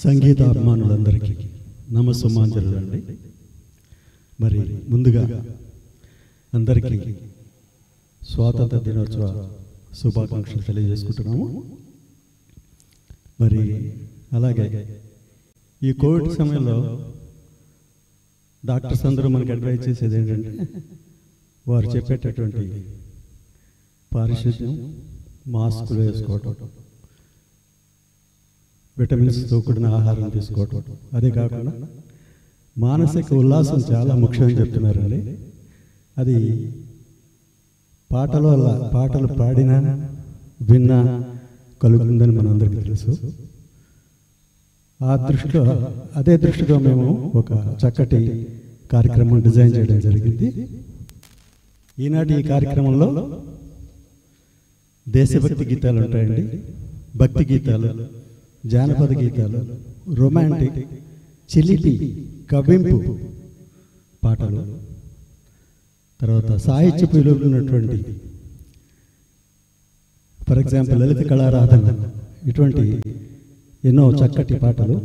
సంగీత అభిమానులందరికీ నమస్సుమాంజలు అండి మరి ముందుగా అందరికీ స్వాతంత్ర దినోత్సవ శుభాకాంక్షలు తెలియజేసుకుంటున్నాము మరి అలాగే ఈ కోవిడ్ సమయంలో డాక్టర్స్ అందరూ మనకి అడ్వైజ్ చేసేది ఏంటంటే వారు చెప్పేటటువంటి పారిశుద్ధ్యం మాస్కులు వేసుకోవటం విటమిన్స్తో కూడిన ఆహారం తీసుకోవటం అదే కాకుండా మానసిక ఉల్లాసం చాలా ముఖ్యమని చెప్తున్నారండి అది పాటల వల్ల పాటలు పాడినా విన్నా కలుగుతుందని మనందరికీ తెలుసు ఆ దృష్టిలో అదే దృష్టిలో మేము ఒక చక్కటి కార్యక్రమం డిజైన్ చేయడం జరిగింది ఈనాటి ఈ కార్యక్రమంలో దేశభక్తి గీతాలు ఉంటాయండి భక్తి గీతాలు జానపద గీతాలు రొమాంటిక్ చిలిపి కవింపు పాటలు తర్వాత సాహిత్య ఉన్నటువంటి ఫర్ ఎగ్జాంపుల్ లలిత కళారాధన ఇటువంటి ఎన్నో చక్కటి పాటలు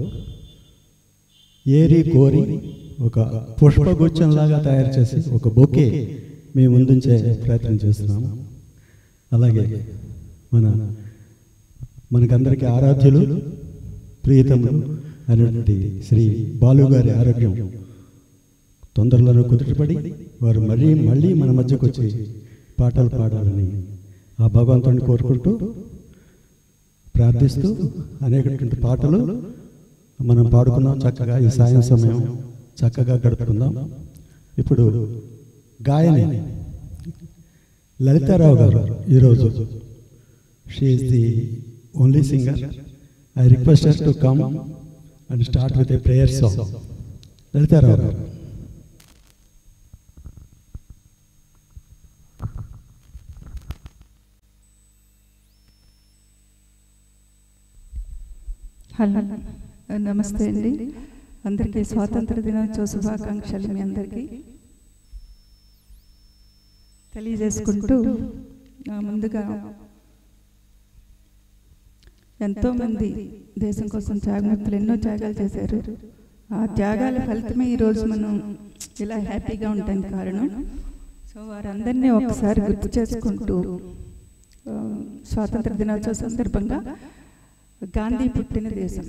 ఏరి కోరి ఒక పుష్పగుచ్చంలాగా తయారు చేసి ఒక బొకే మేము ముందుంచే ప్రయత్నం చేస్తున్నాము అలాగే మన మనకందరికీ ఆరాధ్యులు ప్రియతములు అనేటువంటి శ్రీ బాలు గారి ఆరోగ్యం తొందరలోనే కుదుటపడి వారు మళ్ళీ మళ్ళీ మన మధ్యకు వచ్చి పాటలు పాడాలని ఆ భగవంతుని కోరుకుంటూ ప్రార్థిస్తూ అనేకటువంటి పాటలు మనం పాడుకున్నాం చక్కగా ఈ సాయం సమయం చక్కగా గడుపుకుందాం ఇప్పుడు గాయని లలితారావు గారు ఈరోజు she is the only singer I request to come and start with a prayer song Lalitha Rao garu hello నమస్తే అండి అందరికీ స్వాతంత్ర దినోత్సవ శుభాకాంక్షలు మీ అందరికీ తెలియజేసుకుంటూ ఆ, ముందుగా ఎంతోమంది దేశం కోసం త్యాగమూర్తులు ఎన్నో త్యాగాలు చేశారు ఆ త్యాగాల ఫలితమే ఈరోజు మనం ఇలా హ్యాపీగా ఉండడానికి కారణం సో వారందరినీ ఒకసారి గుర్తు చేసుకుంటూ ఆ, స్వాతంత్ర దినోత్సవ సందర్భంగా గాంధీ పుట్టిన దేశం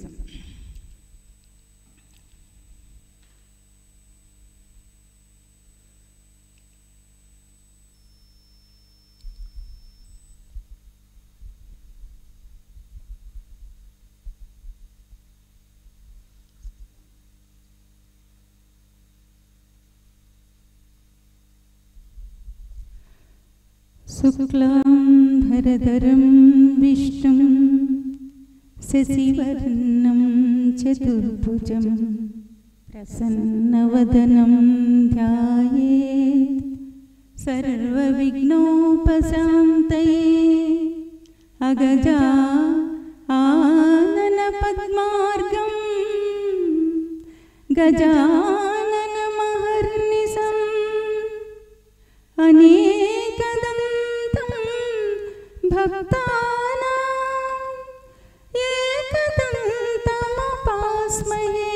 शुक्लाम्भरधरं विष्णुं शशिवर्णं चतुर्भुजं प्रसन्नवदनं ध्यायेत् सर्वविघ्नोपशान्तये अगजा आननपद्मार्गं गजाननमहर्निशम् अनेकदन्तं भक्तानाम् एकदन्तमपास्महे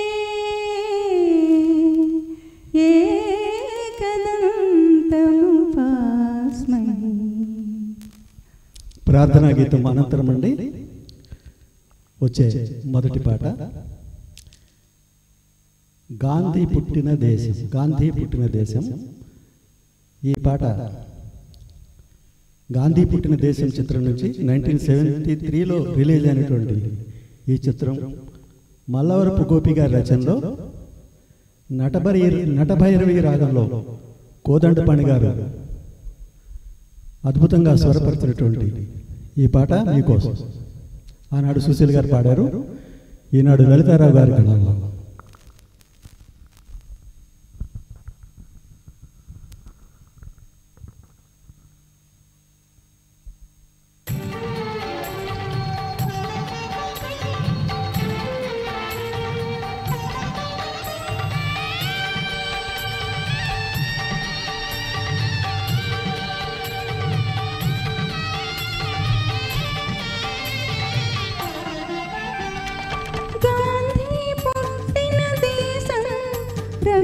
एकदन्तमुपास्महे ప్రార్థనా గీతం అనంతరం అండి వచ్చే మొదటి పాట గాంధీ పుట్టిన దేశం గాంధీ పుట్టిన దేశం ఈ పాట గాంధీ పుట్టిన దేశం చిత్రం నుంచి నైన్టీన్ సెవెంటీ త్రీలో రిలీజ్ అయినటువంటి ఈ చిత్రం మల్లవరపు గోపి గారి రచనలో నటభరి నటభైరవి రాగంలో కోదండపాణి గారు అద్భుతంగా స్వరపరిచినటువంటి ఈ పాట మీకోసం ఆనాడు సుశీల్ గారు పాడారు ఈనాడు లలితారావు గారి కళలో గాంధీ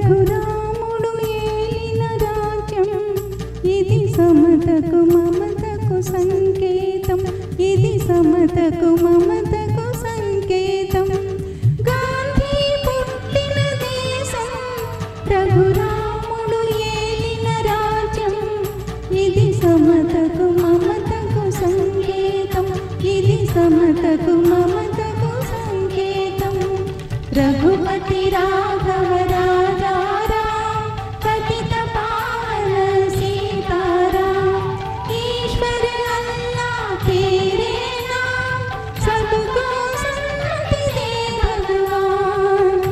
రఘురాముడు ఏలిన రాజ్యం ఇది సమతకు మమతకు సంకేతం ఇది సమతకు మమతకు సంకేతం గాంధీ పుట్టిన దేశం రఘురాముడు ఏలిన రాజ్యం ఇది సమతకు మమతకు సంకేతం ఇది సమతకు మమతకు సంకేతం రఘుపతి రాఘవ రాజా రాम, पतित पावन सीताराम ईश्वर अल्लाह तेरे नाम सबको सन्मति दे भगवान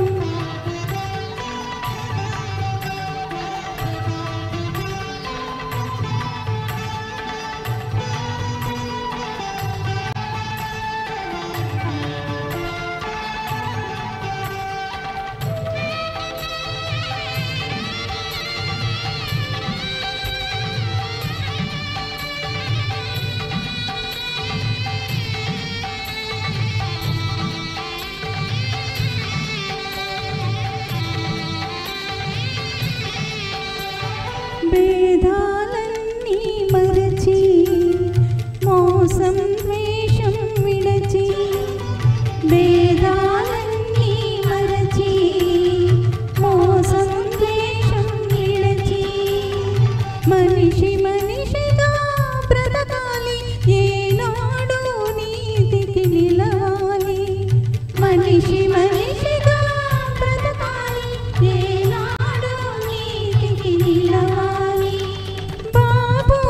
భేదాలన్నీ మరచి మోసం ద్వేషం విడచి భేదాలన్నీ మరచి మోసం ద్వేషం విడచి మనిషి మనిషిగా బ్రతకాలి ఏనాడు నీతికి నిలవాలి మనిషి మనిషిగా బ్రతకాలి ఏనాడు నీతికి నిలవాలి బాబు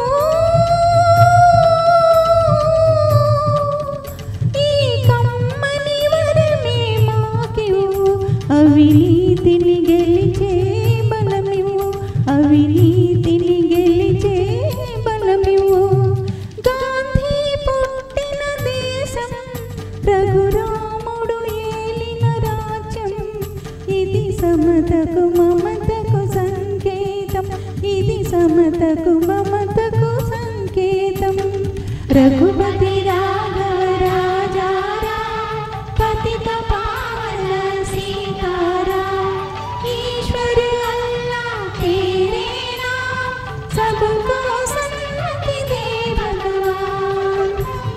ఈ కమ్మని వరమే మాకివ్వు అవినీతిని గెలిచే బలమివ్వు అవినీతిని గెలిచే బలమివ్వు గాంధీ పుట్టిన దేశం రఘురాముడు ఏలిన రాజ్యం ఇది సమతకు మమతకు సంకేతం ఇది సమతకు మమతకు సంకేతం రఘుపతి రాఘవ రాజా రాम, पतित पावन सीताराम ईश्वर अल्लाह तेरे नाम सबको सन्मति दे भगवान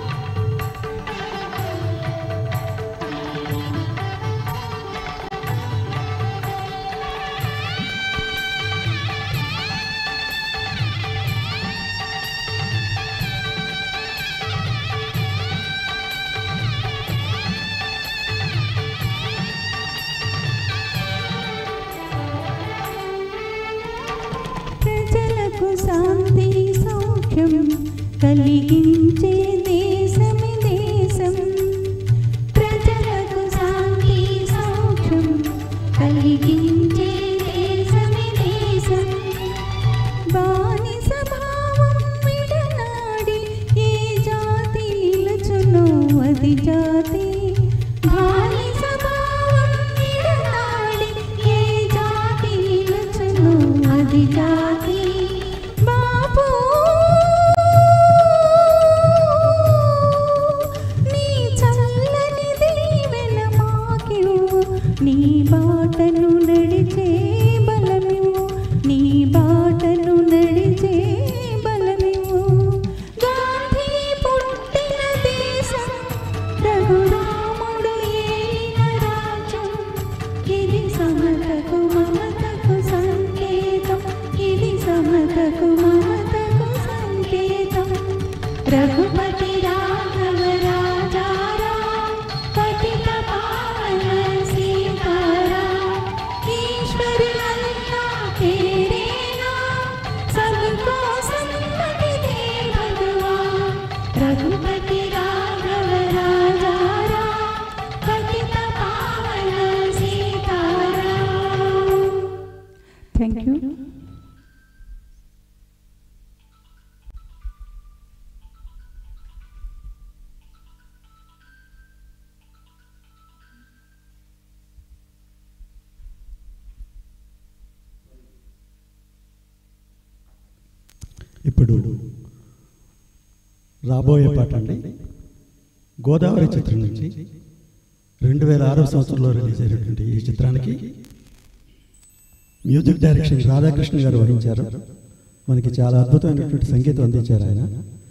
ప్రజలకు శాంతి సౌఖ్యం కలిగించే దేశమి దేశం ప్రజలకు శాంతి సౌఖ్యం కలిగించే దేశమి దేశం బానిస భావం విడనాడి ఏ జాతి నిలుచునో అది జాతి బానిస భావం విడనాడి ఏ జాతి నిలుచునో అది జాతి బాబు నీ చల్లని దీవెన మాకివ్వు నీ బాటను నడిచే బలమివ్వు నీ బాటను నడిచే బలమివ్వు గాంధీ పుట్టిన దేశం రఘురాముడు ఏలిన రాజ్యం ఇది సమతకు మమతకు సంకేతం ఇది సమతకు మమతకు సంకేతం రఘుపతి రాఘవ రాజా రాम, पतित पावन सीताराम ईश्वर अल्लाह तेरे नाम सबको सन्मति दे भगवान रघुपति राघव राजा राम, पतित पावन सीताराम थैंक यू ఇప్పుడు రాబోయే పాట అండి గోదావరి చిత్రం నుంచి రెండు వేల ఆరో సంవత్సరంలో రిలీజ్ అయినటువంటి ఈ చిత్రానికి మ్యూజిక్ డైరెక్షన్ రాధాకృష్ణ గారు వహించారు మనకి చాలా అద్భుతమైనటువంటి సంగీతం అందించారు ఆయన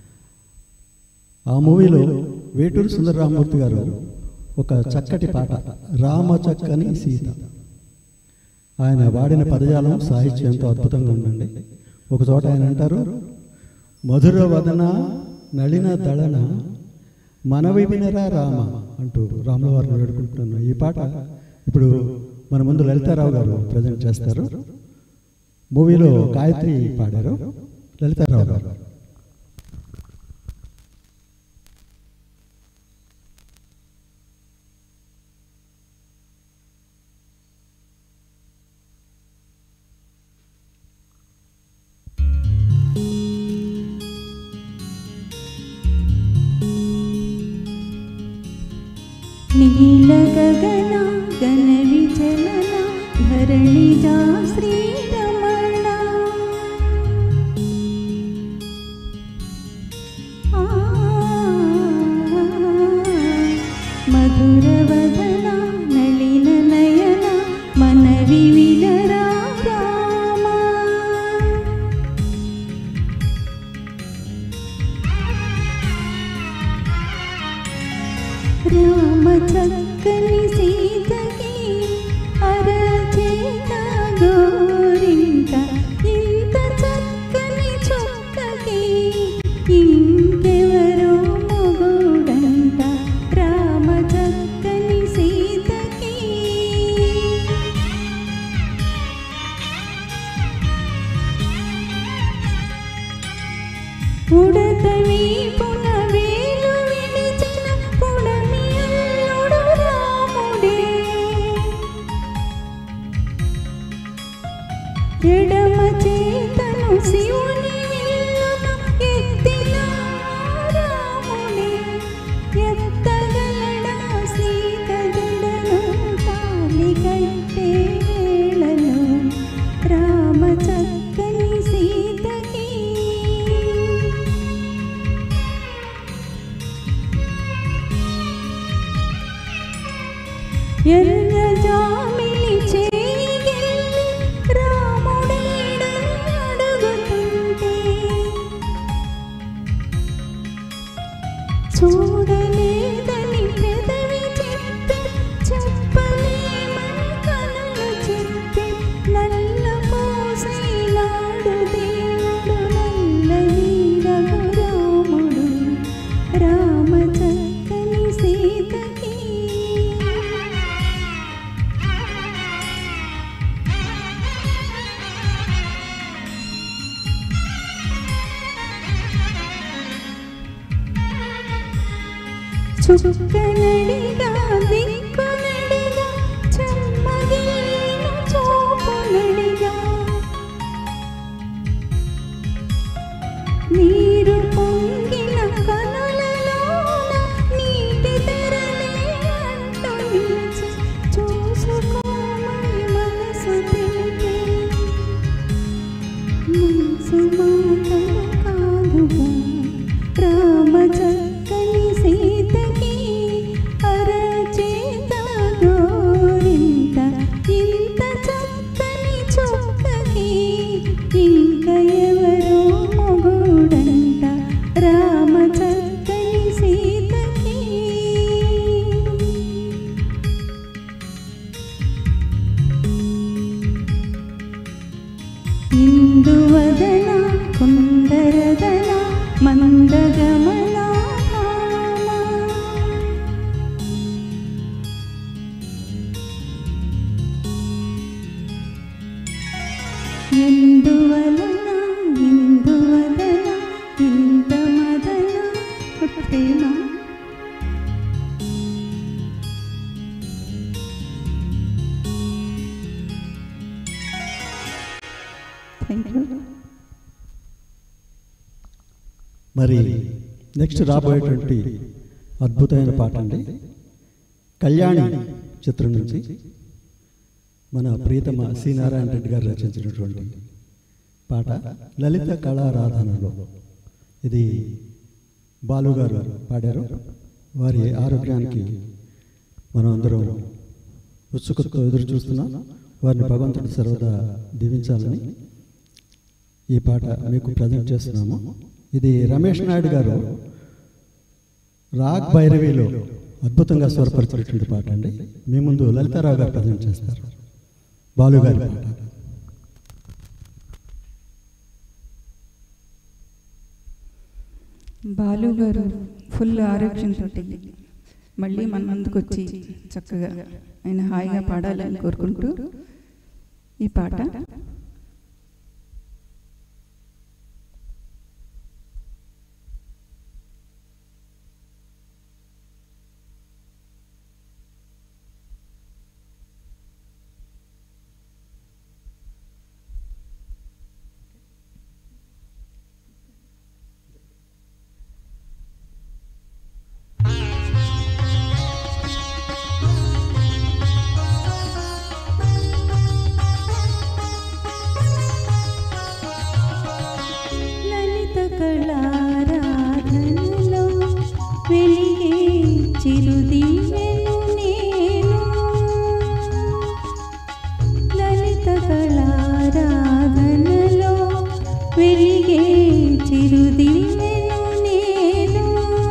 ఆ మూవీలో వేటూరు సుందరరామూర్తి గారు ఒక చక్కటి పాట రామ చక్కని సీత ఆయన వాడిన పదజాలం సాహిత్యం ఎంతో అద్భుతంగా ఉందండి ఒక చోట ఆయన అంటారు మధుర వదన నళిన దళన మనవి వినరా రామ అంటూ రాముల వారిని వేడుకుంటున్నాను ఈ పాట ఇప్పుడు మన ముందు లలితారావు గారు ప్రజెంట్ చేస్తారు మూవీలో గాయత్రి పాడారు లలితారావు గారు నీలగగన గణ విచలన ధరణిజా శ్రీరమణ ఆ, మధురవదన నళిన నయన మనవి వినరా రామ రామ చక్కని సీతకి అరచేత గోరింట ఇంత చక్కని చొక్కకి ఇంకెవరో మొగుడంట రామ చక్కని సీతకి ఉడతవి పునవేలు విడిచిన పుడమి అల్లుడు రాముడే ఎడమ చేతను శివుని విల్లును ఎత్తిన రాముడే ఎత్తగలడా సీత జడను తాళి కట్టే వేళలో రామ చక్కని సీతకి ఎర్ర జామిని చేయిగెల్లి రాముడేడని అడుగుతుంటే చూడలేదని పెదవి చెప్పి చెప్పలేమని కలలు చెప్పి నల్ల పోసైనాడు దేవుడు నల్లని రఘురాముడు రామ చక్కని సీతకి చుక్కనడిగా దిక్కునడిగా చెమ్మగిలిన చూపునడిగా నీరు పొంగిన కనులలోన నీటి తెరలే అంటూ నిలిచి చూసుకోమని మనసు తెలిపే మనసు మాటలు కాదుగా రామ చక్కని సీతకి అరచేత గోరింత ఇంత చక్కని చొక్కకి ఇంక ఎవరో మొగుడంట రామ చక్కని సీతకి ఇందువదన కుందరదన మందగమన ఎందువలన ఇందువదన ఇంత మదన ప్రేమ థ్యాంక్ యూ మరి నెక్స్ట్ రాబోయేటువంటి అద్భుతమైన పాట అండి కళ్యాణి చిత్రం నుంచి మన ప్రియతమ సి నారాయణ రెడ్డి గారు రచించినటువంటి పాట లలిత కళారాధనలో ఇది బాలు గారు పాడారు వారి ఆరోగ్యానికి మనం అందరం ఉత్సుకతతో ఎదురు చూస్తున్నాం వారిని భగవంతుడు సర్వదా దీవించాలని ఈ పాట మీకు ప్రజెంట్ చేస్తున్నాము ఇది రమేష్ నాయుడు గారు రాగ్ భైరవిలో అద్భుతంగా స్వరపరిచినటువంటి పాట అండి మీ ముందు లలితారావు గారు ప్రజెంట్ చేస్తారు బాలు గారి పాట బాలు గారు ఫుల్ ఆరోగ్యంతో మళ్ళీ మన ముందుకు వచ్చి చక్కగా ఆయన హాయిగా పాడాలని కోరుకుంటూ ఈ పాట లలిత కళారాధనలో వెలిగే చిరుదివ్యను నేను లలిత కళారాధనలో వెలిగే చిరుదివ్యను నేను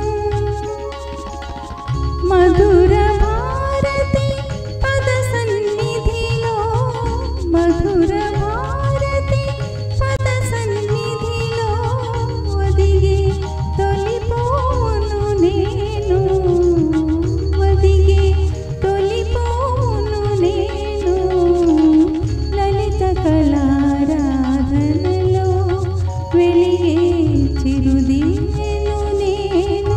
మధుర భారతి పద సన్నిధిలో మధుర భారతి పద సన్నిధిలో ఒదిగే తొలిపోను నేను ఒదిగే తొలిపోను నేను లలిత కళారాధనలో వెలిగే చిరుదివ్యను నేను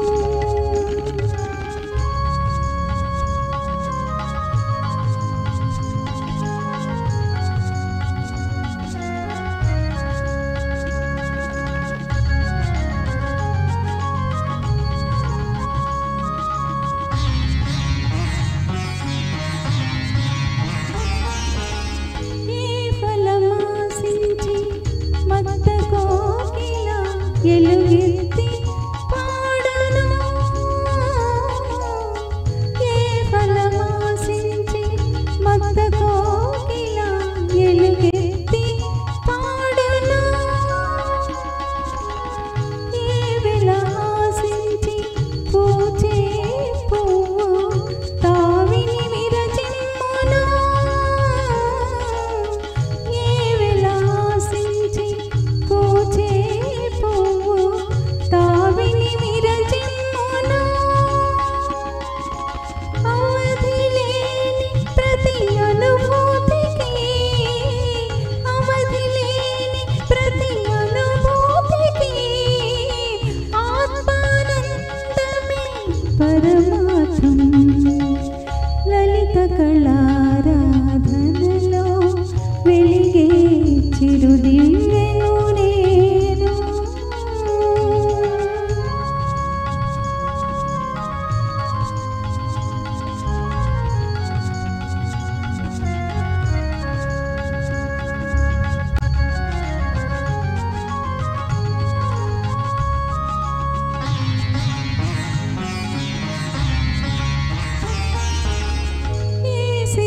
ఏ ఫలమాసించి మత్త కోకిల ఎలుగెత్తి పాడును ఏ ఫలమాసించి మత్త కోకిల ఎలుగెత్తి పాడును ఏ విలాసించి పూచే పువ్వు తావిని విరచిమ్మును ఏ విలాసించి పూచే పువ్వు తావిని విరచిమ్మును అవధి లేని ప్రతి అనుభూతికి అవధి లేని ప్రతి అనుభూతికి ఆత్మానందమే పరమార్థం లలిత కళారాధనలో వెలిగే చిరుదివ్యను నేను ఏ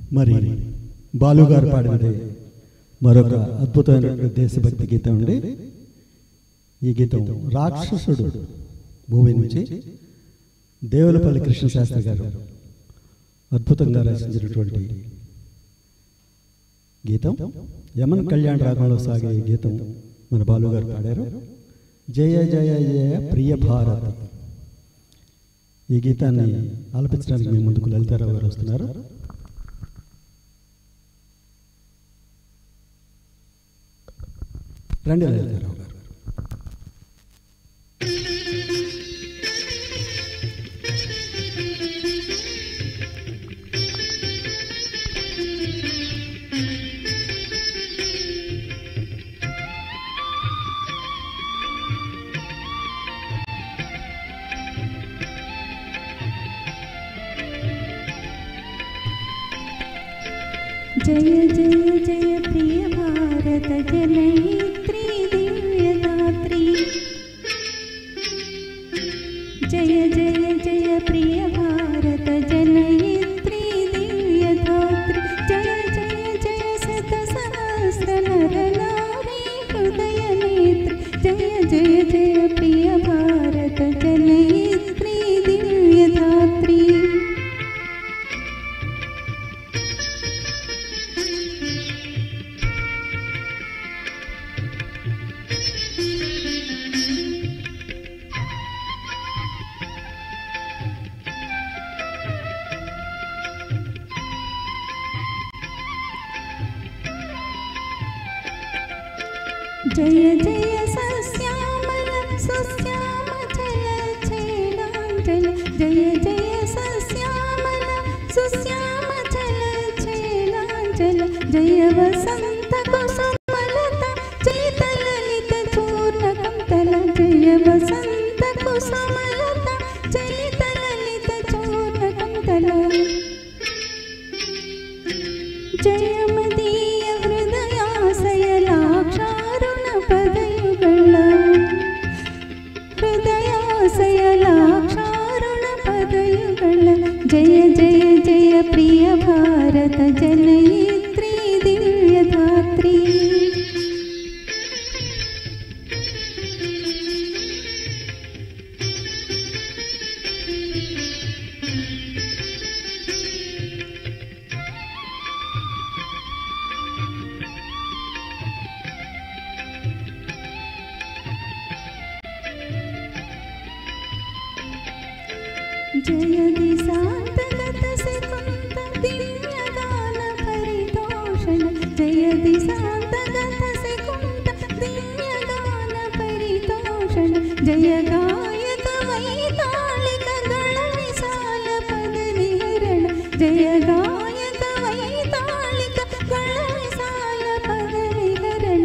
మరి బాలు గారు పాడినది మరొక అద్భుతమైన దేశభక్తి గీతం అండి ఈ గీతం రాక్షసుడు మూవీ నుంచి దేవులపల్లి కృష్ణశాస్త్రి గారు అద్భుతంగా రచించినటువంటి గీతం యమన్ కళ్యాణ్ రాగంలో సాగే ఈ గీతం మన బాలు గారు పాడారు జయ జయ జయ ప్రియ భారత్ ఈ గీతాన్ని ఆలపించడానికి మీ ముందుకు లలితారావు గారు వస్తున్నారు రండి లలితారావు గారు जय जय जय प्रिय भारत जनयित्री दिव्यदात्री जय जय जय प्रिय भारत जनयित्री दिव्यदात्री जय जय जय शतसहस्र नर नारी हृदय नेत्री जय जय जय प्रिय भारत जनयित्री दिव्यदात्री जय जय सस्यामल सुस्यामचल चेलाञ्चल जय जय सस्यामल सुस्यामचल चेलाञ्चल जय वसन्त कुसुमलता चलितललित चूर्णकन्तल जय वसन्त कुसुमलता चलितललित चूर्णकन्तल ಜಯಮದೀಯ ಹೃದಯಾಸಯ ಲಾಕ್ಷಾರುಣ ಪದಯುಗಳ ಹೃದಯಾಸಯ ಲಾಕ್ಷಾರುಣ ಪದಯುಗಳ ಜಯ ಜಯ ಜಯ ಪ್ರಿಯ ಭಾರತ ಜನಯಿತ್ರಿ ದಿವ್ಯಧಾತ್ರಿ जय दिशान्तगत सिकुन्त दिव्यगान परितोषण जय दिशान्तगत सिकुन्त दिव्यगान परितोषण जय गायक वैतालिक गण विशाल पद विहरण जय गायक वैतालिक गण विशाल पद विहरण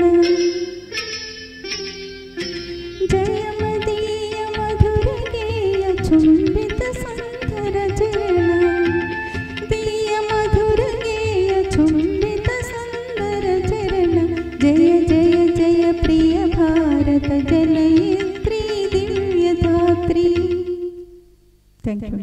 जयमदीय मधुरगेय चुम्बित सुन्दर चरण दीय मधुरगेय चुम्बित सुन्दर चरण जय जय जय प्रिय भारत जनयित्री दिव्यधात्री థ్యాంక్ యూ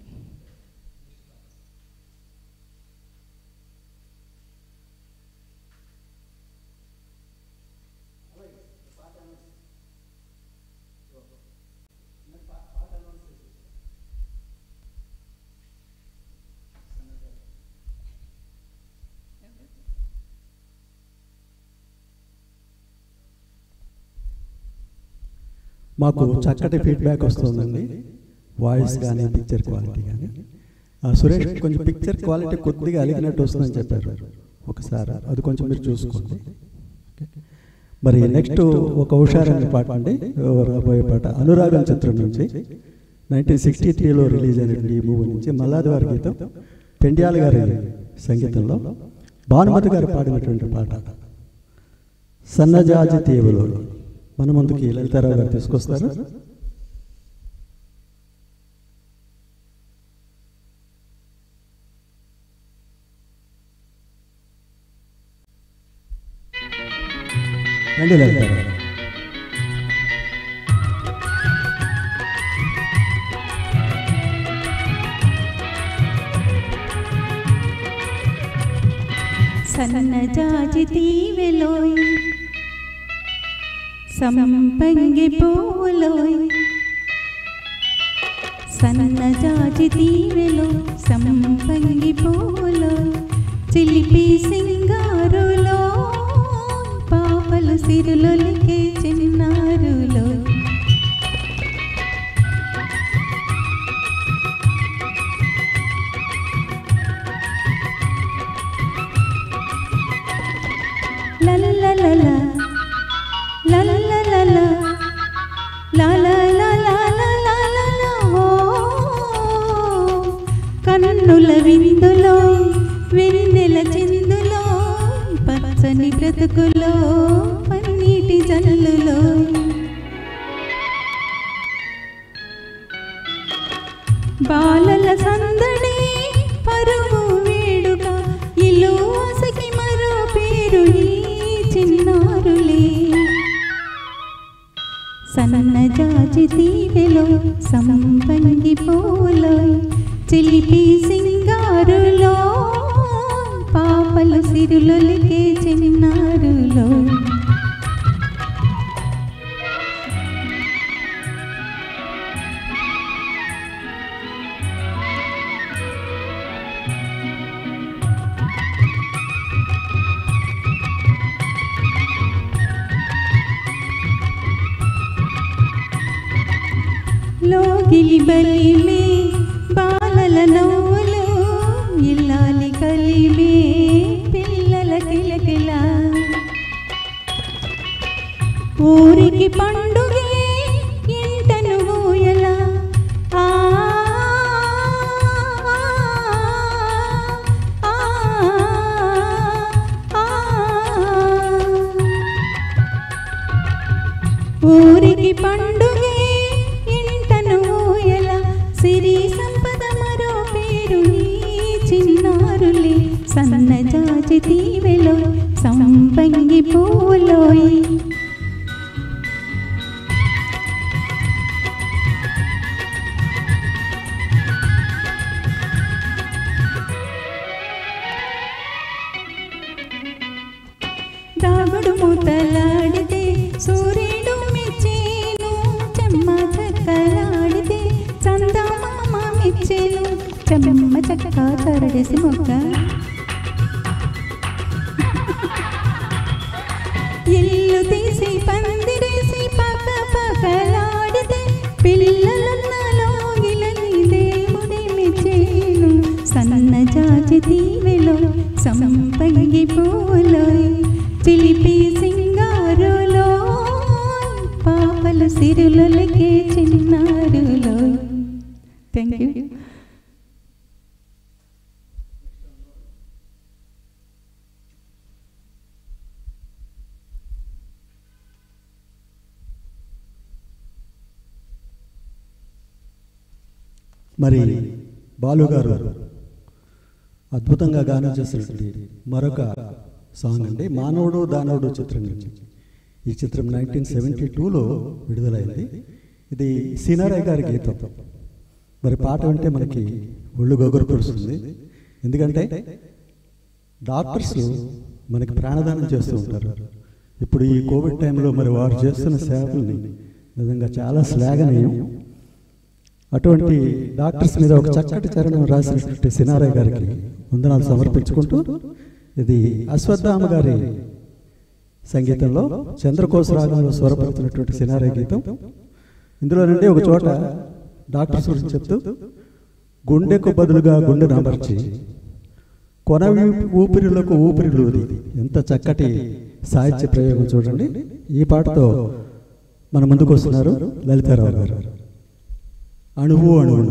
మాకు చక్కటి ఫీడ్బ్యాక్ వస్తుందండి వాయిస్ కానీ పిక్చర్ క్వాలిటీ కానీ ఆ, సురేష్ కొంచెం పిక్చర్ క్వాలిటీ కొద్దిగా అలిగినట్టు వస్తుందని చెప్పారు ఒకసారి అది కొంచెం మీరు చూసుకోండి మరి నెక్స్ట్ ఒక హుషారైన పాట అండి రాబోయే పాట అనురాగం చిత్రం నుంచి నైన్టీన్ సిక్స్టీ త్రీలో రిలీజ్ అయినటువంటి ఈ మూవీ నుంచి మల్లాది వారి గీతం పెండ్యాల గారి సంగీతంలో భానుమతి గారు పాడినటువంటి పాట సన్నజాజి తీవులో మన ముందుకి లలితారావు గారు తీసుకొస్తారు రండి లలితారావు గారు. జయ సన్నజాజి తీవెలోయ్ సంపంగి పూలోయ్ సన్నజాజి తీవెలో సంపంగి పూలో చిలిపి సింగారులో పాపలు సిరులొలికే చిన్నారులో లలలలల, లలలలల, లలలలలలలల, ఓ, కన్నుల విందులో వెన్నెల చిందులో పచ్చని బ్రతుకులో పన్నీటి జల్లులో బాలల సందడి పరువు వేడుక ఇల్లు ఆసకి మరో పేరు ఈ చిన్నారులే సన్నజాజి తీవెలో సంపంగి పూలో చిలిపి సింగారులో పాపలు సిరులొలికే చిన్నారులో లోగిలి బలిమే బాలల నవ్వులు ఇల్లాలి కలిమే పిల్లల కిలకిల ఊరికి పండుగే ఇంటను ఊయల ఆ ఆ, ఆ, ఆ. ఊరికి పండుగే ఇంటను ఊయల సిరి సంపద మరో పేరు ఈ చిన్నారులే సన్నజాజి తీవెలో సంపంగి పూలోయ్ దాగుడు మూతలాడితే సూర్యుడు మెచ్చేను చెమ్మ చక్కలాడితే చందమామ మెచ్చేను చెమ్మ చక్క చరడేసి మొక్క ఇల్లు తీసి పందిరేసి పక్క పక్కలాడితే పిల్లలన్నలో గిలని దేవుడి మెచ్చేను సన్నజాజి తీవెలో సంపంగి పూలోయ్ చిలిపి సింగారులో పాపలు సిరులకే చిన్నారులో థ్యాంక్ యూ మరి బాలుగారు అద్భుతంగా గానం చేసినటువంటి మరొక సాంగ్ అండి మానవుడు దానవుడు చిత్రం నుంచి ఈ చిత్రం నైన్టీన్ సెవెంటీ టూలో విడుదలైంది ఇది సీనారాయ్ గారి గీతం మరి పాట వింటే మనకి ఒళ్ళు గొగరు కురుస్తుంది ఎందుకంటే డాక్టర్స్ మనకి ప్రాణదానం చేస్తూ ఉంటారు ఇప్పుడు ఈ కోవిడ్ టైంలో మరి వారు చేస్తున్న సేవల్ని నిజంగా చాలా శ్లాఘనీయం అటువంటి డాక్టర్స్ మీద ఒక చక్కటి చరణం రాసినటువంటి సినారయ్య గారికి వందనాలు సమర్పించుకుంటూ ఇది అశ్వత్థామ గారి సంగీతంలో చంద్రకోశ రాగంలో స్వరపడుతున్నటువంటి సినారయ్య గీతం ఇందులో నుండి ఒక చోట డాక్టర్స్ గురించి చెప్తూ గుండెకు బదులుగా గుండె నమర్చి కొన ఊపి- ఊపిరిలకు ఊపిరిలూది ఎంత చక్కటి సాహిత్య ప్రయోగం చూడండి ఈ పాటతో మన ముందుకు వస్తున్నారు లలితారావు గారు అణువు అణువును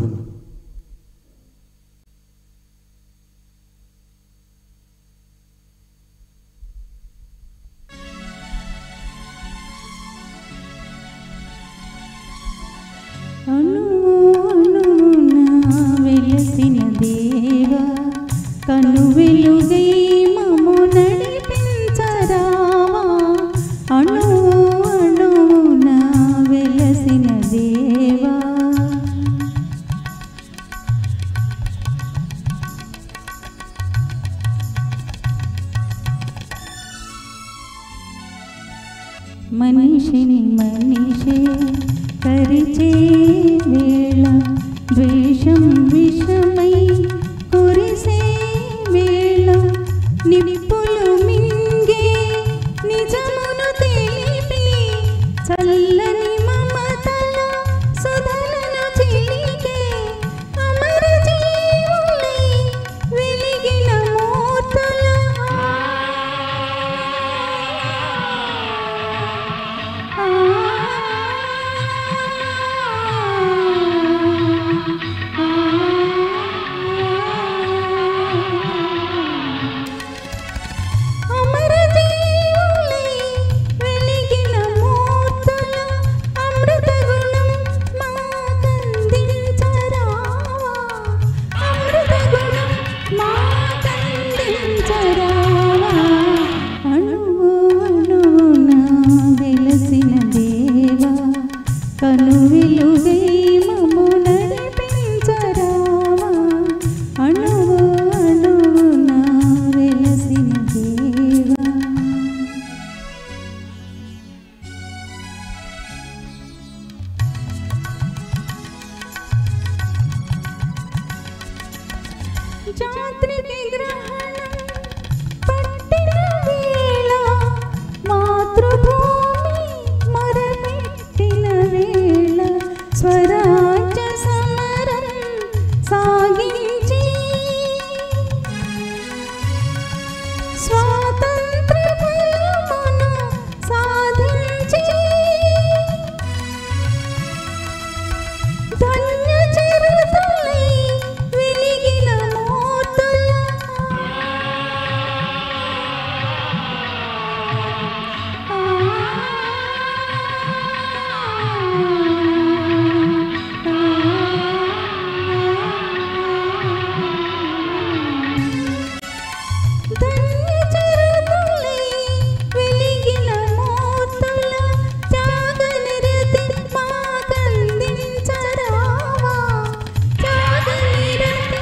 అణువు అణువున వెలసిన దేవా కను వెలుగై మము నడిపించరావా అణువు అణువున వెలసిన దేవా మనిషిని మనిషే కరిచే వేళ ద్వేషం విషమై కురిసే వేళ నిప్పులు మింగే నిజమును తెలిపి చల్లని మమతల సుధలను చిలికే అమర జీవులై వెలిగిన మూర్తుల అమర జీవులై వెలిగిన మూర్తుల అమృత గుణం మాకందించరావా అమృత గుణం మాకందించరావా అణువు అణువున వెలసిన దేవా కను వెలుగై మము నడిపించరావా అణువు అణువున వెలసిన దేవా జాత్రికి గ్రహణం పట్టిన వేళ మాతృభూమి మరపెట్టిన వేళ స్వరాజ్య సమరం సాగించి స్వాతంత్ర ఫలమును సాధించి ధన్య చరితలై వెలిగిన మూర్తుల ధన్య చరితలై వెలిగిన మూర్తుల త్యాగ నిరతి మాకందించరావా త్యాగ నిరతి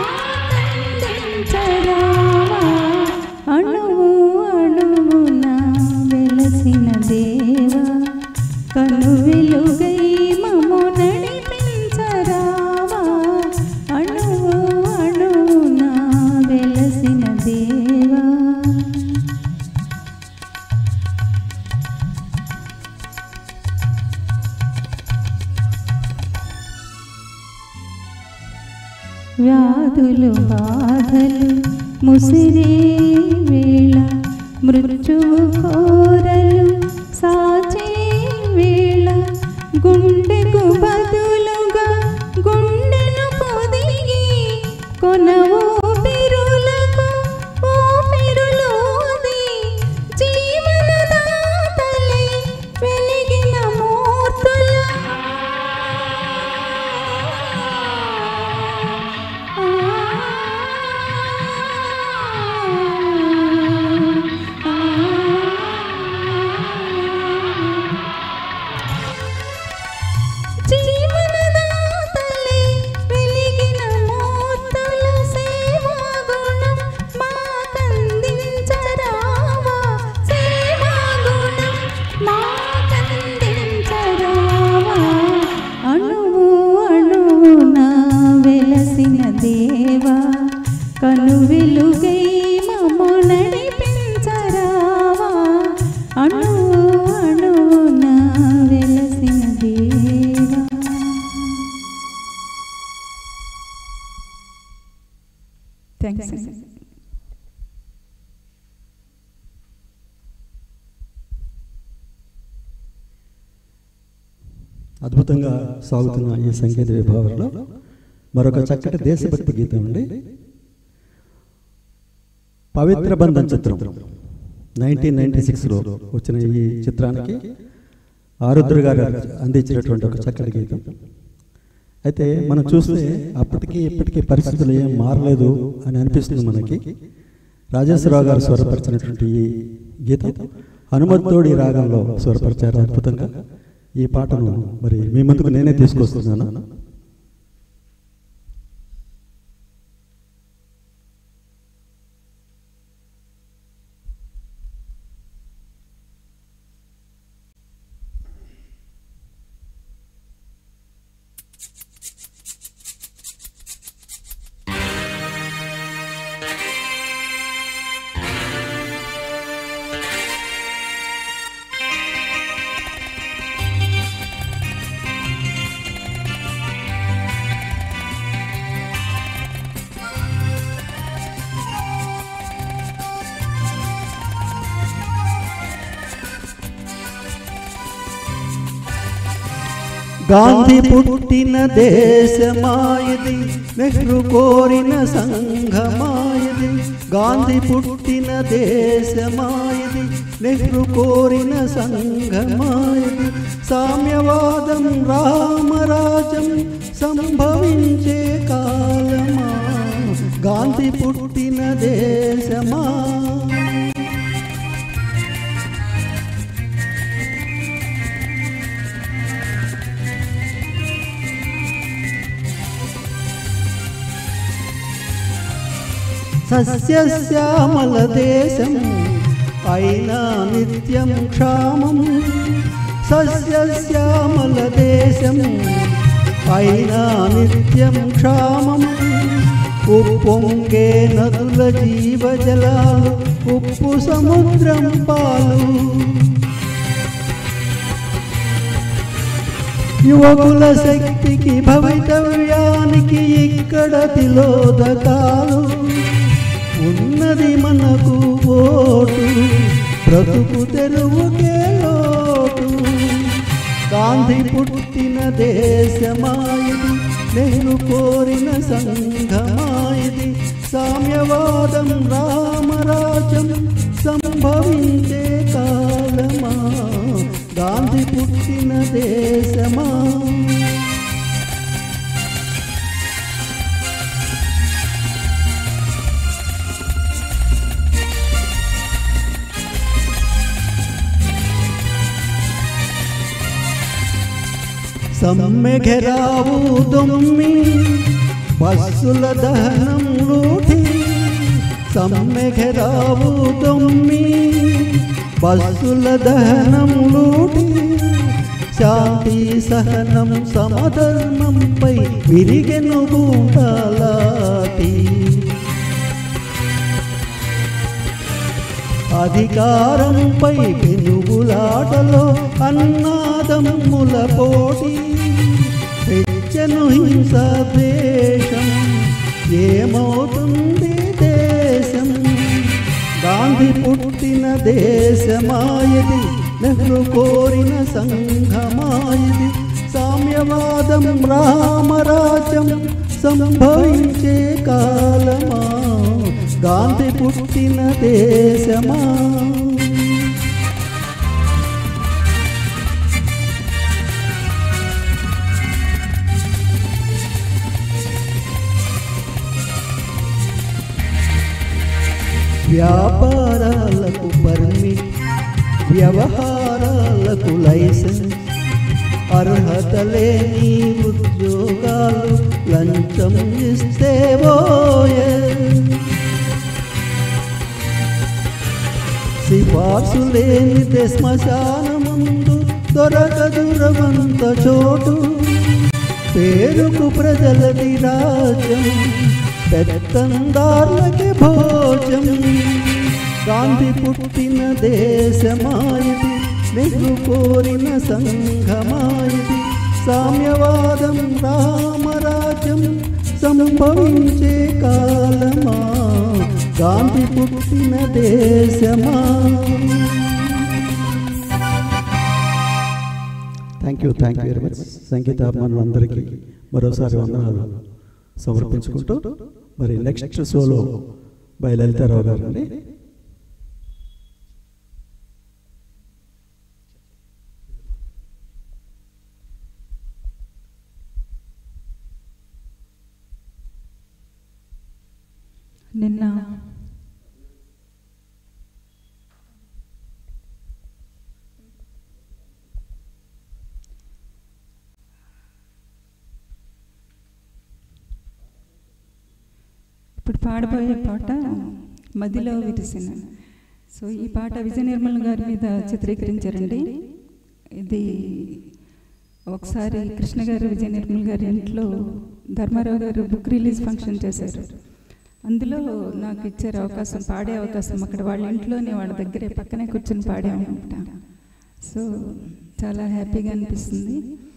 మాకందించరావా అణువు అణువున వెలసిన దేవా కను వెలుగై మము నడిపించరావా అణువు అణువున వెలసిన దేవా వ్యాధులు బాధలు ముసిరే వేళ మృత్యువు కోరలు సాచే వేళ గుండెకు బదులుగా గుండెను పొదిగి కొన ఊపిరులకు ఊపిరులోది జీవనదాతలై వెలిగిన మూర్తుల జీవనదాతలే వెలిగిన మూర్తుల సేవా గుణం మాకందించరావా సేవా గుణం మాకందించరావా అణువు అణువున వెలసిన దేవా కను వెలుగై మము నడిపించరావా అణువు అణువున వెలసిన దేవా థ్యాంక్స్ అద్భుతంగా సాగుతున్న ఈ సంగీత విభాగంలో మరొక చక్కటి దేశభక్తి గీతం అండి పవిత్ర బంధం చిత్రం నైన్టీన్ నైన్టీ సిక్స్లో వచ్చిన ఈ చిత్రానికి ఆరుద్ర గారు అందించినటువంటి ఒక చక్కటి గీతం అయితే మనం చూస్తే అప్పటికి ఇప్పటికీ పరిస్థితులు ఏం మారలేదు అని అనిపిస్తుంది మనకి రాజేశ్వరరావు గారు స్వరపరిచినటువంటి ఈ గీతం హనుమత్తోడి రాగంలో స్వరపరిచారు అద్భుతంగా ఈ పాటను మరి మీ ముందుకు నేనే తీసుకొస్తున్నాను గాంధీ పుట్టిన దేశమాయది నెహ్రు కోరిన సంఘమాయది గాంధీ పుట్టిన దేశమాయది నెహ్రు కోరిన సంఘమాయది సామ్యవాదం రామరాజం సంభవించే కాలమా గాంధీ పుట్టిన దేశమా సస్యశ్యామల దేశం అయినా నిత్యం క్షామం సస్యశ్యామల దేశం అయినా నిత్యం క్షామం ఉప్పొంగే నదుల జీవజలాలు ఉప్పు సముద్రం పాలు యువకుల శక్తికి భవితవ్యానికి ఇక్కడ తిలోదకాలు ఉన్నది మనకు ఓటు బ్రతుకు తెరువుకే లోటు గాంధీ పుట్టిన దేశమాయది నెహ్రు కోరిన సంఘమాయది సామ్యవాదం రామరాజం సంభవించే కాలమా గాంధీ పుట్టిన దేశమా సమ్మె ఘెరావు దొమ్మి బస్సుల దహనం లూటి సమ్మె ఘెరావు దొమ్మి బస్సుల దహనం లూటి శాంతి సహనం సమధర్మంపై విరిగెను గూటలాటి అధికారంపై పెనుగులాటలో అన్నాదమ్ముల పోటీ పెచ్చను హింస ద్వేషం ఏమవుతుంది దేశం గాంధీ పుట్టిన దేశమాయది నెహ్రు కోరిన సంఘమాయది సామ్యవాదం రామరాజ్యం సంభవించే కాలమా గాంధీ పుట్టిన దేశమా వ్యాపారాలకు పర్మిట్ వ్యవహారాలకు లైసెన్స్ అర్హత లేని ఉద్యోగాలు లంచం ఇస్తే పోయే సిఫార్సు లేనిదే శ్మశాన ముందు దొరకదు రవంత చోటు పేరుకు ప్రజలది రాజ్యం పెత్తందార్లకి భోజం గాంధీ పుట్టిన దేశమాయది నెహ్రు కోరిన సంఘమాయది సామ్యవాదం రామరాజ్యం సంభవించే కాలమా గాంధీ పుట్టిన దేశమా thank you thank you very much సంగీత అభిమానులందరికీ మరోసారి వందనాలు సమర్పించుకుంటూ మరి నెక్స్ట్ షోలో బై లలితారావు గారు అండి నిన్న ఇప్పుడు పాడబోయే పాట మదిలో విరిసిన సో ఈ పాట విజయ నిర్మల్ గారి మీద చిత్రీకరించారండి ఇది ఒకసారి కృష్ణ గారు విజయ నిర్మల్ గారి ఇంట్లో ధర్మారావు గారు బుక్ రిలీజ్ ఫంక్షన్ చేశారు అందులో నాకు ఇచ్చారు అవకాశం పాడే అవకాశం అక్కడ వాళ్ళ ఇంట్లోనే వాళ్ళ దగ్గరే పక్కనే కూర్చొని పాడామన్నమాట సో చాలా హ్యాపీగా అనిపిస్తుంది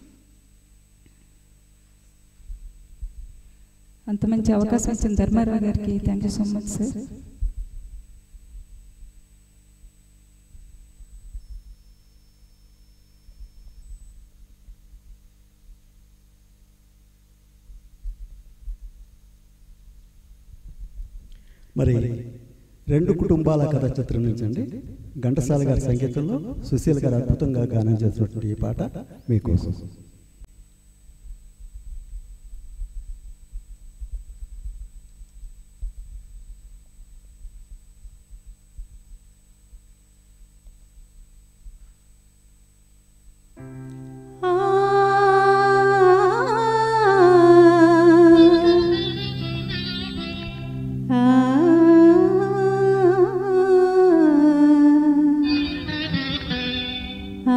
అంత మంచి అవకాశం ఇచ్చిన ధర్మారావు గారికి thank you so much sir మరి రెండు కుటుంబాల కథ చిత్రం నుంచి అండి ఘంటసాల గారి సంగీతంలో సుశీల్ గారు అద్భుతంగా గానం చేసినటువంటి ఈ పాట మీకోసం ఆ ఆ ఆ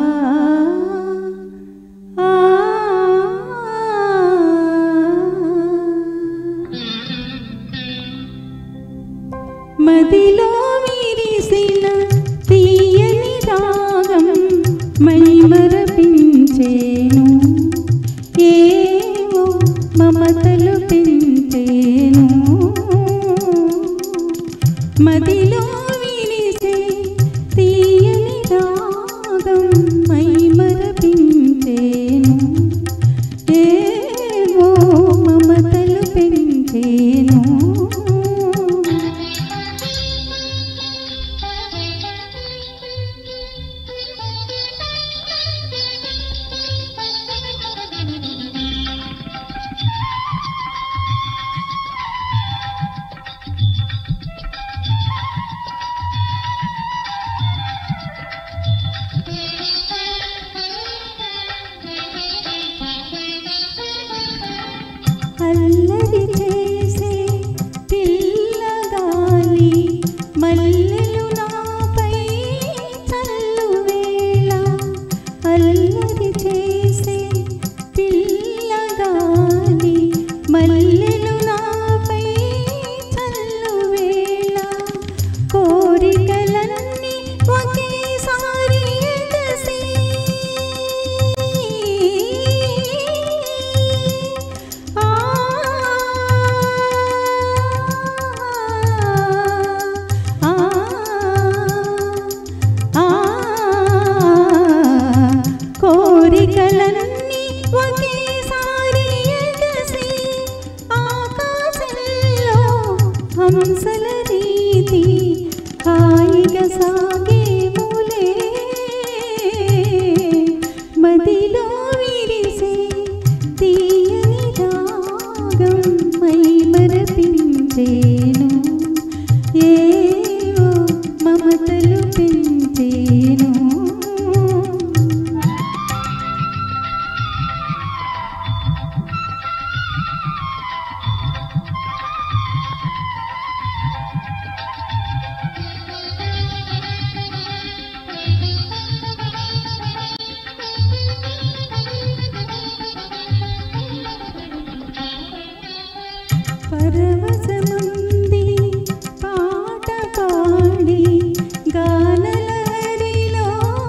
మదిలో విరిసిన తీయని రాగం మైమరపించేను ఏవో మమతలు పెంచేను మదిలో విరిసే తీయని రాగం మైమరపించేను ఏవో మమతలు పెంచేను అల్లరి చేసే పిల్లగాలి మల్లెలు నాపై చల్లు వేళ అల్లరి చేసే పిల్లగాలి మల్లెలు నాపై చల్లు వేళ కోరికలన్నీ ఒకేసారి ఎగసి ఆ ఆ ఆ కోరికలన్నీ ఒకేసారి ఎగసి ఆకాశంలో హంసల రీతి హాయిగా సాగే మూలే మదిలో విరిసే తీయని రాగం మైమరపించేను ఏవో మమతలు పెంచేను పరవశముంది పాట పాడి గానలహరిలో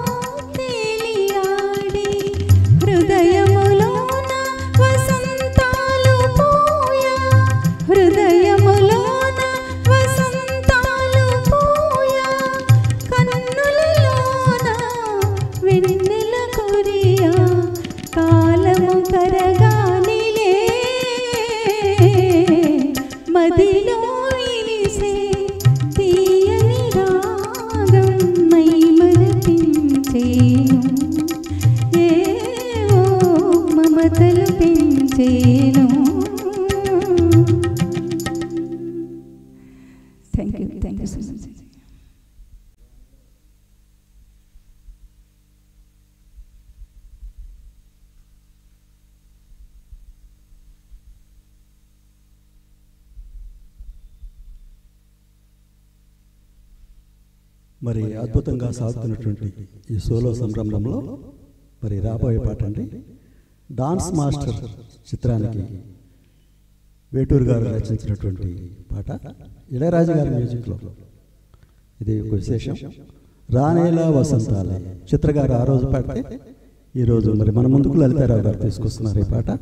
తేలియాడి హృదయములోన వసంతాలు పోయా హృదయములోన వసంతాలు పోయా కన్నులలోన వెన్నెల కొరియా కాలము కరగాలిలే మదిలో విరిసే తీయని రాగం మైమరపించేను ఏవో మమతలు పెంచేను thank you thank you so much మరి అద్భుతంగా సాగుతున్నటువంటి ఈ సోలో సంరంభంలో మరి రాబోయే పాట అండి డాన్స్ మాస్టర్ చిత్రానికి వేటూరు గారు రచించినటువంటి పాట ఇళయరాజు గారి మ్యూజిక్లో ఇది ఒక విశేషం రానేలా వసంతాలే చిత్రగారు ఆ రోజు పాడితే ఈరోజు మరి మన ముందుకు లలితారావు గారు తీసుకొస్తున్నారు ఈ పాట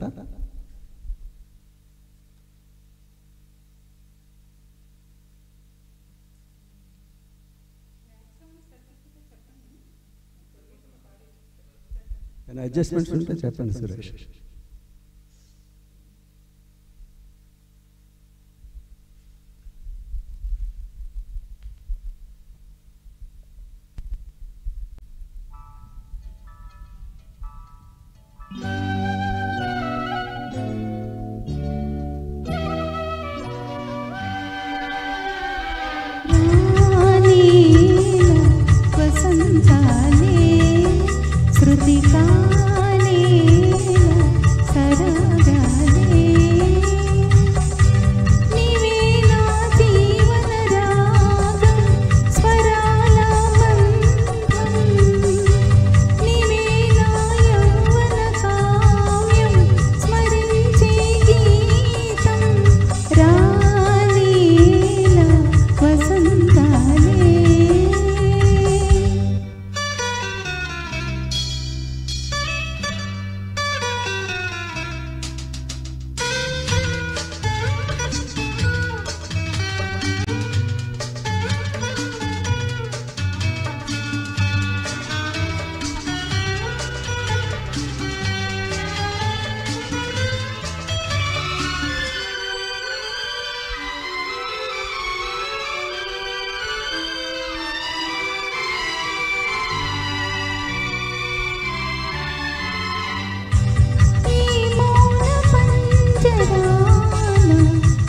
అడ్జస్ట్మెంట్స్ ఉంటే చెప్పండి సురేష్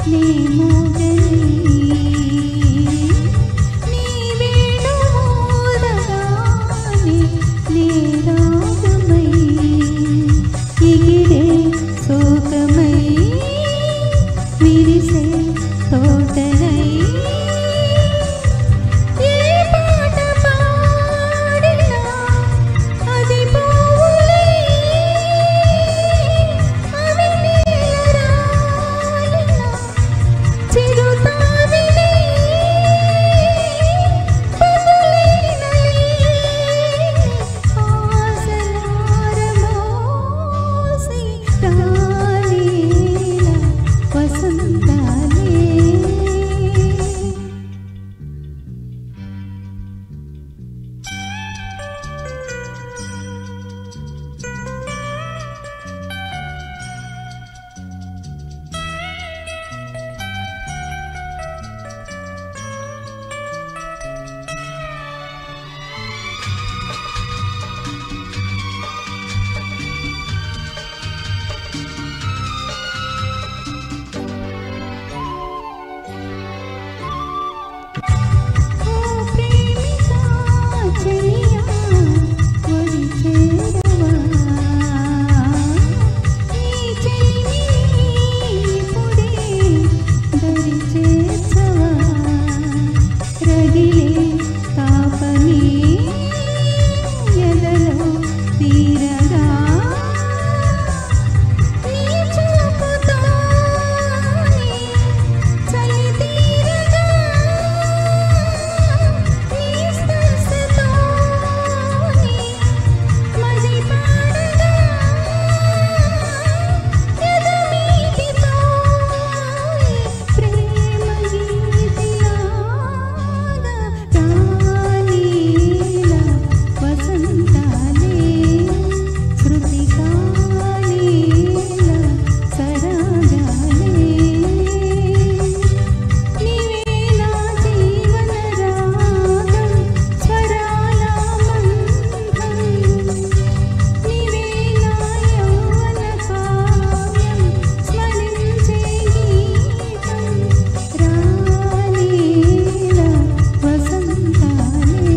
నీ మోగని నీ వేణుమోదగాని నీ రాగమై ఎగిరే శోకమై విరిసే తోటనై ఏ పాట పాడినా అది పోవులే అవి నీలరాలిన చిరుతావినే ఆసలారమోసి రాలేల వసంతాలే ఓ ప్రేమికా చెలియా ఒడి చేరవా ఈ చెలిని ఇప్పుడే దరి చేర్చవా రగిలే తాపని ఎదలో తీరగా నీ చూపుతోనే చలి తీరగా నీ స్పర్శతోనే మది పాడగా ఎదమీటితోనే ప్రేమ గీతిలాగా రాలేల వసంతాలే శృతికాలేల సరాగాలే నీవే నా జీవన రాగం స్వరాల మంత్రం నీవే నా యౌవన కావ్యం స్మరించే గీతం రాలేల వసంతాలే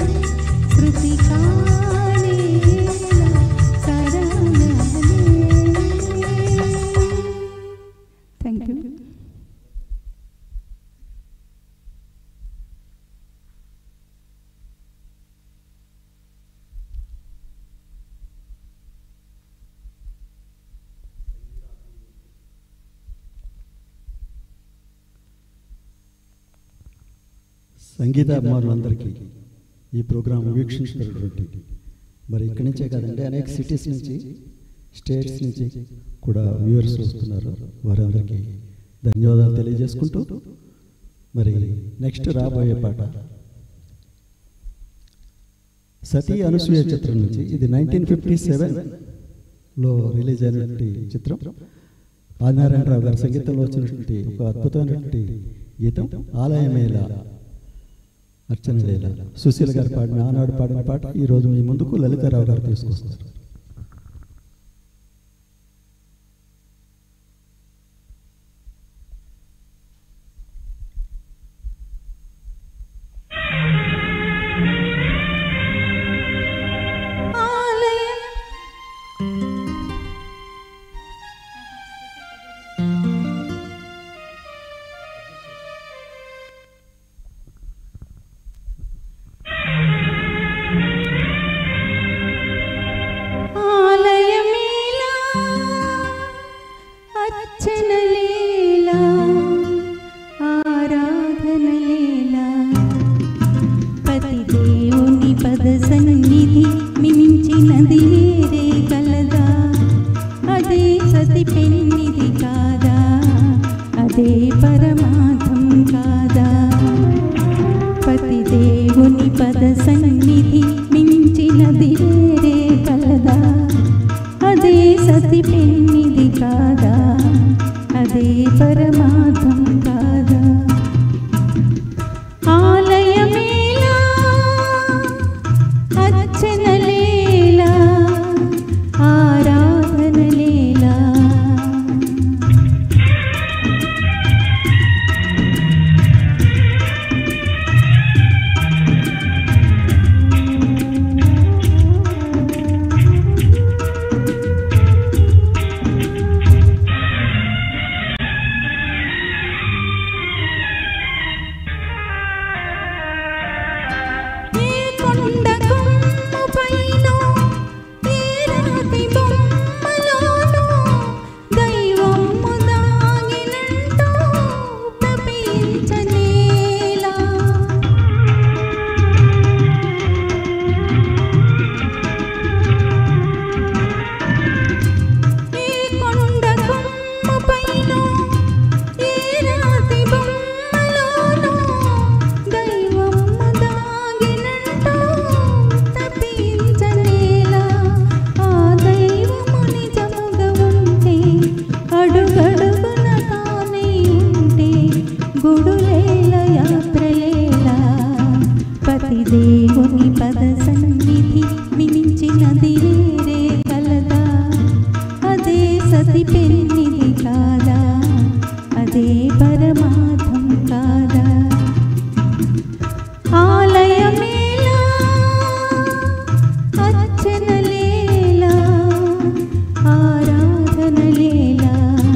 శృతికాలేల సరాగాలే థ్యాంక్ యూ సంగీత అభిమానులందరికీ ఈ ప్రోగ్రాం వీక్షించినటువంటి మరి ఇక్కడి నుంచే కాదండి అనేక సిటీస్ నుంచి స్టేట్స్ నుంచి కూడా వ్యూవర్స్ వస్తున్నారు వారందరికీ ధన్యవాదాలు తెలియజేసుకుంటూ మరి నెక్స్ట్ రాబోయే పాట సతీ అనసూయ చిత్రం నుంచి ఇది నైన్టీన్ ఫిఫ్టీ సెవెన్లో రిలీజ్ అయినటువంటి చిత్రం ఆదినారాయణరావు గారి సంగీతంలో వచ్చినటువంటి ఒక అద్భుతమైనటువంటి గీతం ఆలయమేళ అర్చన లీల సుశీల గారు పాడిన ఆనాడు పాడిన పాట ఈరోజు మీ ముందుకు లలితారావు గారు తీసుకొస్తారు ఆలయం ఆలయమేలా అర్చనలీలా ఆరాధనలీలా పతి దేవుని పద సన్నిధి మించినది వేరే కలదా అదే సతి పెన్నిది కాదా అదే పరమార్థం కాదా పతి దేవుని పద సన్నిధి మించినది వేరే కలదా అదే సతి పెన్నిది కాదా అదే పరమార్థం కాదా ఆలయమేలా అర్చనలేలా ఆరాధనలేలా గుడులేల యాత్రలేల పతి దేవుని పద సన్నిధి మించినది వేరే కలదా అదే సతి పెన్నిది కాదా అదే పరమార్థం కాదా ఆలయమేలా అర్చనలేలా ఆరాధనలేలా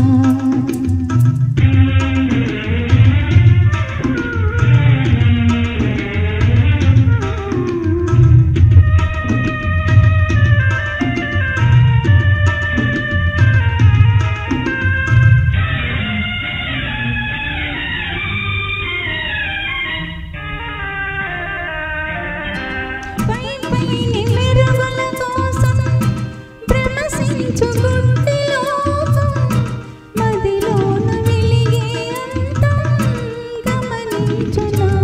పై పైని మెరుగుల కోసం భ్రమసించు గుడ్డి లోకం మదిలోన వెలిగే అంతం గమనించునా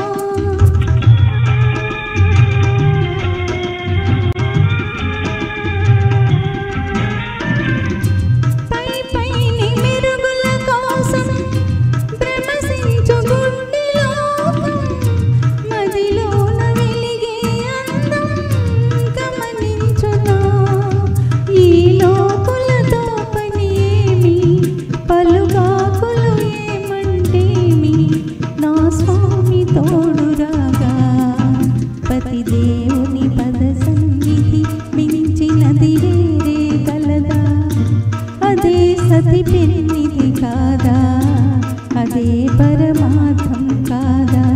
పై పైని మెరుగుల కోసం భ్రమసించు గుడ్డి లోకం మదిలోన వెలిగే అందం గమనించునా ఈ లోకులతో పని ఏమి పలుగాకులు ఏమంటేమి నా స్వామి తోడు రాగా పతి దేవుని పద సన్నిధి మించినది వేరే కలదా అదే సతి పెన్నిది కాదా అదే పరమార్థం కాదా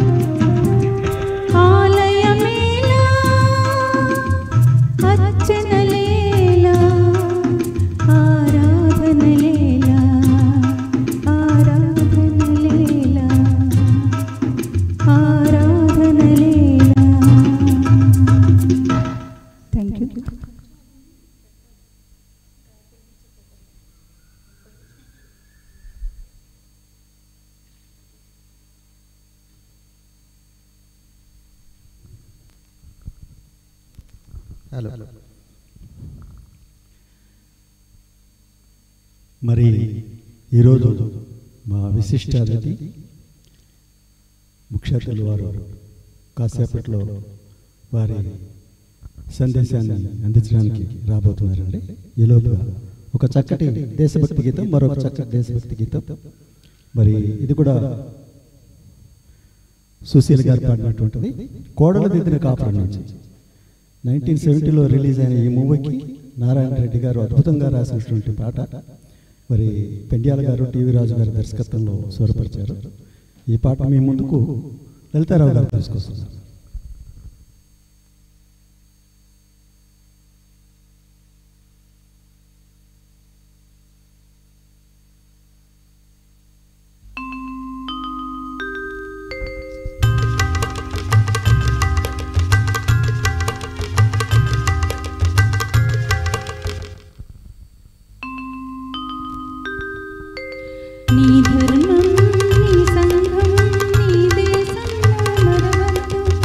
ఆలయమేలా అర్చనలేలా ఆరాధనలేలా ఆరాధనలేలా ఆరాధనలేలా థ్యాంక్ యూ హలో మరి ఈరోజు మా విశిష్ట అతిథి ముఖ్య అతిథులు వారు కాసేపట్లో వారి సందేశాన్ని అందించడానికి రాబోతున్నారండి ఈలోపు ఒక చక్కటి దేశభక్తి గీతం మరొక చక్కటి దేశభక్తి గీతం మరి ఇది కూడా సుశీల్ గారు పాడినటువంటిది కోడల దిద్దిన కాపురం నుంచి నైన్టీన్ సెవెంటీలో రిలీజ్ అయిన ఈ మూవీకి నారాయణ రెడ్డి గారు అద్భుతంగా రాసినటువంటి పాట మరి పెండ్యాల గారు టీవీ రాజు గారి దర్శకత్వంలో స్వరపరిచారు ఈ పాట మీ ముందుకు లలితారావు గారు తీసుకొస్తున్నారు నీ ధర్మం నీ సంఘం నీ దేశం మరవద్దు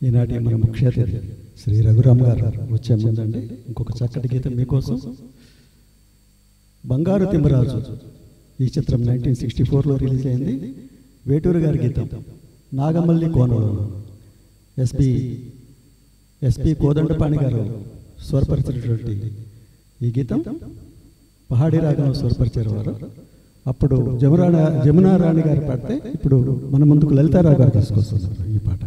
ఈనాటి మన ముఖ్య అతిథి శ్రీ రఘురామ్ గారు వచ్చే ముందండి ఇంకొక చక్కటి గీతం మీకోసం బంగారు తిమ్మరాజు ఈ చిత్రం నైన్టీన్ సిక్స్టీ ఫోర్లో రిలీజ్ అయింది వేటూరు గారి గీతం నాగమల్లి కోనలో ఎస్పి ఎస్పి కోదండపాణి గారు స్వరపరిచినటువంటి ఈ గీతం పహాడీ రాగంలో స్వరపరిచారు వారు అప్పుడు జమురాణ జమునా రాణి గారు పాడితే ఇప్పుడు మన ముందుకు లలితారావు గారు తీసుకొస్తున్నారు ఈ పాట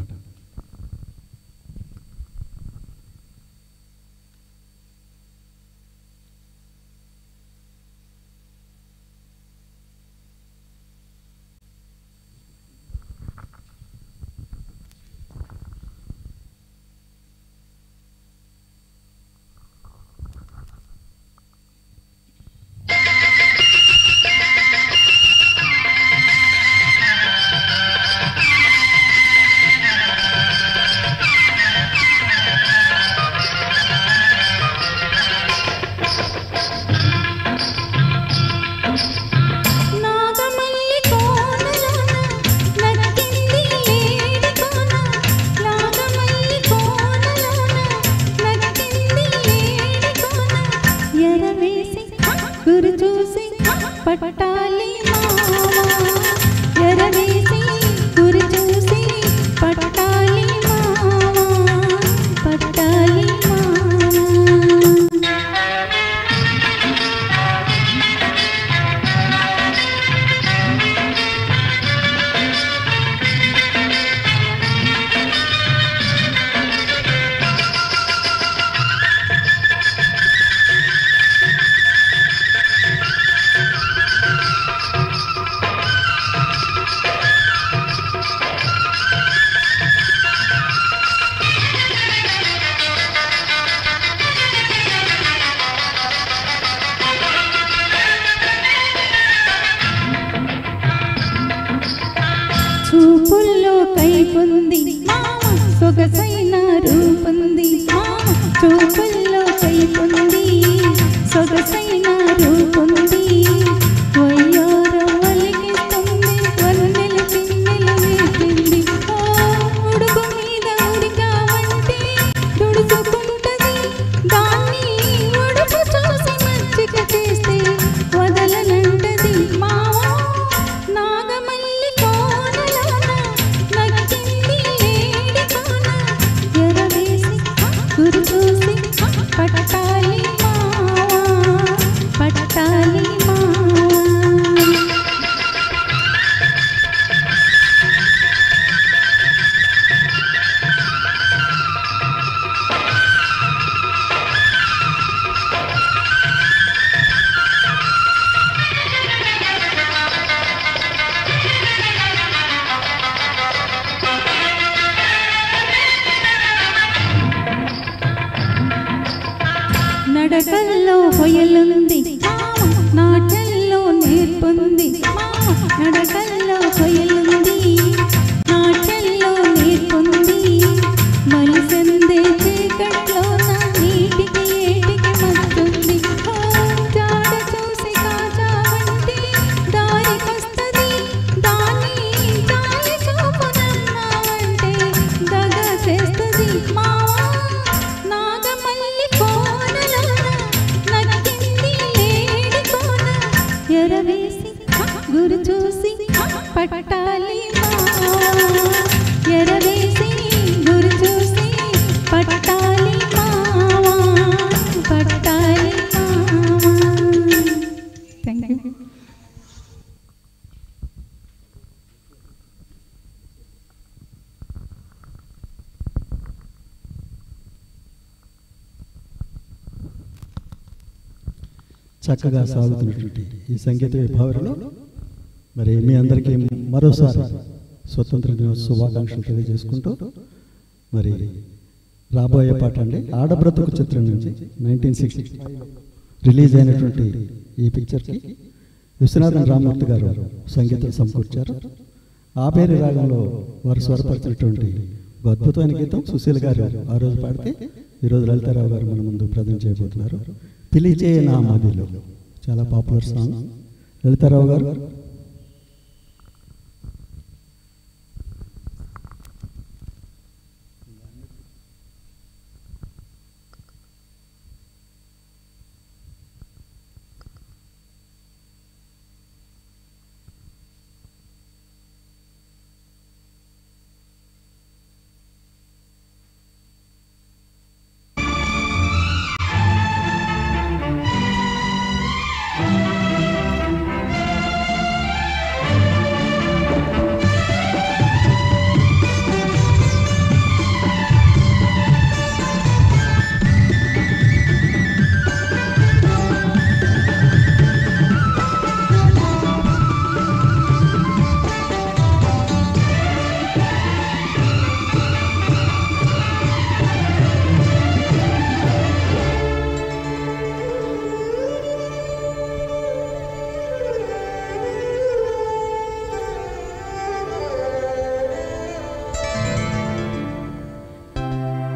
నాగమల్లి కోనలోన నక్కింది లేడి కోన నాగమల్లి కోనలోన నక్కింది లేడి కోన ఎరవేసి గురు చూసి పట్టాలి మావా ఎరవేసి గురు చూసి పట్టాలి మావా పట్టాలి మావా చూపుల్లో కైపుంది మామ సొగసైన రూపుంది మామ చూపుల్లో కైపుంది సొగసైన రూపుంది వయ్యారం వలిగిస్తుంది వన్నెల పిన్నెల వేసింది ఓ ఉడుకు మీద ఉడికావంటే దుడుచుకుంటది దాన్ని ఉడుపు చూసి మచ్చిక చేస్తే వదలనంటది మావా నాగమల్లి కోనలోన నక్కింది లేడి కోన ఎరవేసి గురు చూసి పట్టాలి మావా పట్టాలి మావా నడకల్లో హొయలుంది మామ నాటల్లో నేర్పుంది మామ నడకల్లో హొయలుంది నాటల్లో నేర్పుంది మలిసందే చీకట్లో నా నీటికి ఏటికి మత్తుంది ఓ జాడ చూసి కాచావంటే దారికొస్తది దాన్ని దారి చూపునమ్మావంటే దగ చేస్తది మావా నాగమల్లి కోనలోన నక్కింది లేడి కోన ఎరవేసి గురు చూసి పట్టాలి మావా ఎరవేసి గురు చూసి పట్టాలి మావా పట్టాలి మావా థ్యాంక్ యూ చక్కగా సాగుతున్నటువంటి ఈ సంగీత విభావనలో మరి మీ అందరికీ మరోసారి స్వతంత్ర దినోత్సవ శుభాకాంక్షలు తెలియజేసుకుంటూ మరి రాబోయే పాట అండి ఆడబ్రతుకు చిత్రం నుంచి నైన్టీన్ సిక్స్టీ రిలీజ్ అయినటువంటి ఈ పిక్చర్కి విశ్వనాథన్ రామమూర్తి గారు సంగీతం సమకూర్చారు ఆపేరి రాగంలో వారు స్వరపరిచినటువంటి ఒక అద్భుతమైన గీతం సుశీల్ గారు ఆ రోజు పాడితే ఈరోజు లలితారావు గారు మన ముందు ప్రజెంట్ చేయబోతున్నారు పిలిచే నా మదిలో చాలా పాపులర్ సాంగ్ లలితారావు గారు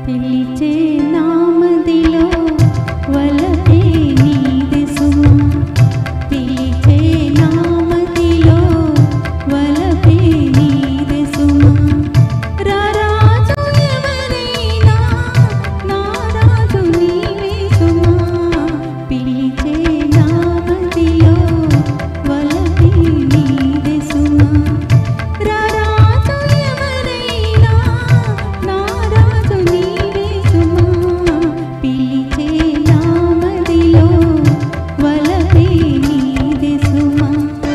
పిలిచే నామదిలో వలపే నీది సుమా పిలిచే నామదిలో వలపే నీది సుమా రారాజు ఎవరైనా నా రాజు నీవే సుమా పిలిచే నామదిలో వలపే నీది సుమా రారాజు ఎవరైనా నా రాజు నీవే సుమా పిలిచే నామదిలో వలపే నీది సుమా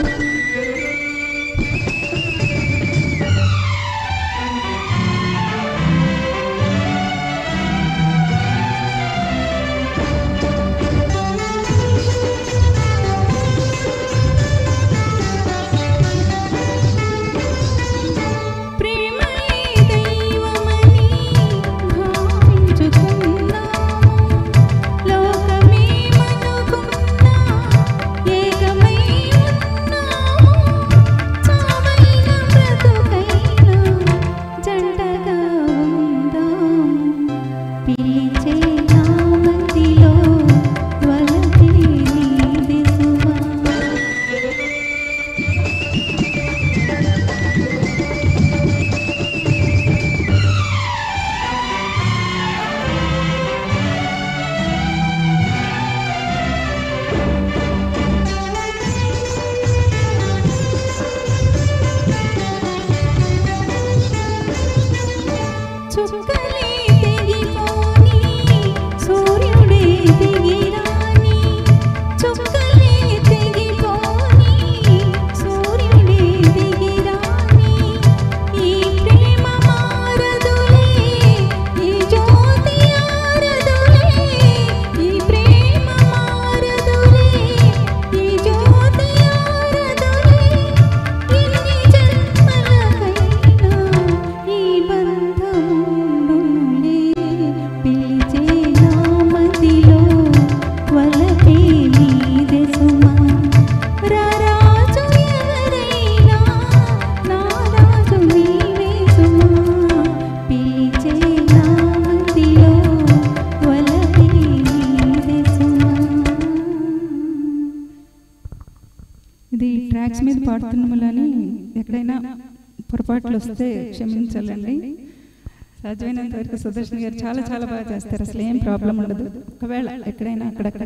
ప్రేమయే దైవమని భావించుకున్నాము లోకమే మనుకున్నా ఏకమై ఉన్నాము చావైన బ్రతుకైనా జంటగా ఉందాము పిలిచే నామతిలో వలపే నీది సుమా చుక్కలే తెగిపోని సూర్యుడే దిగిరాని చుక్కలే తెగిపోని సూర్యుడే దిగిరాని ఈ ప్రేమ మారదులే ఈ జ్యోతి ఆరదులే ఈ ప్రేమ మారదులే ఈ జ్యోతి ఆరదులే ఎన్ని జన్మలకైనా ఈ బంధముండునులే పిలిచే నామదిలో వలపే నీదే సుమా రారాజు ఎవరైనా నా రాజు నీవే సుమా పిలిచే నామదిలో వలపే నీదే సుమా ఇది ట్రాక్స్ మీద పాడుతున్నాములని ఎక్కడైనా పొరపాట్లు వస్తే క్షమించాలండి సాధ్యమైనంత వరకు సుదర్శన్ గారు చాలా చాలా బాగా చేస్తారు అసలు ఏం ప్రాబ్లం ఉండదు ఒకవేళ ఎక్కడైనా అక్కడక్కడ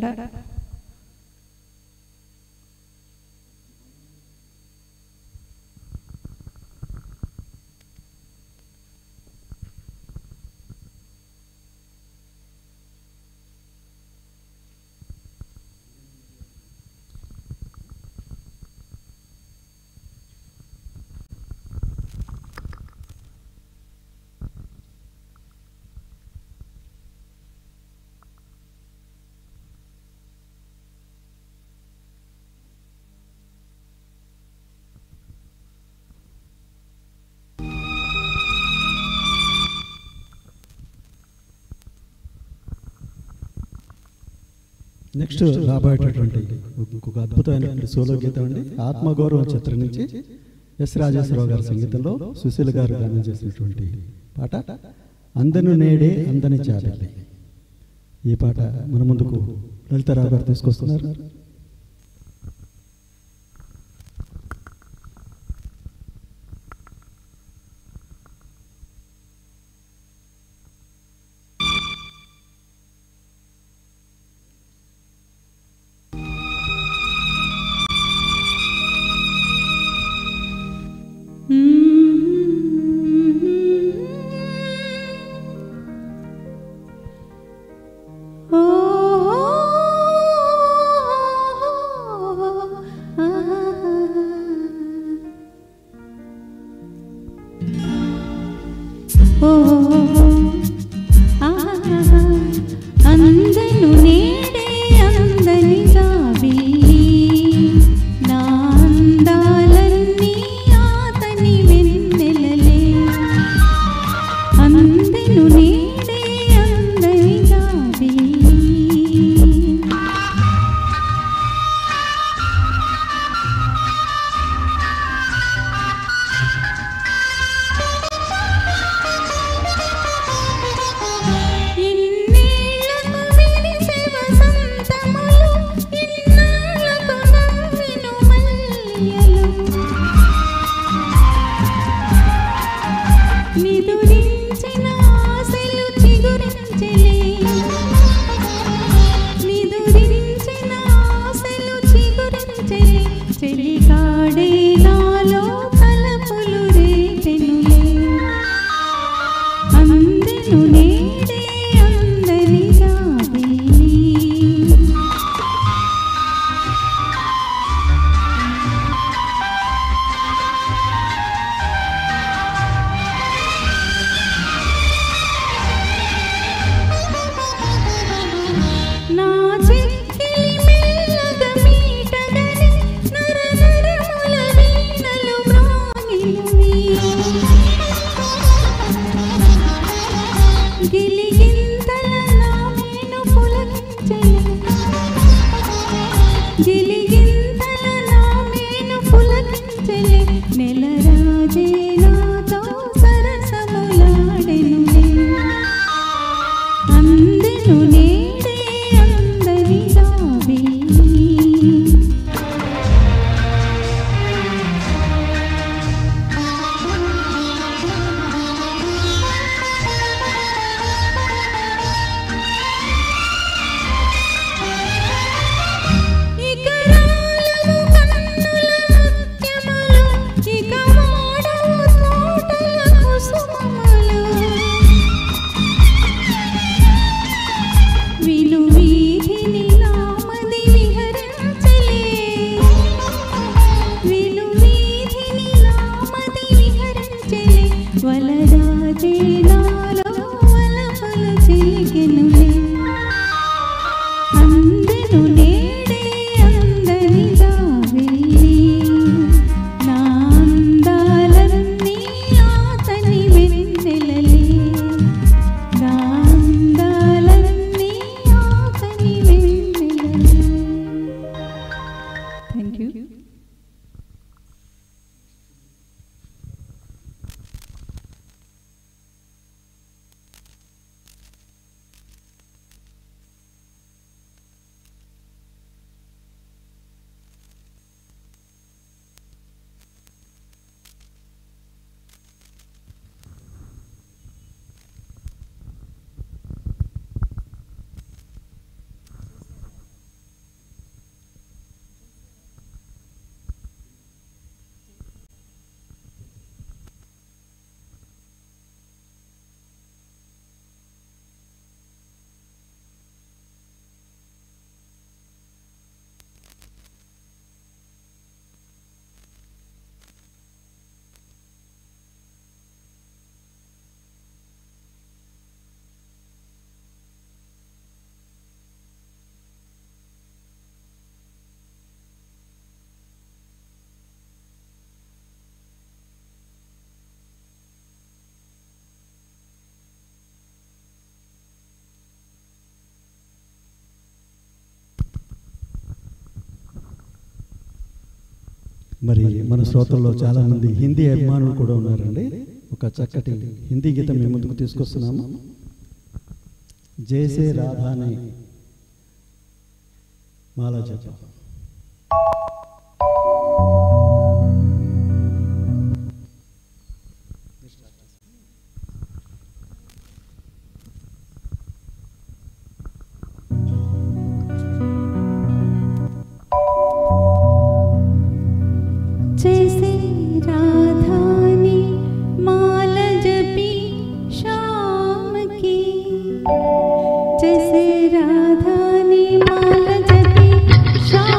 నెక్స్ట్ రాబోయేటటువంటి ఒక అద్భుతమైనటువంటి సోలో గీతం అండి ఆత్మగౌరవం చిత్రం నుంచి ఎస్ రాజేశ్వరరావు గారి సంగీతంలో సుశీల్ గారు గానం చేసినటువంటి పాట అందను నేడే అందని చాలి ఈ పాట మన ముందుకు లలితారావు గారు తీసుకొస్తున్నారు అందను నేడే అందని జాబిల్లి నా అందాలన్నీ ఆతని వెన్నెలలే అందను నేడే అందని జాబిల్లి నిదురించిన ఆశలు చిగురించెలే నిదురించిన ఆశలు చిగురించెలే చెలికాడే నాలో తలపులు రేపెనులే అందెను నేడే అందరి జాబిలి నా చెక్కిలి మెల్లగా మీటగని నరనరముల వీణలు మ్రాగినవి గిలిగింతల నా మేను పులకించెను గిలిగింతల నా మేను పులకించెలే నెలరాజే నాతో సరసములాడెనులే అందెను నేడే అందరి జాబిలి ఇక రాలవు కన్నుల నృత్యములు, ఇక వాడవు తోటల కుసుమములు. విను వీధిని నామది విహరించలే. విను వీధిని నామది విహరించలే. వలరాజే నాలో వలపులు చిలికెనులే అందెను నేడే అందరి జాబిలి నా అందాలన్నీ ఆతని వెన్నెలలే నా అందాలన్నీ ఆతని వెన్నెలలే థ్యాంక్ యూ మరి మన శ్రోతల్లో చాలామంది హిందీ అభిమానులు కూడా ఉన్నారండి ఒక చక్కటి హిందీ గీతం మేము ముందుకు తీసుకొస్తున్నాము జేసే రాధాని మాలా చెప్ప जैसे राधा ने माल जपी शाम की जैसे राधा ने माल जपी शाम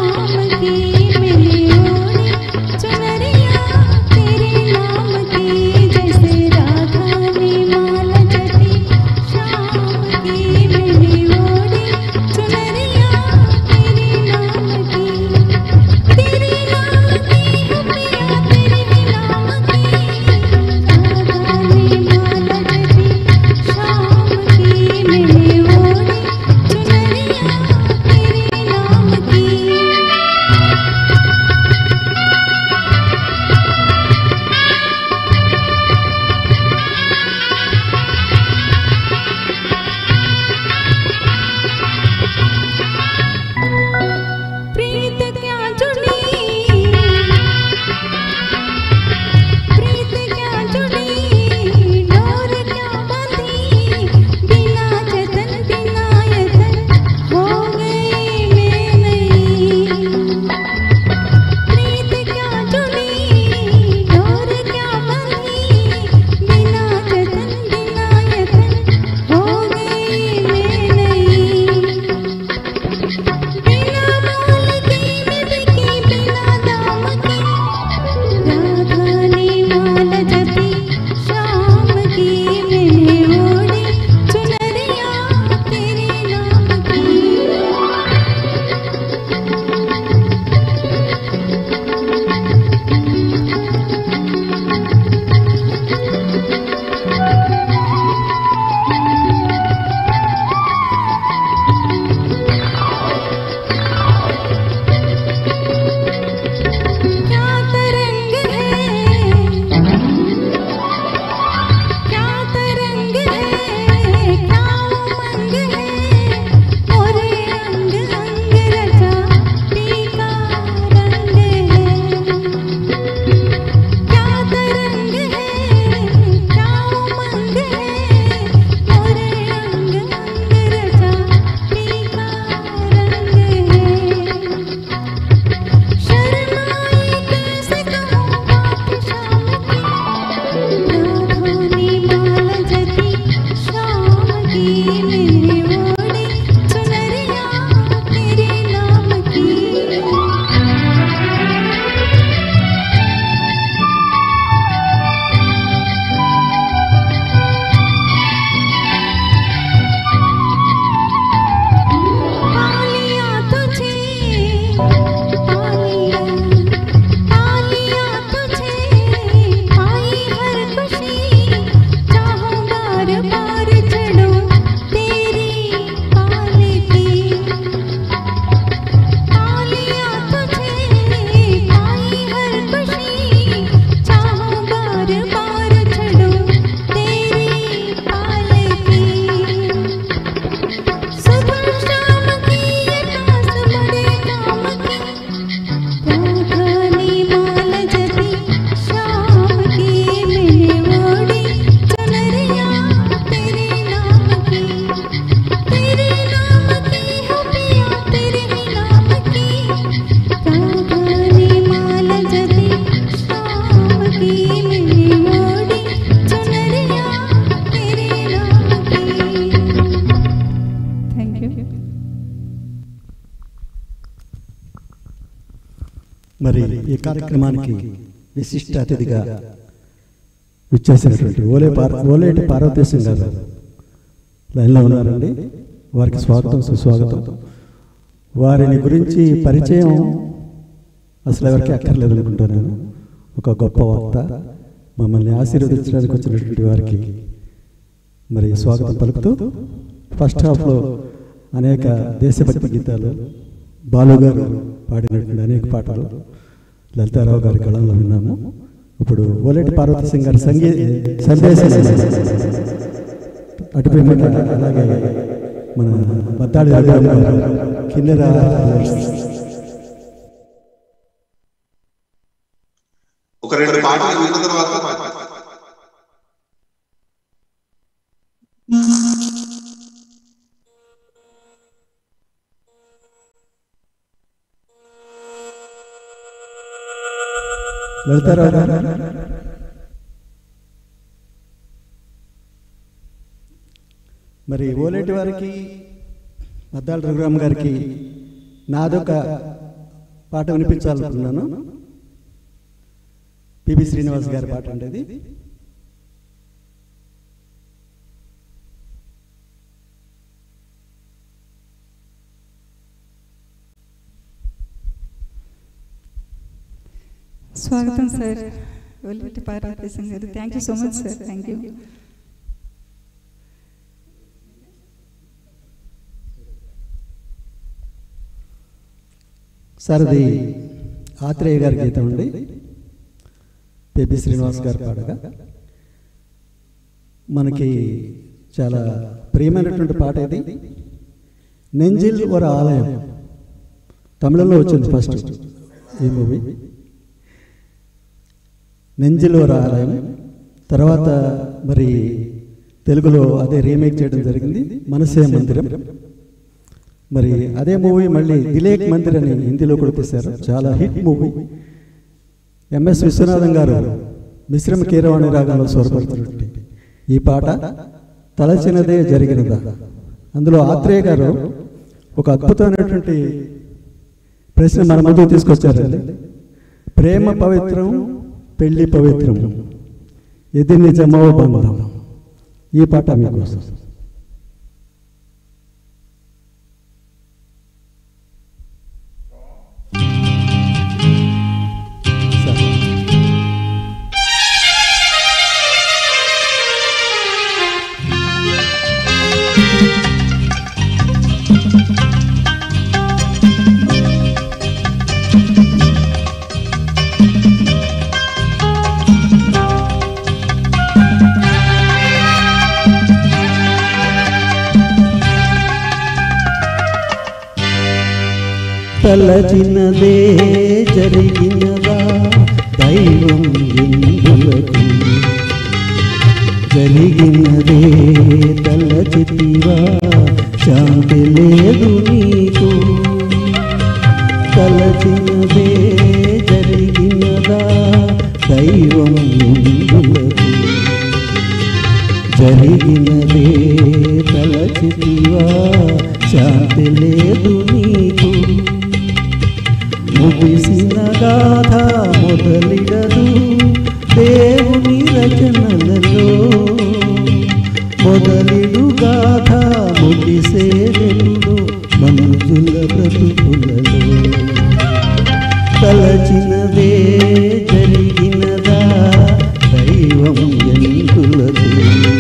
మరి ఈ కార్యక్రమానికి విశిష్ట అతిథిగా విచ్చేసినటువంటి ఓలే పార్ ఓలేటి పార్వతీశం గారు లైన్లో ఉన్నారండి వారికి స్వాగతం సుస్వాగతం వారిని గురించి పరిచయం అసలు ఎవరికి అక్కర్లేదు అనుకుంటున్నాను ఒక గొప్ప వక్త మమ్మల్ని ఆశీర్వదించడానికి వచ్చినటువంటి వారికి మరి స్వాగతం పలుకుతూ ఫస్ట్ హాఫ్లో అనేక దేశభక్తి గీతాలు బాలు గారు పాడినటువంటి అనేక పాటలు లలితారావు గారి కళంలో విన్నాము ఇప్పుడు ఓలేటి పార్వతి సింగ్ గారి సంగీ సందేశం అటుపై మన అలాగే మన బత్తాడి రఘురామ్ గారు కిన్నెర ఒక రెండు పాటలు విన్న తర్వాత లలితారావు గారు మరి ఓలేటి వారికి మద్దాల రఘురామ్ గారికి నాదొక పాట వినిపించాలనుకున్నాను పిబి శ్రీనివాస్ గారి పాట అంటే ఇది స్వాగతం sir Oleti Parvateesam garu thank you so much sir thank you sir అది ఆత్రేయ గారి గీతం అండి పిబి శ్రీనివాస్ గారు పాడగా మనకి చాలా ప్రియమైనటువంటి పాట ఇది నెంజిల్ ఒక ఆలయం తమిళంలో వచ్చింది ఫస్ట్ ఈ మూవీ నెంజిల్ ఒక ఆలయం తర్వాత మరి తెలుగులో అదే రీమేక్ చేయడం జరిగింది మనసే మందిరం మరి అదే మూవీ మళ్ళీ దిలేక్ మందిర్ అని హిందీలో కూడా తీశారు చాలా హిట్ మూవీ ఎంఎస్ విశ్వనాథం గారు మిశ్రమ కీరవాణి రాగంలో స్వరపడుతున్నటువంటి ఈ పాట తలచినదే జరిగినదా అందులో ఆత్రేయ గారు ఒక అద్భుతమైనటువంటి ప్రశ్న మన ముందుకు తీసుకొచ్చారు ప్రేమ పవిత్రం పెళ్లి పవిత్రం ఇది నిజమో బంధం ఈ పాట మీకోసం సరే తలచినదే జరిగినదా దైవం ఎందులకు జరిగినదే తలచితివా శాంతి లేదు నీకు తలచినదే జరిగినదా దైవం ఎందులకు జరిగినదే తలచితివా శాంతి లేదు నీకు ముగిసిన గాథ మొదలిడదు దేవుని రచనలలో మొదలిడు గాథ ముగిసేదెందు మనుషుల బ్రతుకులలో తలచినదే జరిగినదా దైవం ఎందులకు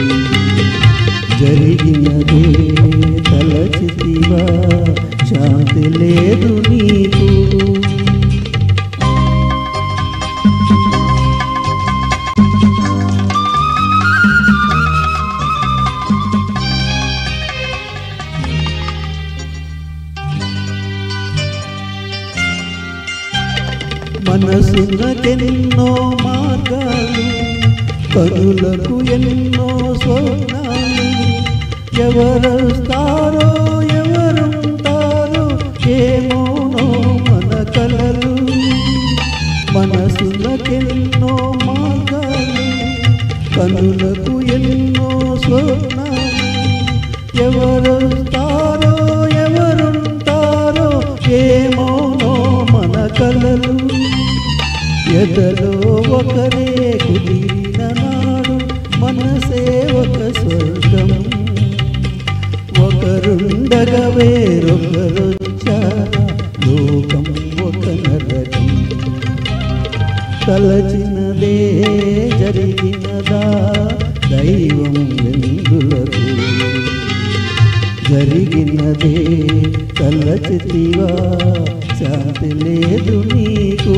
జరిగినదే తలచితివా శాంతి లేదు నీకు మనసునకెన్నో మార్గాలు కనులకు ఎన్నో స్వర్ణాలు ఎవరొస్తారో ఎవరుంటారో ఏమోనో మన కలలు మనసులకెన్నో మార్గాలు కనులకు ఎన్నో స్వర్ణాలు ఎవరొస్తారో ఎవరుంటారో ఏమోనో మన కలలు జతలో ఒకరే కుదిరిన నాడు మనసే ఒక స్వర్గం ఒకరుండగా వేరొకరొచ్చారా లోకం ఒక నరకం తలచినదే జరిగినదా దైవం ఎందులకు జరిగినదే తలచితివా శాంతి లేదు నీకు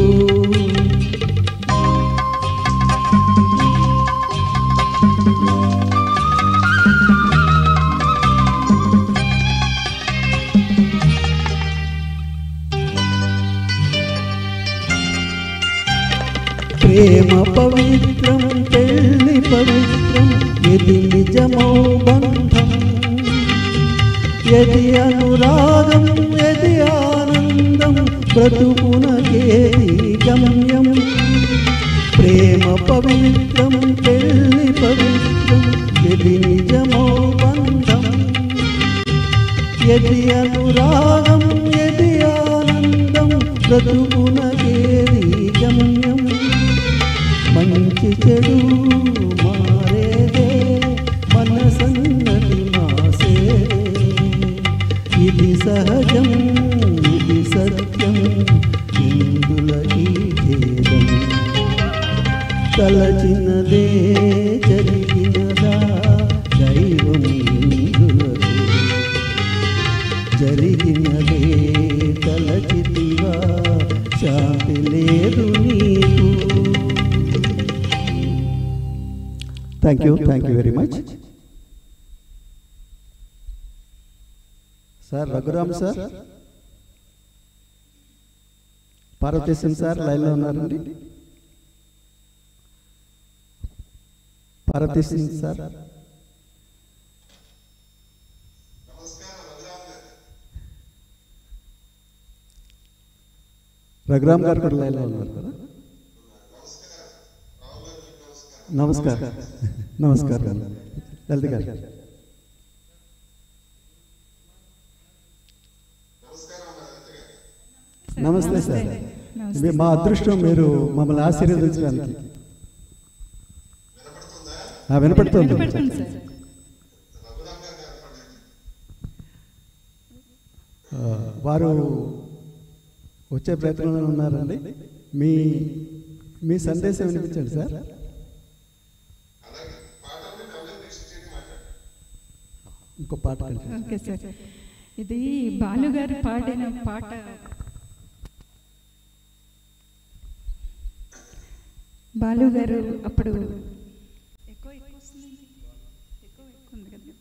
ప్రేమ పవిత్రం పెళ్లి పవిత్రం ఇది నిజమౌ బంధం ఎది అనురాగం ఎది ఆనందం బ్రతుకునకేది గమ్యం ప్రేమ పవిత్రం పెళ్లి పవిత్రం ఎది నిజమౌ బంధం ఎది అనురాగం ఎది ఆనందం బ్రతుకునకేది గమ్యం మంచి చెడు మారేదే మనసన్నది మాసేదే ఇది సహజం ఇది సత్యం ఇందులకి భేదం తలచినదే జరిగినదా దైవం ఇందులకు జరిగినదే తలచితివా శాంతి లేదు నీకు thank you thank you very much sir Raghuram sir Parvateesam sir లైన్లో ఉన్నారండి పార్వతీశం సార్ రఘురామ్ గారు కూడా లైన్లో ఉన్నారు కదా నమస్కారం నమస్కారం లలిత గారు నమస్తే సార్ నమస్తే. మీ- మా అదృష్టం మీరు మమ్మల్ని ఆశీర్వదించడానికి ఆ, వినపడుతుంది వినపడుతుంది సార్ ఆ, వారు వచ్చే ప్రయత్నంలో ఉన్నారండి మీ మీ సందేశం వినిపించండి సార్ ఇంకో పాట కండి ఓకే సార్ ఇది బాలుగారు పాడిన పాట బాలుగారు అప్పుడు ఎక్కువ ఎక్కువ వస్తుంది ఎక్కువ ఎక్కువ ఉంది కదా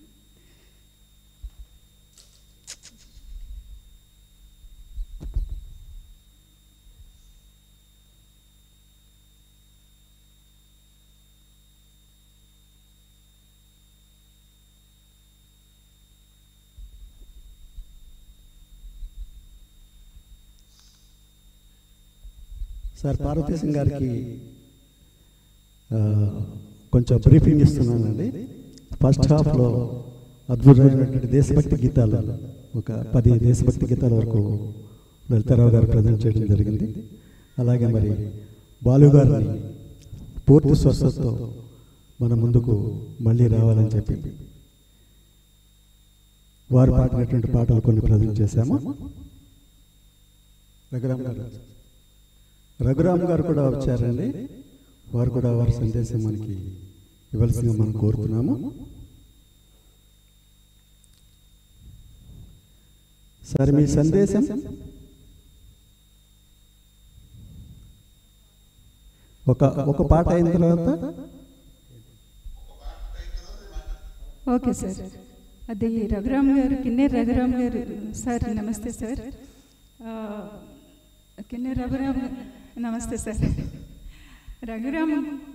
సార్ పార్వతీశం గారికి ఆ, కొంచెం బ్రీఫింగ్ ఇస్తున్నానండి ఫస్ట్ హాఫ్లో అద్భుతమైనటువంటి దేశభక్తి గీతాలు ఒక పది దేశభక్తి గీతాల వరకు లలితారావు గారు ప్రజెంట్ చేయడం జరిగింది అలాగే మరి బాలు గారిని పూర్తి స్వస్థతతో మన ముందుకు మళ్ళీ రావాలని చెప్పి వారు పాడినటువంటి పాటలు కొన్ని ప్రజెంట్ చేశాము రఘురామ్ గారు రఘురామ్ గారు కూడా వచ్చారండి వారు కూడా వారి సందేశం మనకి ఇవ్వాల్సిందిగా మనం కోరుతున్నాము సరే మీ సందేశం ఒక ఒక పాట అయిన తర్వాత ఓకే సార్ అది రఘురామ్ గారు కిన్నెర్ రఘురామ్ గారు సార్ నమస్తే సార్ ఆ, కిన్నెర్ రఘురామ్ నమస్తే సార్ రఘురామ్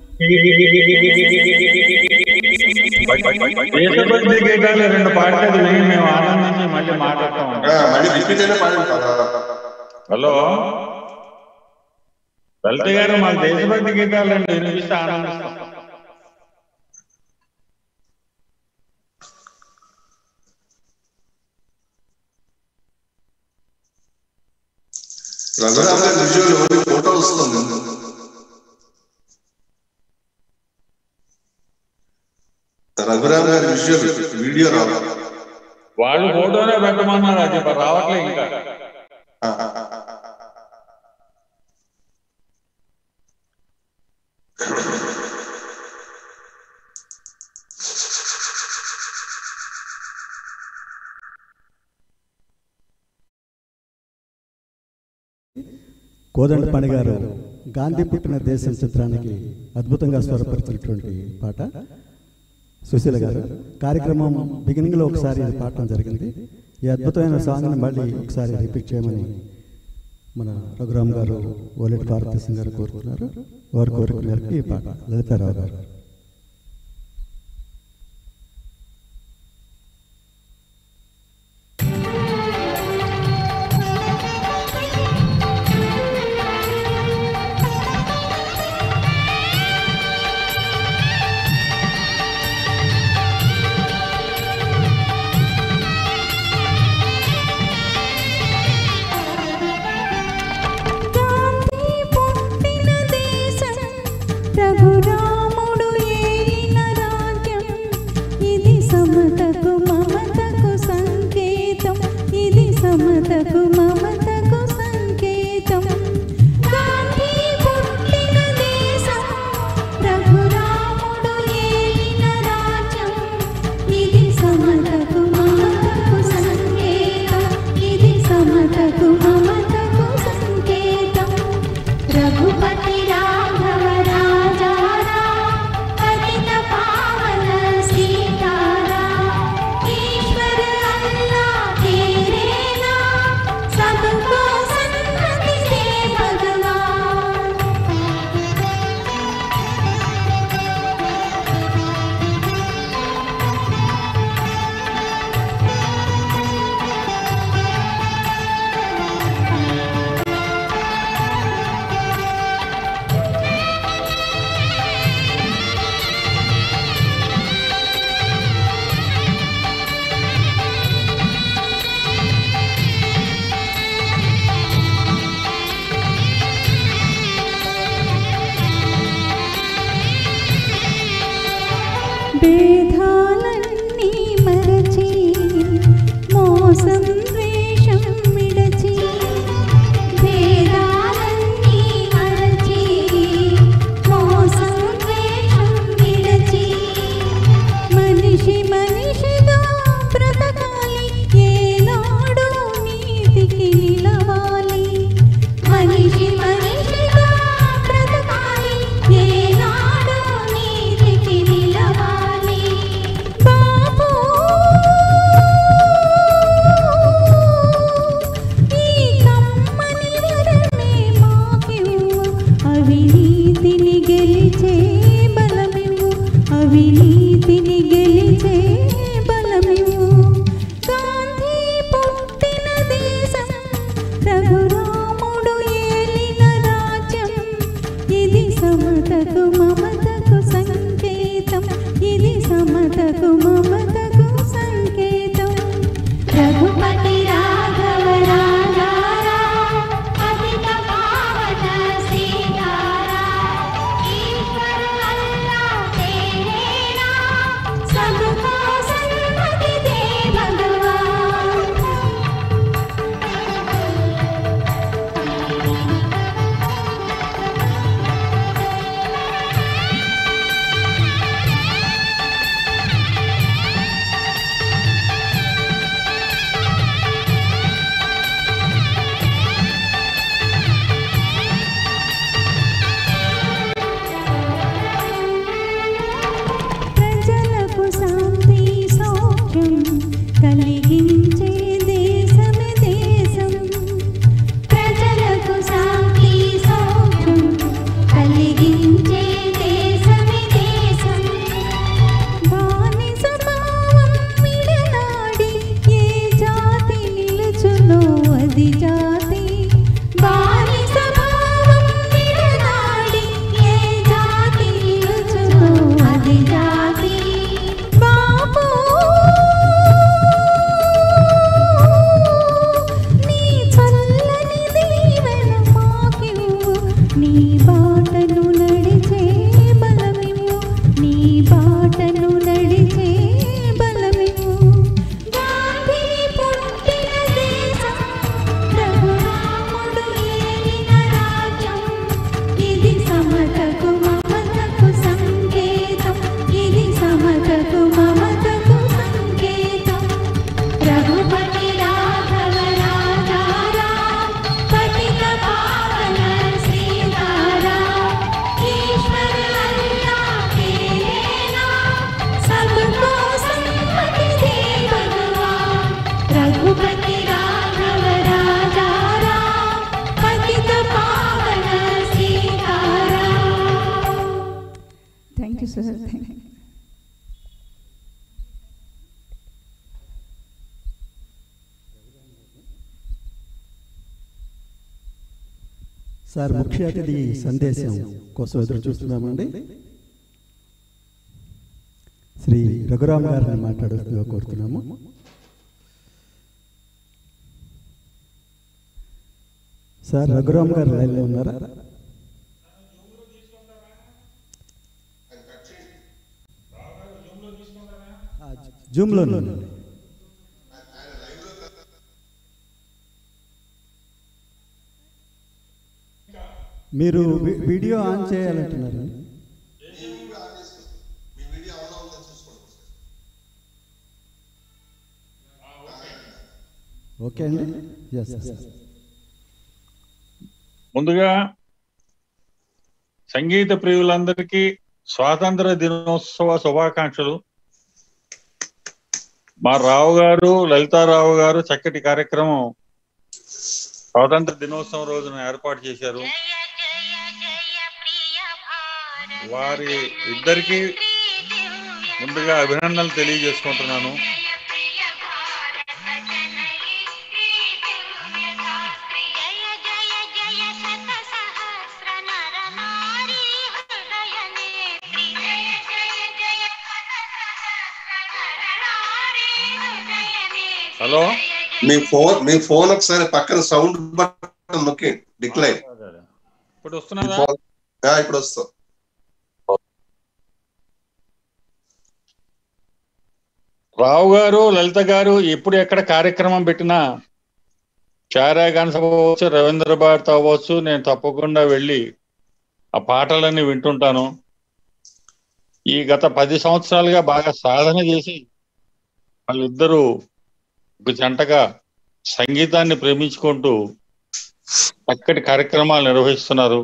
దేశభక్తి గీతాలు రెండు పాటలు విని మేము ఆనందించి మళ్ళీ మాట్లాడుతూ ఆ, ఉంటాం మళ్ళీ రిపీట్ అయినా పాడండి కదా హలో లలిత గారు మాకు దేశభక్తి గీతాలు రెండు వినిపిస్తే ఆనందిస్తాం రఘురామ్ గారి విజువల్ ఓన్లీ ఫోటో వస్తుంది రఘురామ్ గారి విజువల్ వీడియో రావాలి వాళ్ళు ఫోటోనే పెట్టమన్నారు అది రావట్లే ఇంకా ఆ, కోదండపాణి గారు గాంధీ పుట్టిన దేశం చిత్రానికి అద్భుతంగా స్వరపరిచినటువంటి పాట సుశీల గారు కార్యక్రమం బిగినింగ్లో ఒకసారి ఇది పాడటం జరిగింది ఈ అద్భుతమైన సాంగ్ని మళ్ళీ ఒకసారి రిపీట్ చేయమని మన రఘురామ్ గారు ఓలెట్ భారతీ సింగ్ గారు కోరుతున్నారు వారి కోరిక మేరకు ఈ పాట లలితారావు గారు గాంధీ పుట్టిన దేశం రఘురాముడు ఏలిన రాజ్యం ఇది సమతకు మమతకు సంకేతం ఇది సమతకు మమతకు సంకేతం గాంధీ పుట్టిన దేశం రఘురాముడు ఏలిన రాజ్యం ఇది సమతకు మమతకు సంకేతం ఇది సమతకు మమతకు సంకేతం రఘుపతి రాఘవ రాజారా పతిత పావన సీతారా ఈశ్వర అల్లా तेरे नाम सबको सन्मति दे भगवान భేదాలన్నీ మరచి మోసం ద్వేషం విడచి భేదాలన్నీ మరచి మోసం ద్వేషం విడచి మనిషి మనిషిగా బ్రతకాలి ఏనాడు నీతికి నిలవాలి మనిషి మనిషిగా బ్రతకాలి ఏనాడు నీతికి నిలవాలి బాబు ఈ కమ్మని వరమే మాకివ్వు అవినీతిని గెలిచే బలమివ్వు అవినీతిని గెలిచే బలమివ్వు గాంధీ పుట్టిన దేశం రఘురాముడు ఏలిన రాజ్యం ఇది సమతకు మమతకు సంకేతం ఇది సమతకు మమతకు సంకేతం రఘుపతి రాఘవ రాజారా పతిత పావన సీతారా ఈశ్వర అల్లా तेरे नाम सबको सन्मति दे भगवान ప్రజలకు శాంతి సౌఖ్యం కలిగించే దేశమే దేశం ప్రజలకు శాంతి సౌఖ్యం కలిగించే దేశమే దేశం బానిస భావం విడనాడి ఏ జాతి నిలుచునో అది జాతి బానిస భావం విడనాడి ఏ జాతి నిలుచునో అది జాతి బాబు నీ చల్లని దీవెన మాకివ్వు నీ బాటను నడిచే బలమివ్వు నీ బాటను నడిచే మమతకు మమతకు సంకేతం రఘుపతి రాఘవ రాజారాం పతిత పావన సీతారాం ఈశ్వర అల్లాహ్ तेरे नाम सबको सम्मति दे भगवान रघुपति राघव राजा राम पतित पावन Sitaram thank you sir thank you sir ముఖ్య అతిథి సందేశం కోసం ఎదురు చూస్తున్నామండి శ్రీ రఘురామ్ గారిని మాట్లాడుతూ కోరుతున్నాము సార్ రఘురామ్ గారు లైన్లో ఉన్నారా జూమ్లో ఉన్నాను మీరు వి- వీడియో ఆన్ చేయాలంటున్నారు ఓకే అండి ఎస్ ఎస్ ముందుగా సంగీత ప్రియులందరికీ స్వాతంత్ర దినోత్సవ శుభాకాంక్షలు మా రావు గారు లలితారావు గారు చక్కటి కార్యక్రమం స్వాతంత్ర దినోత్సవం రోజున ఏర్పాటు చేశారు వారి ఇద్దరికి ముందుగా అభినందనలు తెలియజేసుకుంటున్నాను హలో మీ ఫోన్ మీ ఫోన్ ఒకసారి పక్కన సౌండ్ బటన్ నొక్కి డిక్లైన్ ఇప్పుడు వస్తున్నదా ఇప్పుడు వస్తాం రావు గారు లలిత గారు ఎప్పుడు ఎక్కడ కార్యక్రమం పెట్టినా చారాగాన సభ అవ్వచ్చు రవీంద్ర భారత్ అవ్వచ్చు నేను తప్పకుండా వెళ్ళి ఆ పాటలన్నీ వింటుంటాను ఈ గత పది సంవత్సరాలుగా బాగా సాధన చేసి వాళ్ళిద్దరూ ఒక జంటగా సంగీతాన్ని ప్రేమించుకుంటూ చక్కటి కార్యక్రమాలు నిర్వహిస్తున్నారు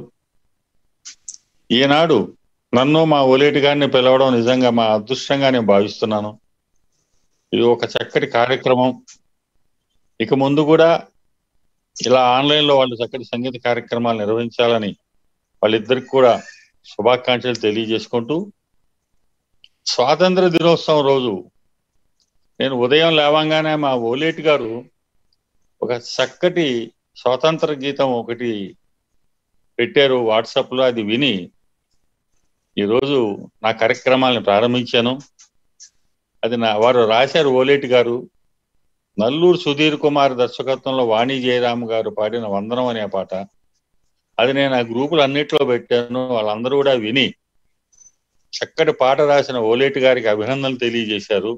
ఈనాడు నన్ను మా ఓలేటి గారిని పిలవడం నిజంగా మా అదృష్టంగా నేను భావిస్తున్నాను ఇది ఒక చక్కటి కార్యక్రమం ఇక ముందు కూడా ఇలా ఆన్లైన్ లో వాళ్ళు చక్కటి సంగీత కార్యక్రమాలు నిర్వహించాలని వాళ్ళిద్దరికి కూడా శుభాకాంక్షలు తెలియజేసుకుంటూ స్వాతంత్ర దినోత్సవం రోజు నేను ఉదయం లేవంగానే మా ఓలేటి గారు ఒక చక్కటి స్వాతంత్ర గీతం ఒకటి పెట్టారు వాట్సాప్ లో అది విని ఈరోజు నా కార్యక్రమాలను ప్రారంభించాను అది నా వారు రాశారు ఓలేటి గారు నల్లూరు సుధీర్ కుమార్ దర్శకత్వంలో వాణి జయరామ్ గారు పాడిన వందనం అనే పాట అది నేను ఆ గ్రూపులు అన్నిట్లో పెట్టాను వాళ్ళందరూ కూడా విని చక్కటి పాట రాసిన ఓలేటి గారికి అభినందనలు తెలియజేశారు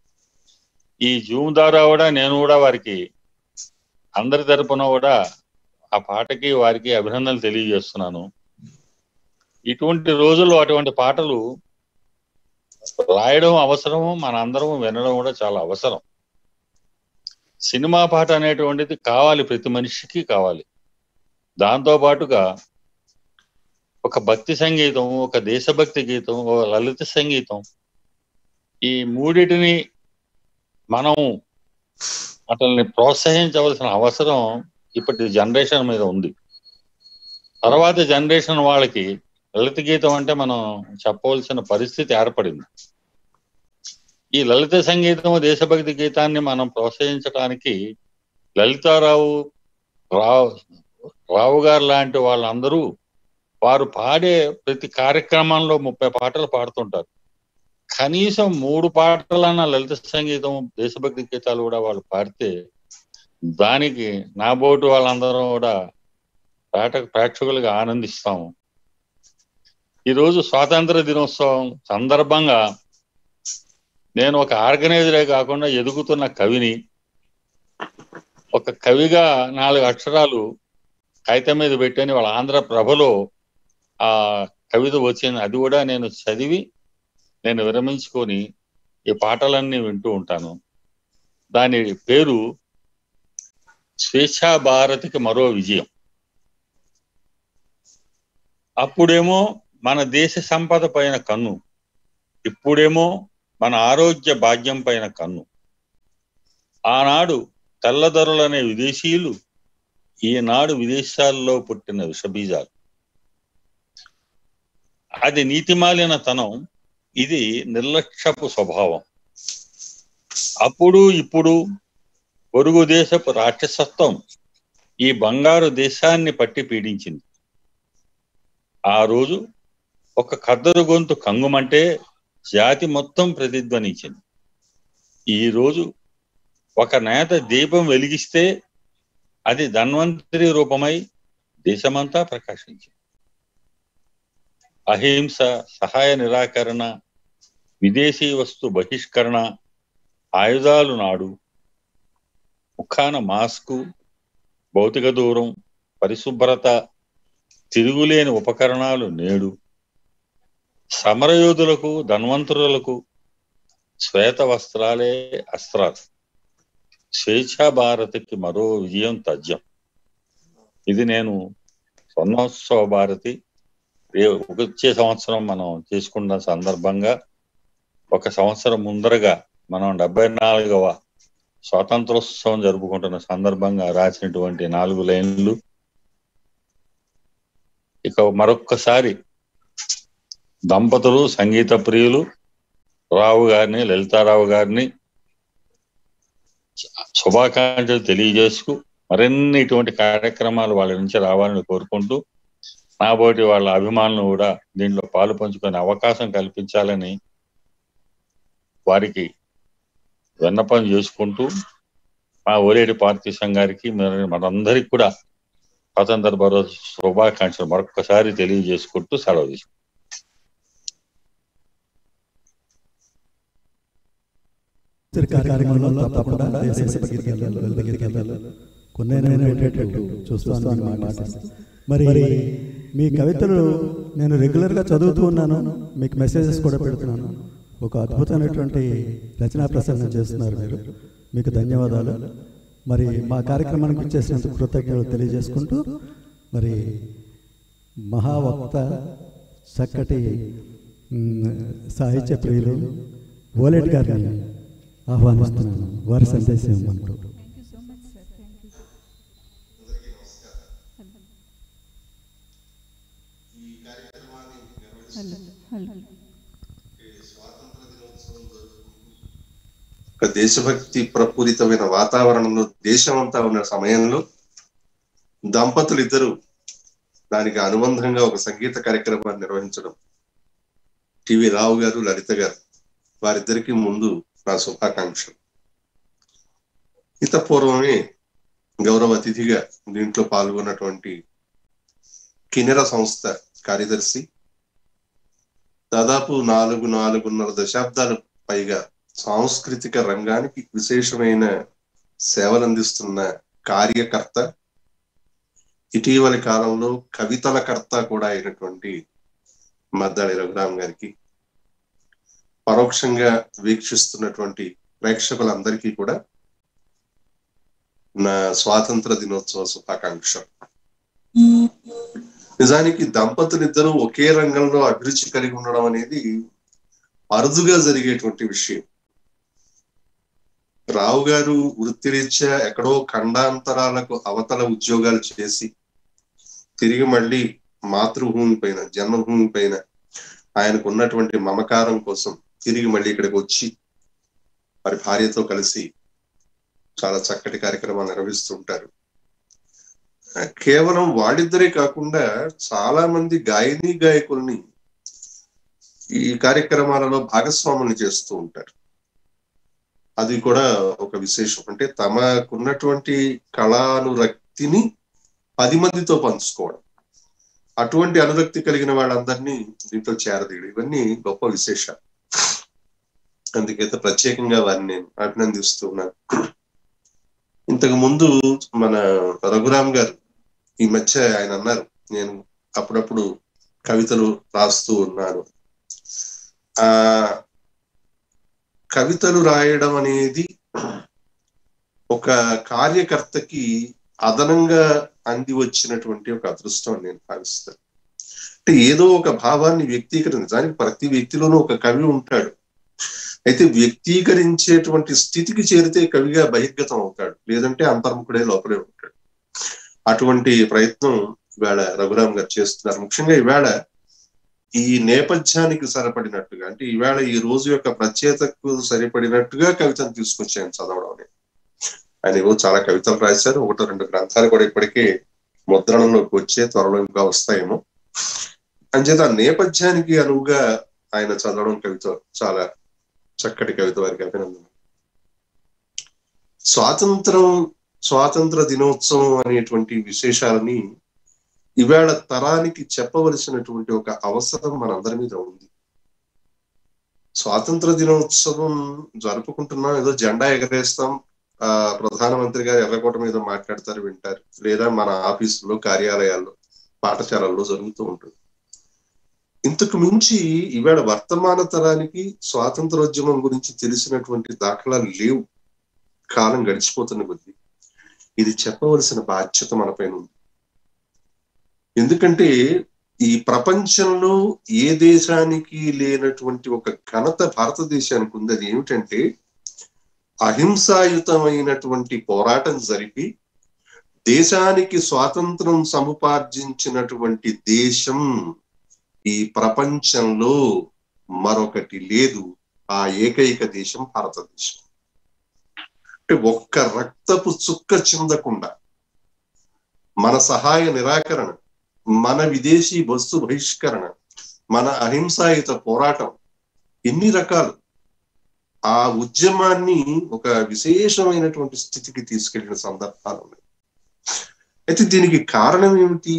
ఈ జూమ్ ద్వారా కూడా నేను కూడా వారికి అందరి తరపున కూడా ఆ పాటకి వారికి అభినందనలు తెలియజేస్తున్నాను ఇటువంటి రోజుల్లో అటువంటి పాటలు రాయడం అవసరము మన అందరం వినడం కూడా చాలా అవసరం సినిమా పాట అనేటువంటిది కావాలి ప్రతి మనిషికి కావాలి దాంతో పాటుగా ఒక భక్తి సంగీతం ఒక దేశభక్తి గీతం ఒక లలిత సంగీతం ఈ మూడిటిని మనం అతన్ని ప్రోత్సహించవలసిన అవసరం ఇప్పటి జనరేషన్ మీద ఉంది తర్వాత జనరేషన్ వాళ్ళకి లలిత గీతం అంటే మనం చెప్పవలసిన పరిస్థితి ఏర్పడింది ఈ లలిత సంగీతం దేశభక్తి గీతాన్ని మనం ప్రోత్సహించడానికి లలితారావు రావు రావు గారు లాంటి వాళ్ళందరూ వారు పాడే ప్రతి కార్యక్రమంలో ముప్పై పాటలు పాడుతుంటారు కనీసం మూడు పాటలన్న లలిత సంగీతం దేశభక్తి గీతాలు కూడా వాళ్ళు పాడితే దానికి నా బోటు వాళ్ళందరం కూడా ప్రేట ప్రేక్షకులుగా ఆనందిస్తాము ఈరోజు స్వాతంత్ర దినోత్సవం సందర్భంగా నేను ఒక ఆర్గనైజరే కాకుండా ఎదుగుతున్న కవిని ఒక కవిగా నాలుగు అక్షరాలు కాగితం మీద పెట్టని వాళ్ళ ఆంధ్ర ప్రభలో ఆ కవిత వచ్చింది అది కూడా నేను చదివి నేను విరమించుకొని ఈ పాటలన్నీ వింటూ ఉంటాను దాని పేరు స్వేచ్ఛా భారతికి మరో విజయం అప్పుడేమో మన దేశ సంపద పైన కన్ను ఇప్పుడేమో మన ఆరోగ్య భాగ్యం పైన కన్ను ఆనాడు తెల్లదొరలనే విదేశీయులు ఈనాడు విదేశాల్లో పుట్టిన విషబీజాలు అది నీతిమాలిన తనం ఇది నిర్లక్ష్యపు స్వభావం అప్పుడు ఇప్పుడు పొరుగు దేశపు రాక్షసత్వం ఈ బంగారు దేశాన్ని పట్టి పీడించింది ఆ రోజు ఒక ఖద్దరు గొంతు కంగుమంటే జాతి మొత్తం ప్రతిధ్వనించింది ఈ రోజు ఒక నేత దీపం వెలిగిస్తే అది ధన్వంతరి రూపమై దేశమంతా ప్రకాశించింది అహింస సహాయ నిరాకరణ విదేశీ వస్తు బహిష్కరణ ఆయుధాలు నాడు ముఖాన మాస్కు భౌతిక దూరం పరిశుభ్రత తిరుగులేని ఉపకరణాలు నేడు సమరయోధులకు ధన్వంతరులకు శ్వేత వస్త్రాలే అస్త్రాలు స్వేచ్ఛా భారతికి మరో విజయం తథ్యం ఇది నేను స్వర్ణోత్సవ భారతి రే- వచ్చే సంవత్సరం మనం చేసుకున్న సందర్భంగా ఒక సంవత్సరం ముందరగా మనం డెబ్బై నాలుగవ స్వాతంత్రోత్సవం జరుపుకుంటున్న సందర్భంగా రాసినటువంటి నాలుగు లైన్లు ఇక మరొక్కసారి దంపతులు సంగీత ప్రియులు రావు గారిని లలితారావు గారిని శుభాకాంక్షలు తెలియజేసుకు మరిన్ని ఇటువంటి కార్యక్రమాలు వాళ్ళ నుంచి రావాలని కోరుకుంటూ నాబోటి వాళ్ళ అభిమానులు కూడా దీంట్లో పాలు పంచుకునే అవకాశం కల్పించాలని వారికి విన్నపం చేసుకుంటూ మా ఓలేటి పార్టీ సంఘానికి మరి మనందరికి కూడా స్వాతంత్ర భరోసా శుభాకాంక్షలు మరొకసారి తెలియజేసుకుంటూ సెలవు తీసుకుంటాం ఇతర కార్యక్రమంలో తప్పకుండా దేశ గీతాలు లలిత గీతాలు కొన్నైనా ఉండేటట్టు చూస్తాను మీ మాట మరి మీ కవితలు నేను రెగ్యులర్గా చదువుతూ ఉన్నాను మీకు మెసేజెస్ కూడా పెడుతున్నాను ఒక అద్భుతమైనటువంటి రచనా ప్రసంగం చేస్తున్నారు మీరు మీకు ధన్యవాదాలు మరి మా కార్యక్రమానికి ఇచ్చేసినందుకు కృతజ్ఞతలు తెలియజేసుకుంటూ మరి మహావక్త చక్కటి మ్, సాహిత్య ప్రియులు ఓలెట్ గారిని ఆహ్వానిస్తున్నాను వారి సందేశం మనకు హలో హలో ఒక దేశభక్తి ప్రపూరితమైన వాతావరణంలో దేశమంతా ఉన్న సమయంలో దంపతులు ఇద్దరు దానికి అనుబంధంగా ఒక సంగీత కార్యక్రమాన్ని నిర్వహించడం టివి రావు గారు లలిత గారు వారిద్దరికి ముందు నా శుభాకాంక్షలు ఇత పూర్వమే గౌరవ అతిథిగా దీంట్లో పాల్గొన్నటువంటి కిన్నెర సంస్థ కార్యదర్శి దాదాపు నాలుగు నాలుగున్నర దశాబ్దాల పైగా సాంస్కృతిక రంగానికి విశేషమైన సేవలు అందిస్తున్న కార్యకర్త ఇటీవలి కాలంలో కవితల కర్త కూడా అయినటువంటి మద్దాళి రఘురామ్ గారికి పరోక్షంగా వీక్షిస్తున్నటువంటి ప్రేక్షకులందరికీ కూడా నా స్వాతంత్ర దినోత్సవ శుభాకాంక్ష నిజానికి దంపతులిద్దరూ ఒకే రంగంలో అభిరుచి కలిగి ఉండడం అనేది అరుదుగా జరిగేటువంటి విషయం రావు గారు వృత్తిరీత్యా ఎక్కడో ఖండాంతరాలకు అవతల ఉద్యోగాలు చేసి తిరిగి మళ్ళీ మాతృభూమి పైన జన్మభూమి పైన ఆయనకు ఉన్నటువంటి మమకారం కోసం తిరిగి మళ్ళీ ఇక్కడికి వచ్చి వారి భార్యతో కలిసి చాలా చక్కటి కార్యక్రమాలు నిర్వహిస్తుంటారు కేవలం వాళ్ళిద్దరే కాకుండా చాలా మంది గాయని గాయకుల్ని ఈ కార్యక్రమాలలో భాగస్వాములు చేస్తూ ఉంటారు అది కూడా ఒక విశేషం అంటే తమకున్నటువంటి కళానురక్తిని పది మందితో పంచుకోవడం అటువంటి అనురక్తి కలిగిన వాళ్ళందరినీ దీంట్లో చేరదీయడం ఇవన్నీ గొప్ప విశేషాలు అందుకైతే ప్రత్యేకంగా వారిని నేను అభినందిస్తూ ఉన్నాను ఇంతకు ముందు మన రఘురామ్ గారు ఈ మధ్య ఆయన అన్నారు నేను అప్పుడప్పుడు కవితలు రాస్తూ ఉన్నాను ఆ కవితలు రాయడం అనేది ఒక కార్యకర్తకి అదనంగా అంది వచ్చినటువంటి ఒక అదృష్టం అని నేను భావిస్తాను అంటే ఏదో ఒక భావాన్ని వ్యక్తీకరణ నిజానికి ప్రతి వ్యక్తిలోనూ ఒక కవి ఉంటాడు అయితే వ్యక్తీకరించేటువంటి స్థితికి చేరితే కవిగా బహిర్గతం అవుతాడు లేదంటే అంతర్ముఖుడే లోపలే ఉంటాడు అటువంటి ప్రయత్నం ఇవాళ రఘురామ్ గారు చేస్తున్నారు ముఖ్యంగా ఇవాళ ఈ నేపథ్యానికి సరిపడినట్టుగా అంటే ఈవేళ ఈ రోజు యొక్క ప్రత్యేకతకు సరిపడినట్టుగా కవితను తీసుకొచ్చాను చదవడం అనేది ఆయన ఏవో చాలా కవితలు రాశారు ఒకటో రెండు గ్రంథాలు కూడా ఇప్పటికే ముద్రణలోకి వచ్చే త్వరలో ఇంకా వస్తాయేమో అంచేత ఆ నేపథ్యానికి అనువుగా ఆయన చదవడం కవిత చాలా చక్కటి కవిత వారికి అభినందన స్వాతంత్రం స్వాతంత్ర దినోత్సవం అనేటువంటి విశేషాలని ఇవాళ తరానికి చెప్పవలసినటువంటి ఒక అవసరం మనందరి మీద ఉంది స్వాతంత్ర దినోత్సవం జరుపుకుంటున్నాం ఏదో జెండా ఎగరేస్తాం ఆ ప్రధానమంత్రి గారు ఎర్రకోట మీద మాట్లాడతారు వింటారు లేదా మన ఆఫీసుల్లో కార్యాలయాల్లో పాఠశాలల్లో జరుగుతూ ఉంటుంది ఇంతకు మించి ఇవాళ వర్తమాన తరానికి స్వాతంత్రోద్యమం గురించి తెలిసినటువంటి దాఖలాలు లేవు కాలం గడిచిపోతున్న కొద్దీ ఇది చెప్పవలసిన బాధ్యత మనపైన ఉంది ఎందుకంటే ఈ ప్రపంచంలో ఏ దేశానికి లేనటువంటి ఒక ఘనత భారతదేశానికి ఉంది అది ఏమిటంటే అహింసాయుతమైనటువంటి పోరాటం జరిపి దేశానికి స్వాతంత్రం సముపార్జించినటువంటి దేశం ఈ ప్రపంచంలో మరొకటి లేదు ఆ ఏకైక దేశం భారతదేశం అంటే ఒక్క రక్తపు చుక్క చిందకుండా మన సహాయ నిరాకరణ మన విదేశీ వస్తు బహిష్కరణ మన అహింసాయుత పోరాటం ఎన్ని రకాలు ఆ ఉద్యమాన్ని ఒక విశేషమైనటువంటి స్థితికి తీసుకెళ్లిన సందర్భాలు ఉన్నాయి అయితే దీనికి కారణం ఏమిటి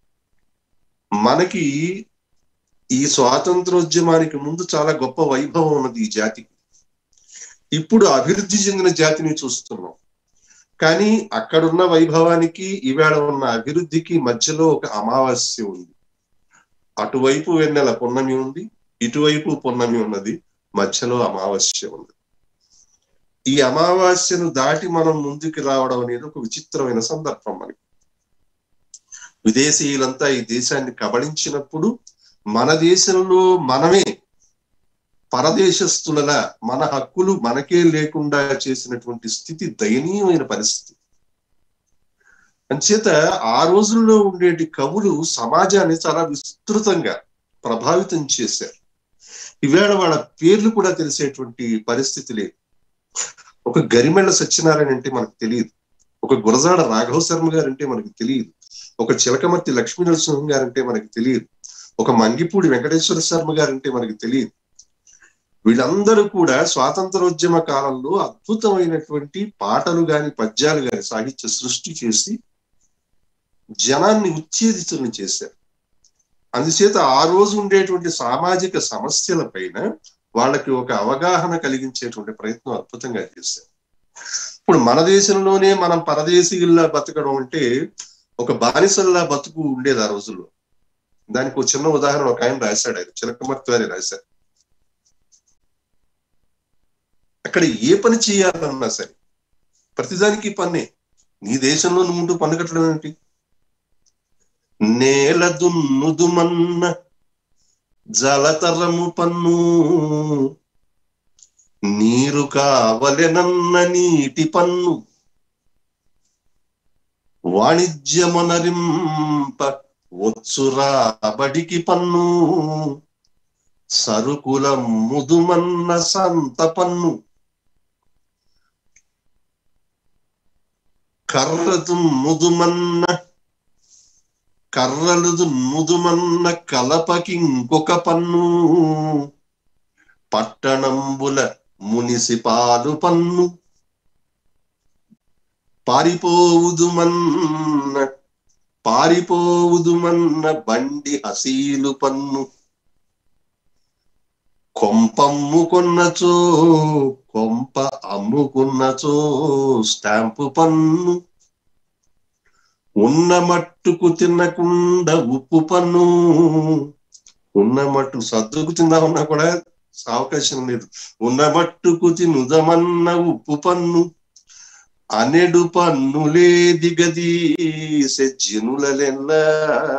మనకి ఈ స్వాతంత్రోద్యమానికి ముందు చాలా గొప్ప వైభవం ఉన్నది ఈ జాతికి ఇప్పుడు అభివృద్ధి చెందిన జాతిని చూస్తున్నాం కానీ అక్కడున్న వైభవానికి ఈవేళ ఉన్న అభివృద్ధికి మధ్యలో ఒక అమావాస్య ఉంది అటువైపు వెన్నెల పున్నమి ఉంది ఇటువైపు పున్నమి ఉన్నది మధ్యలో అమావాస్య ఉంది ఈ అమావాస్యను దాటి మనం ముందుకు రావడం అనేది ఒక విచిత్రమైన సందర్భం మనకి విదేశీయులంతా ఈ దేశాన్ని కబళించినప్పుడు మన దేశంలో మనమే పరదేశస్తుల మన హక్కులు మనకే లేకుండా చేసినటువంటి స్థితి దయనీయమైన పరిస్థితి అంచేత ఆ రోజుల్లో ఉండేటి కవులు సమాజాన్ని చాలా విస్తృతంగా ప్రభావితం చేశారు ఈవేళ వాళ్ళ పేర్లు కూడా తెలిసేటువంటి పరిస్థితి లేదు ఒక గరిమెళ్ళ సత్యనారాయణ అంటే మనకు తెలియదు ఒక గురజాడ రాఘవ శర్మ గారు అంటే మనకు తెలియదు ఒక చిలకమర్తి లక్ష్మీ నరసింహం గారు అంటే మనకు తెలియదు ఒక మంగిపూడి వెంకటేశ్వర శర్మ గారు అంటే మనకు తెలియదు వీళ్ళందరూ కూడా స్వాతంత్రోద్యమ కాలంలో అద్భుతమైనటువంటి పాటలు గాని పద్యాలు గాని సాహిత్య సృష్టి చేసి జనాన్ని ఉచ్ఛేదితులను చేశారు అందుచేత ఆ రోజు ఉండేటువంటి సామాజిక సమస్యల పైన వాళ్ళకి ఒక అవగాహన కలిగించేటువంటి ప్రయత్నం అద్భుతంగా చేశారు ఇప్పుడు మన దేశంలోనే మనం పరదేశీయుల్లా బతకడం అంటే ఒక బానిసల్లా బతుకు ఉండేది ఆ రోజుల్లో దానికి ఒక చిన్న ఉదాహరణ ఒక ఆయన రాశాడు ఆయన చిలకమర్తి వారి రాశారు అక్కడ ఏ పని చేయాలన్నా సరే ప్రతిదానికి పన్నే నీ దేశంలో నువ్వు ఉంటూ పన్ను కట్టడం ఏంటి నేల దున్నుదుమన్న జలతరము పన్ను నీరు కావలెనన్న నీటి పన్ను వాణిజ్యమునరింప ఒత్సురాబడికి పన్ను సరుకుల ముదుమన్న సంత పన్ను కర్రదు ముదుమన్న కర్రలుదు ముదుమన్న కలపకి ఇంకొక పన్ను పట్టణంబుల మునిసిపాలు పన్ను పారిపోవుదుమన్న పారిపోవుదుమన్న బండి హసీలు పన్ను కొంపమ్ముకున్నచో కొంప అమ్ముకున్నచో స్టాంపు పన్ను ఉన్న మట్టుకు తినకుండా ఉప్పు పన్ను ఉన్న మట్టు సర్దుకు తిందామన్నా కూడా అవకాశం లేదు ఉన్న మట్టుకు తినుదమన్న ఉప్పు పన్ను అనెడు పన్నులే దిగది సెజ్జనులెల్లా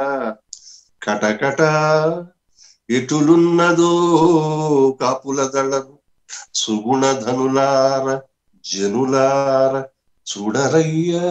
కటకట ఎటులున్నదో కాపుల దళము సుగుణధనులార జనులార చూడరయ్యా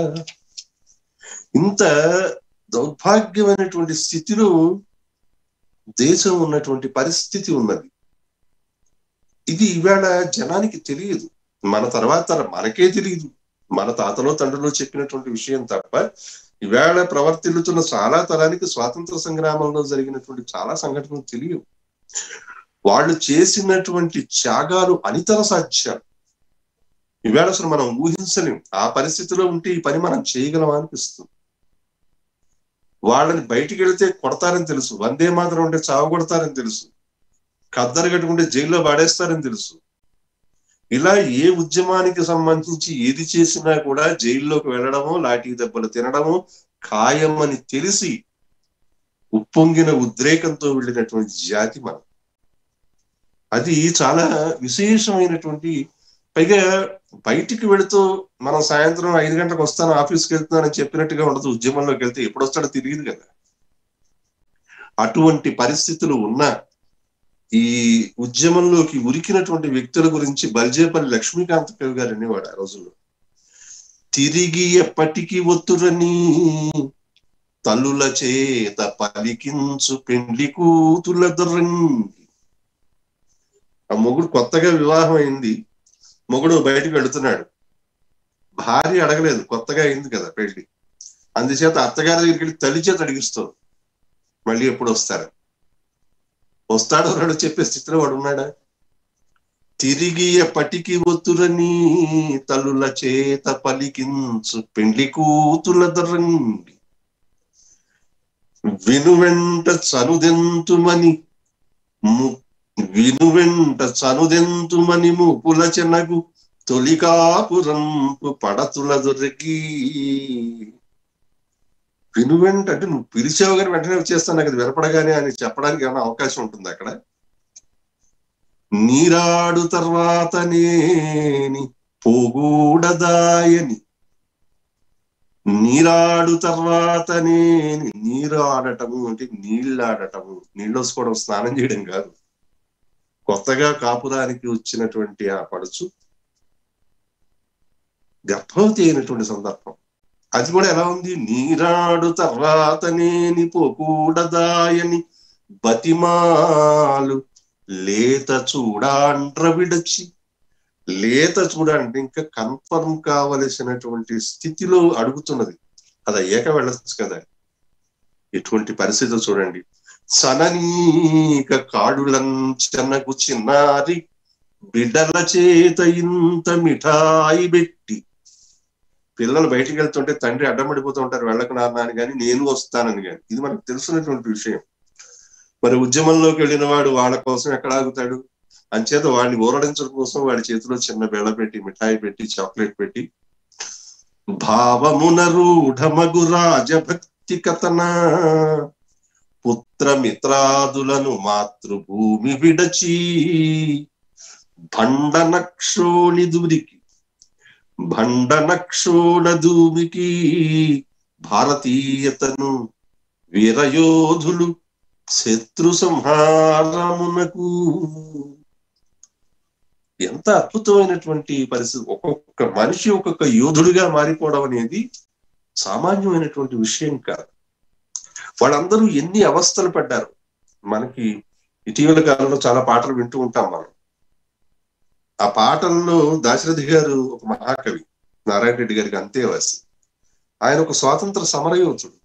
ఇంత దౌర్భాగ్యమైనటువంటి స్థితిలో దేశం ఉన్నటువంటి పరిస్థితి ఉన్నది ఇది ఇవాళ జనానికి తెలియదు మన తర్వాత మనకే తెలియదు మన తాతలో తండ్రిలో చెప్పినటువంటి విషయం తప్ప ఇవాళ ప్రవర్తిల్లుతున్న చాలా తరానికి స్వాతంత్ర సంగ్రామంలో జరిగినటువంటి చాలా సంఘటనలు తెలియవు వాళ్ళు చేసినటువంటి త్యాగాలు అనితర సాధ్యాలు ఇవాళ అసలు మనం ఊహించలేం ఆ పరిస్థితిలో ఉంటే ఈ పని మనం చేయగలం అనిపిస్తుంది వాళ్ళని బయటికి వెళితే కొడతారని తెలుసు వందే మాత్రం ఉంటే చావు కొడతారని తెలుసు కద్దరు కట్టుకుంటే జైల్లో పడేస్తారని తెలుసు ఇలా ఏ ఉద్యమానికి సంబంధించి ఏది చేసినా కూడా జైల్లోకి వెళ్ళడము లాఠీ దెబ్బలు తినడము ఖాయమని తెలిసి ఉప్పొంగిన ఉద్రేకంతో వెళ్ళినటువంటి జాతి మనం అది చాలా విశేషమైనటువంటి పైగా బయటికి వెళుతూ మనం సాయంత్రం ఐదు గంటలకు వస్తాను ఆఫీస్కి వెళ్తున్నానని చెప్పినట్టుగా ఉండదు ఉద్యమంలోకి వెళ్తే ఎప్పుడు వస్తాడో తెలియదు కదా అటువంటి పరిస్థితులు ఉన్నా ఈ ఉద్యమంలోకి ఉరికినటువంటి వ్యక్తుల గురించి బల్జేపల్లి లక్ష్మీకాంత్ కవి గారు అనేవాడు ఆ రోజుల్లో తిరిగి ఎప్పటికీ ఒత్తురని తల్లుల చేత పలికించు పెండ్లి కూతుల దొరంగి ఆ మొగుడు కొత్తగా వివాహం అయింది మొగుడు బయటికి వెళుతున్నాడు భార్య అడగలేదు కొత్తగా అయింది కదా పెళ్లి అందుచేత అత్తగారి దగ్గరికి వెళ్ళి తల్లి చేత అడిగిస్తావు మళ్ళీ ఎప్పుడు వస్తారు వస్తాడో రాడు చెప్పే స్థితిలో వాడు ఉన్నాడా తిరిగి ఎప్పటికి ఒత్తురని తల్లుల చేత పలికించు పెండ్లి కూతుల దరంగి వినువెంట చనుదెంతుమని ము వినువెంట చనుదెంతుమని ముపుల చెనగు తొలికాపురంపు పడతుల దొరికి వినువెంట అంటే నువ్వు పిలిచావు కానీ వెంటనే వచ్చేస్తాను నాకు అది వినపడగానే అని చెప్పడానికి ఏమైనా అవకాశం ఉంటుంది అక్కడ నీరాడు తర్వాత నేని పోగూడదాయని నీరాడు తర్వాత నేను నీరు ఆడటము అంటే నీళ్ళు ఆడటము నీళ్ళు వసుకోవడం స్నానం చేయడం కాదు కొత్తగా కాపురానికి వచ్చినటువంటి ఆ పడుచు గర్భవతి అయినటువంటి సందర్భం అది కూడా ఎలా ఉంది నీరాడు తర్వాత నేని పోకూడదాయని బతిమాలు లేత చూడాండ్ర విడచి లేత చూడండి ఇంకా కన్ఫర్మ్ కావలసినటువంటి స్థితిలో అడుగుతున్నది అది అయ్యాక వెళ్ళచ్చు కదా ఇటువంటి పరిస్థితి చూడండి సననీక కాడులంచనకు చిన్నారి బిడ్డల చేత ఇంత మిఠాయి పెట్టి పిల్లలు బయటికి వెళ్తుంటే తండ్రి అడ్డమడిపోతూ ఉంటారు వెళ్ళక నాన్న అని కానీ నేను వస్తానని కానీ ఇది మనకు తెలుసున్నటువంటి విషయం మరి ఉద్యమంలోకి వెళ్ళిన వాడు వాళ్ళ కోసం ఎక్కడ ఆగుతాడు అంచేత వాడిని ఊరడించడం కోసం వాడి చేతిలో చిన్న బెళ్ళ పెట్టి మిఠాయి పెట్టి చాక్లెట్ పెట్టి భావమున రూఢమగు రాజభక్తి కథన పుత్ర మిత్రాదులను మాతృభూమి విడచి భండ నక్షోణి దురికి భండ నక్షోణ దూమికి భారతీయతను వీరయోధులు శత్రు సంహారమునకు ఎంత అద్భుతమైనటువంటి పరిస్థితి ఒక్కొక్క మనిషి ఒక్కొక్క యోధుడిగా మారిపోవడం అనేది సామాన్యమైనటువంటి విషయం కాదు వాళ్ళందరూ ఎన్ని అవస్థలు పడ్డారు మనకి ఇటీవల కాలంలో చాలా పాటలు వింటూ ఉంటాం మనం ఆ పాటల్లో దాశరథి గారు ఒక మహాకవి నారాయణ రెడ్డి గారికి అంతేవాసి ఆయన ఒక స్వాతంత్ర సమరయోధుడు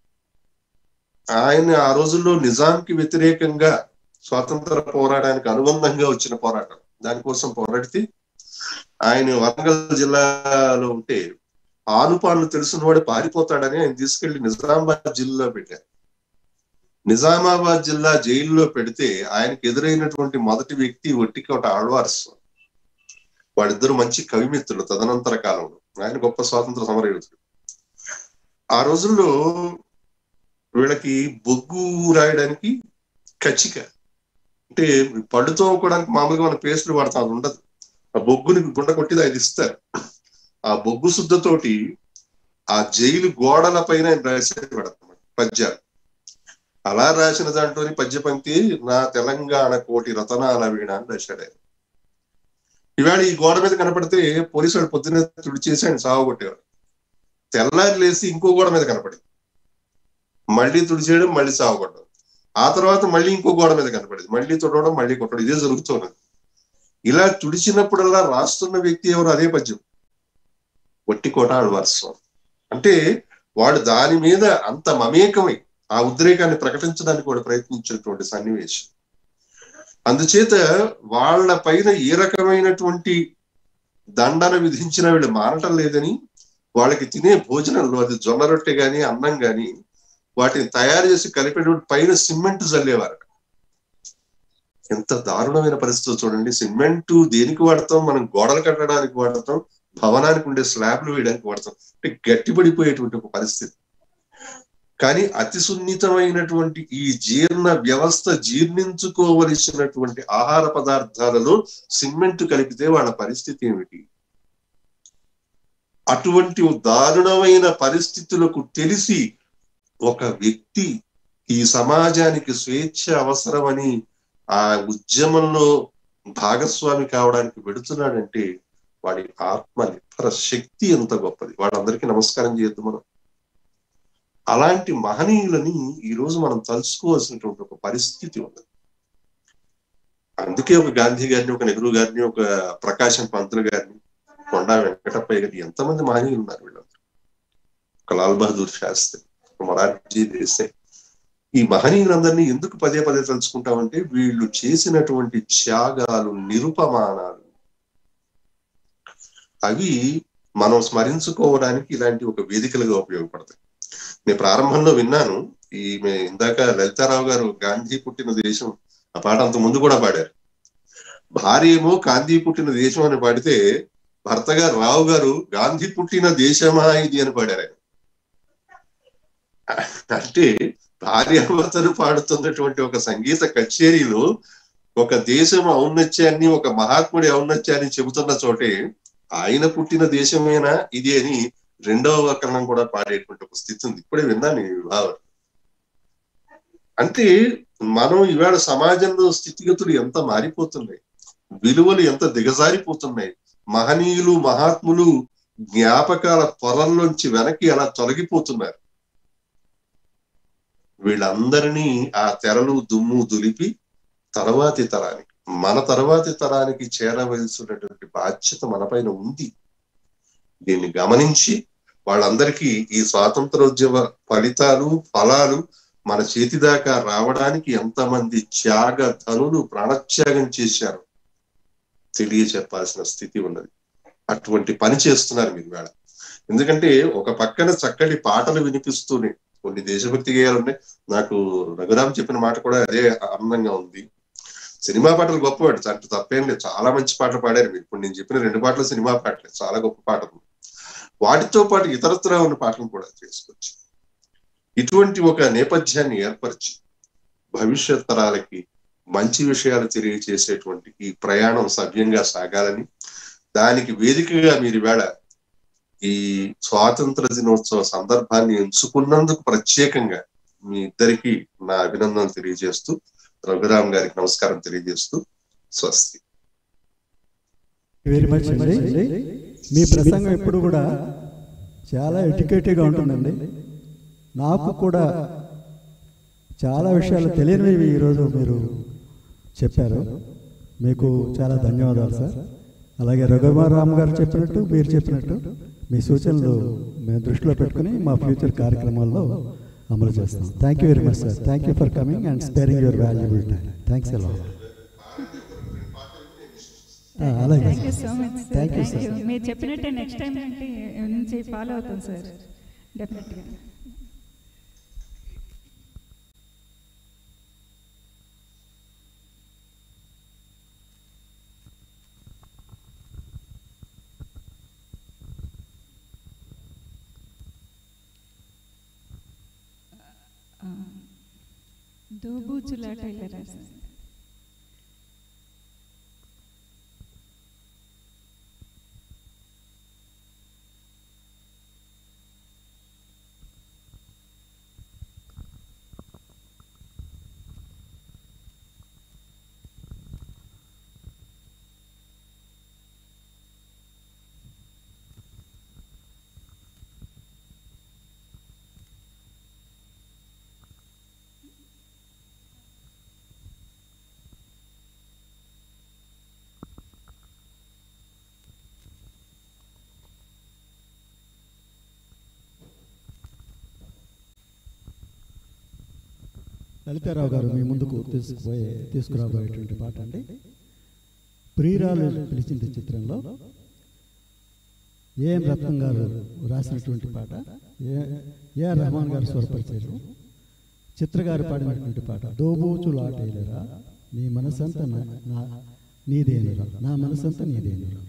ఆయన ఆ రోజుల్లో నిజాంకి వ్యతిరేకంగా స్వాతంత్ర పోరాటానికి అనుబంధంగా వచ్చిన పోరాటం దానికోసం పోరాడితే ఆయన వరంగల్ జిల్లాలో ఉంటే ఆనుపాన్లు తెలిసిన వాడు పారిపోతాడని ఆయన తీసుకెళ్లి నిజామాబాద్ జిల్లాలో పెట్టారు నిజామాబాద్ జిల్లా జైల్లో పెడితే ఆయనకు ఎదురైనటువంటి మొదటి వ్యక్తి ఒట్టికోట ఆళ్వార్స్ వాళ్ళిద్దరు మంచి కవిమిత్రులు తదనంతర కాలంలో ఆయన గొప్ప స్వాతంత్ర సమరయోధుడు ఆ రోజుల్లో వీళ్ళకి బొగ్గు రాయడానికి కచ్చిక అంటే పళ్ళు తోముకోవడానికి మామూలుగా మన పేస్టులు వాడతాం అది ఉండదు ఆ బొగ్గుని గుండ కొట్టి అది ఇస్తారు ఆ బొగ్గు శుద్ధతోటి ఆ జైలు గోడల పైన ఆయన రాసేవాడు అన్నమాట పద్యాలు అలా రాసిన దాంట్లోని పద్య పంక్తి నా తెలంగాణ కోటి రతనాల వీణ అని రాశాడు ఆయన ఇవాళ ఈ గోడ మీద కనపడితే పోలీసు వాడు పొద్దున్నే తుడిచేసి ఆయన సావగొట్టేవారు తెల్లారి లేసి ఇంకో గోడ మీద కనపడింది మళ్ళీ తుడిచేయడం మళ్ళీ సావగొట్టడం ఆ తర్వాత మళ్ళీ ఇంకో గోడ మీద కనపడింది మళ్ళీ తుడవడం మళ్ళీ కొట్టడం ఇదే జరుగుతున్నది ఇలా తుడిచినప్పుడల్లా రాస్తున్న వ్యక్తి ఎవరు అదే పద్యం వట్టి కోటాడు వర్షం అంటే వాడు దాని మీద అంత మమేకమై ఆ ఉద్రేకాన్ని ప్రకటించడానికి వాడు ప్రయత్నించినటువంటి సన్నివేశం అందుచేత వాళ్ళ పైన ఏ రకమైనటువంటి దండన విధించిన వీళ్ళు మారటం లేదని వాళ్ళకి తినే భోజనంలో అది జొన్న రొట్టె గాని అన్నం గాని వాటిని తయారు చేసి కలిపేటువంటి పైన సిమెంట్ చల్లేవారు ఎంత దారుణమైన పరిస్థితి చూడండి సిమెంట్ దేనికి వాడతాం మనం గోడలు కట్టడానికి వాడతాం భవనానికి ఉండే స్లాబ్లు వేయడానికి వాడతాం అంటే గట్టిపడిపోయేటువంటి ఒక పరిస్థితి కానీ అతి సున్నితమైనటువంటి ఈ జీర్ణ వ్యవస్థ జీర్ణించుకోవలసినటువంటి ఆహార పదార్థాలలో సిమెంట్ కలిపితే వాళ్ళ పరిస్థితి ఏమిటి అటువంటి దారుణమైన పరిస్థితులకు తెలిసి ఒక వ్యక్తి ఈ సమాజానికి స్వేచ్ఛ అవసరమని ఆ ఉద్యమంలో భాగస్వామి కావడానికి వెడుతున్నాడంటే వాడి ఆత్మ నిబ్బర శక్తి ఎంత గొప్పది వాడందరికీ నమస్కారం చేయొద్దు మనం అలాంటి మహనీయులని ఈ రోజు మనం తలుసుకోవాల్సినటువంటి ఒక పరిస్థితి ఉంది అందుకే ఒక గాంధీ గారిని ఒక నెహ్రూ గారిని ఒక ప్రకాశం పంతులు గారిని కొండా వెంకటప్పయ్య గారిని ఎంతమంది మహనీయులు ఉన్నారు వీళ్ళందరూ ఒక లాల్ బహదూర్ శాస్త్రి ఒక మొరార్జీ దేశాయ్ ఈ మహనీయులందరినీ ఎందుకు పదే పదే తలుచుకుంటామంటే వీళ్ళు చేసినటువంటి త్యాగాలు నిరుపమానాలు అవి మనం స్మరించుకోవడానికి ఇలాంటి ఒక వేదికలుగా ఉపయోగపడతాయి నేను ప్రారంభంలో విన్నాను ఈమె ఇందాక లలితారావు గారు గాంధీ పుట్టిన దేశం ఆ పాట అంత ముందు కూడా పాడారు భార్య ఏమో గాంధీ పుట్టిన దేశం అని పాడితే భర్త గారు రావు గారు గాంధీ పుట్టిన దేశమా ఇది అని పాడారు ఆయన అంటే భార్యాభర్తలు పాడుతున్నటువంటి ఒక సంగీత కచేరీలో ఒక దేశం ఔన్నత్యాన్ని ఒక మహాత్ముడి ఔన్నత్యాన్ని చెబుతున్న చోటే ఆయన పుట్టిన దేశమేనా ఇది అని రెండవ వకరణం కూడా పాడేటువంటి ఒక స్థితి ఉంది ఇప్పుడే విన్నాను ఈ భావం అంటే మనం ఇవాళ సమాజంలో స్థితిగతులు ఎంత మారిపోతున్నాయి విలువలు ఎంత దిగజారిపోతున్నాయి మహనీయులు మహాత్ములు జ్ఞాపకాల పొరల్లోంచి వెనక్కి అలా తొలగిపోతున్నారు వీళ్ళందరినీ ఆ తెరలు దుమ్ము దులిపి తర్వాతి తరానికి మన తర్వాతి తరానికి చేరవలసినటువంటి బాధ్యత మనపైన ఉంది దీన్ని గమనించి వాళ్ళందరికీ ఈ స్వాతంత్రోద్యమ ఫలితాలు ఫలాలు మన చేతి దాకా రావడానికి ఎంతమంది త్యాగ ధనులు ప్రాణత్యాగం చేశారు తెలియచెప్పాల్సిన స్థితి ఉన్నది అటువంటి పని చేస్తున్నారు మీరు వేళ ఎందుకంటే ఒక పక్కన చక్కటి పాటలు వినిపిస్తూనే కొన్ని దేశభక్తి గేయాలు ఉన్నాయి నాకు రఘురామ్ చెప్పిన మాట కూడా అదే ఆనందంగా ఉంది సినిమా పాటలు గొప్పవాడు అంటే తప్పేం లేదు చాలా మంచి పాటలు పాడారు మీరు ఇప్పుడు నేను చెప్పిన రెండు పాటలు సినిమా పాటలే చాలా గొప్ప పాటలు వాటితో పాటు ఇతరత్ర ఉన్న పాటలు కూడా చేసుకోవచ్చు ఇటువంటి ఒక నేపథ్యాన్ని ఏర్పరిచి భవిష్యత్ తరాలకి మంచి విషయాలు తెలియచేసేటువంటి ఈ ప్రయాణం సవ్యంగా సాగాలని దానికి వేదికగా మీరు వేళ ఈ స్వాతంత్ర దినోత్సవ సందర్భాన్ని ఎంచుకున్నందుకు ప్రత్యేకంగా మీ ఇద్దరికి నా అభినందనలు తెలియజేస్తూ రఘురామ్ గారికి నమస్కారం తెలియజేస్తూ స్వస్తి వెరీ మచ్ అండి మీ ప్రసంగం ఎప్పుడు కూడా చాలా ఎడ్యుకేటివ్గా ఉంటుందండి నాకు కూడా చాలా విషయాలు తెలియనివి ఈరోజు మీరు చెప్పారు మీకు చాలా ధన్యవాదాలు సార్ అలాగే రఘుమార్ రామ్ గారు చెప్పినట్టు మీరు చెప్పినట్టు మీ సూచనలు మేము దృష్టిలో పెట్టుకుని మా ఫ్యూచర్ కార్యక్రమాల్లో అమలు చేస్తాం thank you very much sir thank you for coming and sparing your valuable time thanks ఎలా అలాగే thank you so much sir thank you thank you sir మీరు చెప్పినట్టే నెక్స్ట్ టైం అంటే నుంచి ఫాలో అవుతాం సార్ డెఫినెట్గా దోబూచులాట ఇలా రాశారు లలితారావు గారు మీ ముందుకు తీసుకుపోయే తీసుకురాబోయేటువంటి పాట అండి ప్రియురాలు పిలిచింది చిత్రంలో ఏఎం రత్నం గారు రాసినటువంటి పాట ఏ ఏఆర్ రెహమాన్ గారు స్వరపరిచారు చిత్ర గారు పాడినటువంటి పాట దోబూచులాటేలరా నీ మనసంతా నా నా- నీదేనురా నా మనసంతా నీదేనురా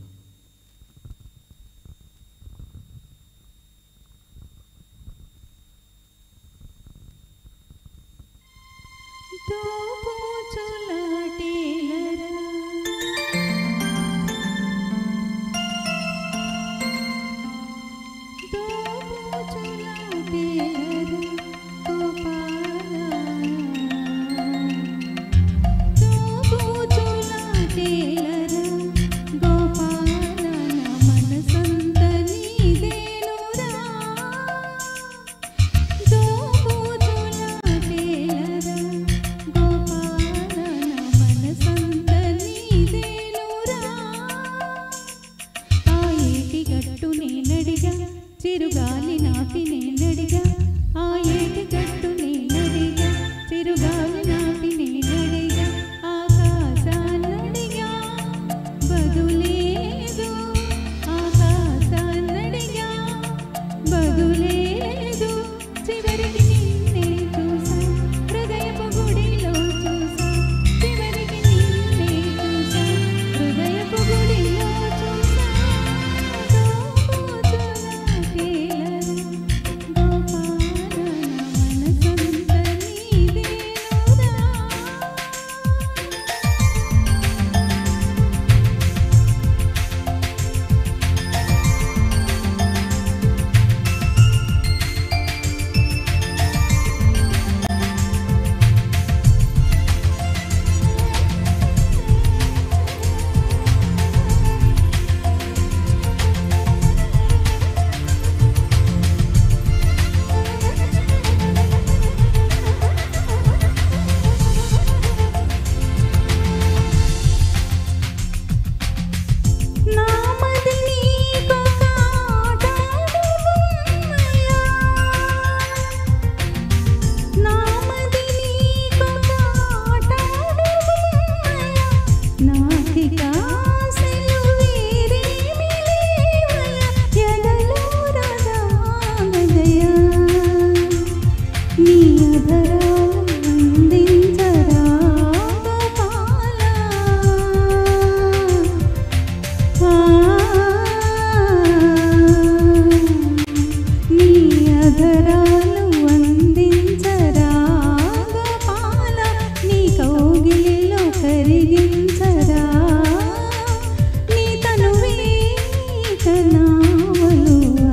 ఆ ఏటి గట్టు నేనడిగా చిరుగాలి నాటి నేనడిగా ఆ ఏటి గట్టు నేనడిగా చిరుగాలి నాటి నేనడిగా ఆకాశాన్నడిగా బదులేదు ఆకాశాన్నడిగా బదులేదు చివరికి నిన్నే చూసా హృదయపు గుడిలో చూసా చివరికి నిన్నే చూసా హృదయపు గుడిలో చూసా నీ అధరాలు అందించరా గోపాలా నీ అధరాలు అందించరా గోపాల నీ కౌగిలిలో కరిగించరా నీ తనువే కనావలువా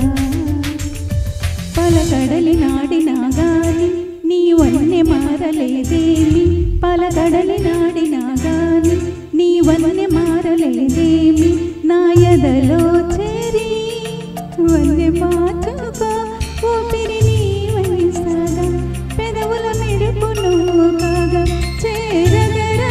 పలకడలి నాడిన గాలి నీ వన్నె మారలేదేమి పలకడలి నాడిన గాలి నీ వన్నె మారలేదేమి నా ఎదలో చేరి వన్నె మార్చుకో ఊపిరి నీ వయసగా పెదవుల మెరుపు నువ్వు కాగా చేరగరా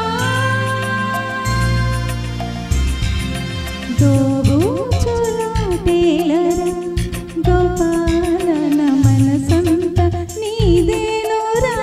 దోబూచులాటేలరా గోపాల నా మనసంత నీదేనురా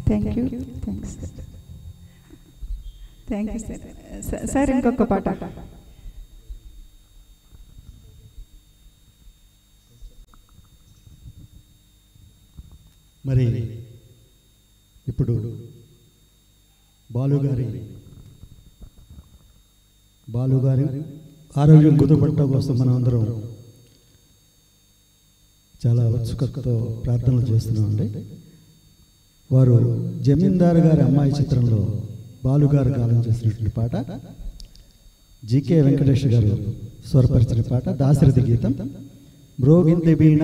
thank you thanks thank you sir sir ఇంకొక పాట మరి ఇప్పుడు బాలుగారి బాలుగారి ఆరోగ్యం కుదుపడటం కోసం మనం అందరం చాలా ఉత్సుకతతో ప్రార్థనలు చేస్తున్నామండి వారు జమీందారు గారి అమ్మాయి చిత్రంలో బాలుగారు గానం చేసినటువంటి పాట జీకే వెంకటేష్ గారు స్వరపరిచిన పాట దాశరథి గీతం మ్రోగింది వీణ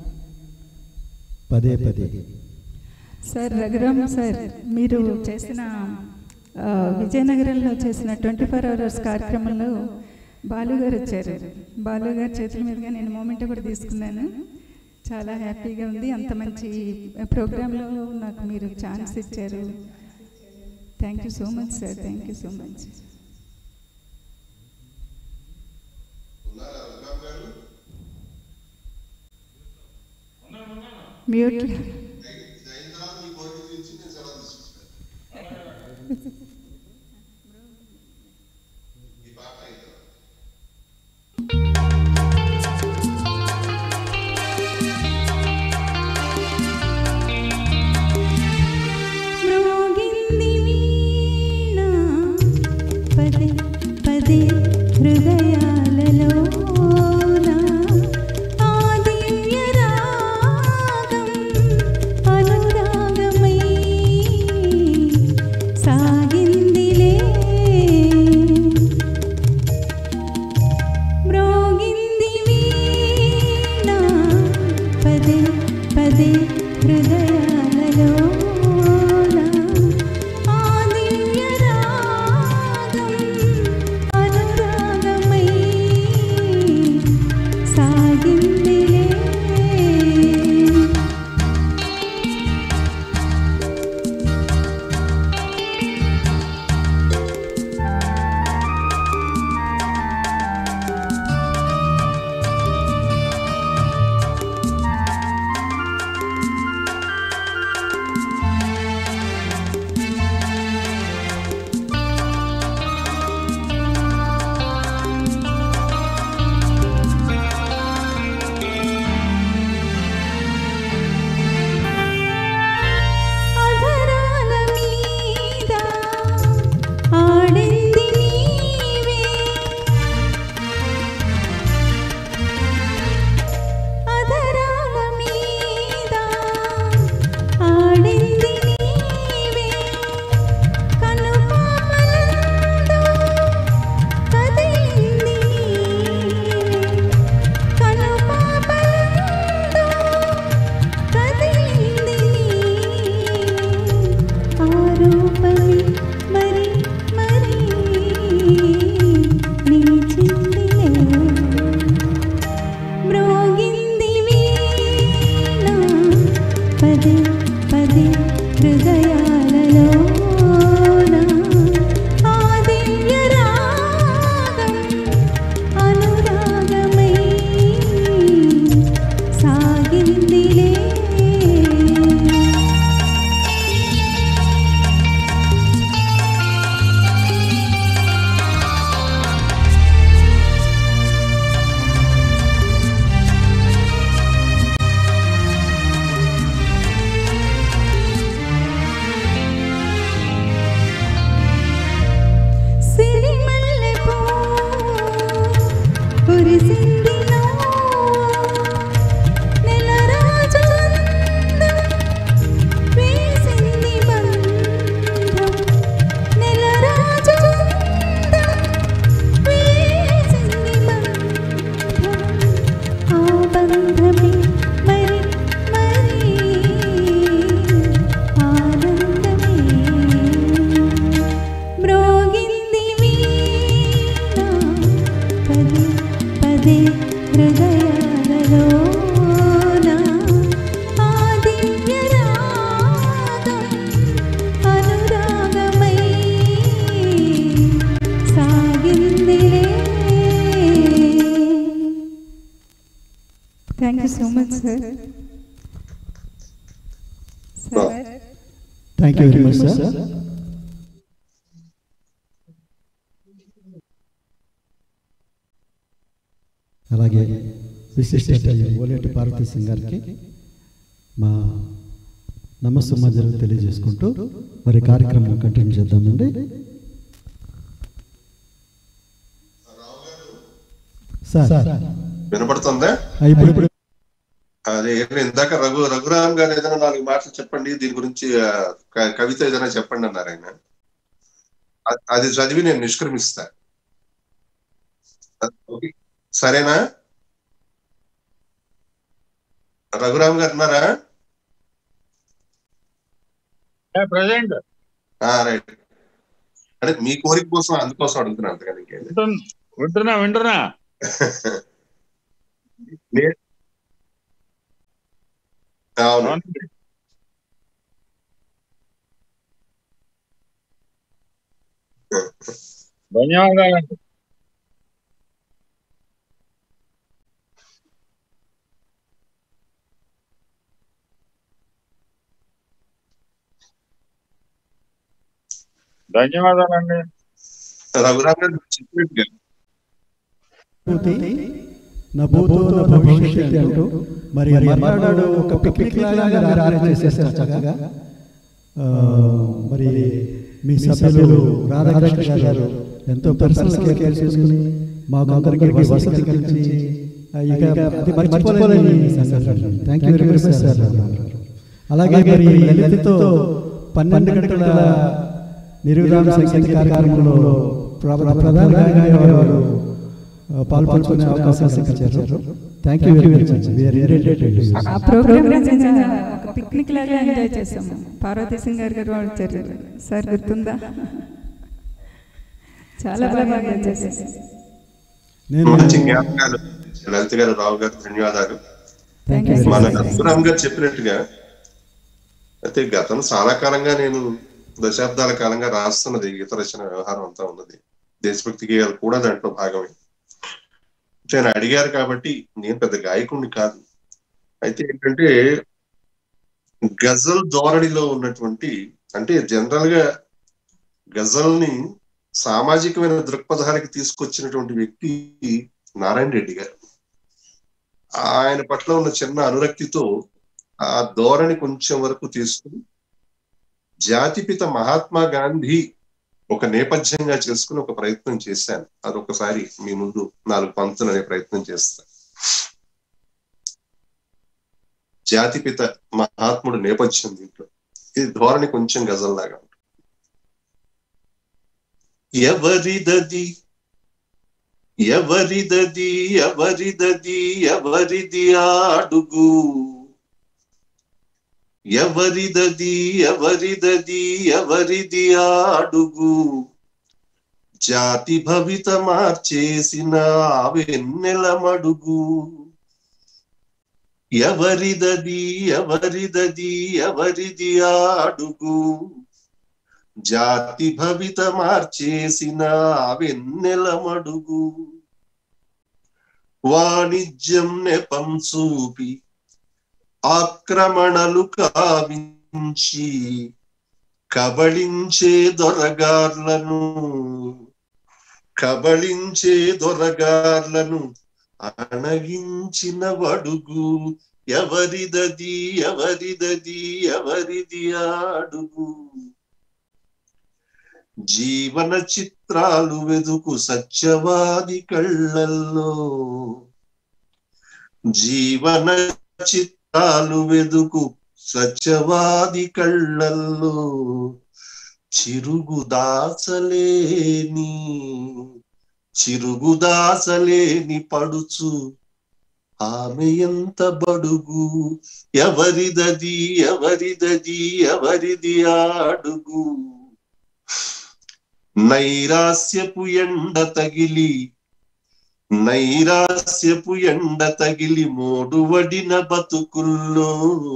పదే పదే సార్ రఘురామ్ సార్ మీరు చేసిన ఆ, విజయనగరంలో చేసిన ట్వంటీ ఫోర్ అవర్స్ కార్యక్రమంలో బాలుగారు వచ్చారు బాలుగారు చేతుల మీదుగా నేను మూమెంట్ కూడా తీసుకున్నాను చాలా హ్యాపీగా ఉంది అంత మంచి ప్రోగ్రాంలో నాకు మీరు ఛాన్స్ ఇచ్చారు thank you so much sir thank you so much mute మ్రోగింది వీణ పదే పదే హృదయాలలో ఆదివ్య రాగం అనురాగమై సాగిందిలే మ్రోగింది వీణ పదే పదే హృదయాలలో ఆదివ్య రాగం అనురాగమై సాగిందిలే అధరాల మీద ఆడింది నీవే అధరాల మీద ఆడింది నీవే కనుపాపలందు కదిలింది నీవే కనుపాపలందు కదిలింది ఆరూపమే మరి మరి నిలిచిందిలే మ్రోగింది వీణ పదే పదే హృదయాలలో ఆదివ్య రాగం అనురాగమై సాగిందిలే సిరిమల్లెపూ కురిసిందిలో నెలరాజు అందం వేసింది బంధం నెలరాజు అందం వేసింది బంధం ఆ బంధమే మరి మరి ఆనందమే మ్రోగింది వీణ పదే పదే హృదయాలలో ఆదివ్య రాగం అనురాగమై సాగిందిలే thank you so much sir sir thank you very much sir అలాగే విశిష్ట ఓలేటి పార్వతీ సింగ్ గారికి మా నమస్సుమాజలు తెలియజేసుకుంటూ మరి కార్యక్రమం కంటిన్యూ చేద్దామండి సార్ వినపడుతుందా ఆ, ఇప్పుడు ఇప్పుడు అదే ఇందాక రఘు రఘురామ్ గారు ఏదైనా నాలుగు మాటలు చెప్పండి దీని గురించి ఆ, క- కవిత ఏదైనా చెప్పండి అన్నారు ఆయన అ- అది చదివి నేను నిష్క్రమిస్తా అ- ఓకే. సరేనా రఘురామ్ గారు ఉన్నారా ప్రజెంట్ రైట్ అంటే మీ కోరిక కోసం అందుకోసం అడుగుతున్నాను అంతగా ఇంకేం లేదు. వింటున్నా వింటున్నా నే- అవును ధన్యవాదాలు ధన్యవాదాలండి రఘురామ్ గారు చెప్పినట్టుగా భూతి నా భూతో నా భవిష్యత్ అంటూ మరి మర్నాడు ఒక పిక్నిక్ లాగా ఆర్గనైజ్ చేశారు చక్కగా ఆ, మరి మీ సభ్యులు రాధాకృష్ణ గారు ఎంతో పర్సనల్ కేర్ చేసుకుని మాకు అందరికీ వసతి కల్పించి ఆ, ఇక అది మర్చిపోలేని సంఘటన thank you very much sir అలాగే మరి లలితతో పన్నెండు గంటల నిర్విరామ సంగీత కార్యక్రమంలో ప్ర- ప్రధాన గాయకులు వారు ఆ, పాల్పంచుకునే అవకాశం ఇచ్చారు thank you very much we are irritated ఆ ప్రోగ్రామ్ నిజంగా ఒక పిక్నిక్ లాగా ఎంజాయ్ చేసాము పార్వతీ సింగ్ గారు గారు వాళ్ళు వచ్చారు సార్ గుర్తుందా చాలా బాగా ఎంజాయ్ చేసాం నేను మంచి జ్ఞాపకాలు లలిత గారు రావు గారు ధన్యవాదాలు థ్యాంక్ యూ మన రఘురామ్ గారు చెప్పినట్టుగా అయితే గతం చాలా కాలంగా నేను దశాబ్దాల కాలంగా రాస్తున్నది గీత రచన వ్యవహారం అంతా ఉన్నది దేశభక్తి గేయాలు కూడా దాంట్లో భాగమే ఆయన అడిగారు కాబట్టి నేను పెద్ద గాయకుడిని కాదు అయితే ఏంటంటే గజల్ ధోరణిలో ఉన్నటువంటి అంటే జనరల్ గా గజల్ని సామాజికమైన దృక్పథానికి తీసుకొచ్చినటువంటి వ్యక్తి నారాయణ రెడ్డి గారు ఆయన పట్ల ఉన్న చిన్న అనురక్తితో ఆ ధోరణి కొంచెం వరకు తీసుకుని జాతిపిత మహాత్మా గాంధీ ఒక నేపథ్యంగా చేసుకుని ఒక ప్రయత్నం చేశాను అదొకసారి మీ ముందు నాలుగు పంక్తులు అనే ప్రయత్నం చేస్తాను జాతిపిత మహాత్ముడు నేపథ్యం దీంట్లో ఇది ధోరణి కొంచెం గజల్లాగా ఉంటుంది ఎవరిదది ఎవరిదది ఎవరిదది ఎవరిది అడుగు ఎవరిదది ఎవరిదది ఎవరిది అడుగు జాతి భవిత మార్చేసిన ఆ వెన్నెల మడుగు ఎవరిదది ఎవరిదది ఎవరిది అడుగు జాతి భవిత మార్చేసిన ఆ వెన్నెల మడుగు వాణిజ్యం నెపం చూపి ఆక్రమణలు కావించి కబళించే దొరగార్లను కబళించే దొరగార్లను అణగించిన వడుగు ఎవరిదది ఎవరిదది ఎవరిది అడుగు జీవన చిత్రాలు వెదుకు సత్యవాది కళ్ళల్లో జీవన చిత్రాలు వెదుకు సత్యవాది కళ్ళల్లో చిరుగుదాసలేని చిరుగుదాసలేని పడుచు ఆమె ఎంత బడుగు ఎవరిదది ఎవరిదది ఎవరిది అడుగు నైరాస్యపు ఎండ తగిలి నైరాస్యపు ఎండ తగిలి మోడువడిన బతుకుల్లో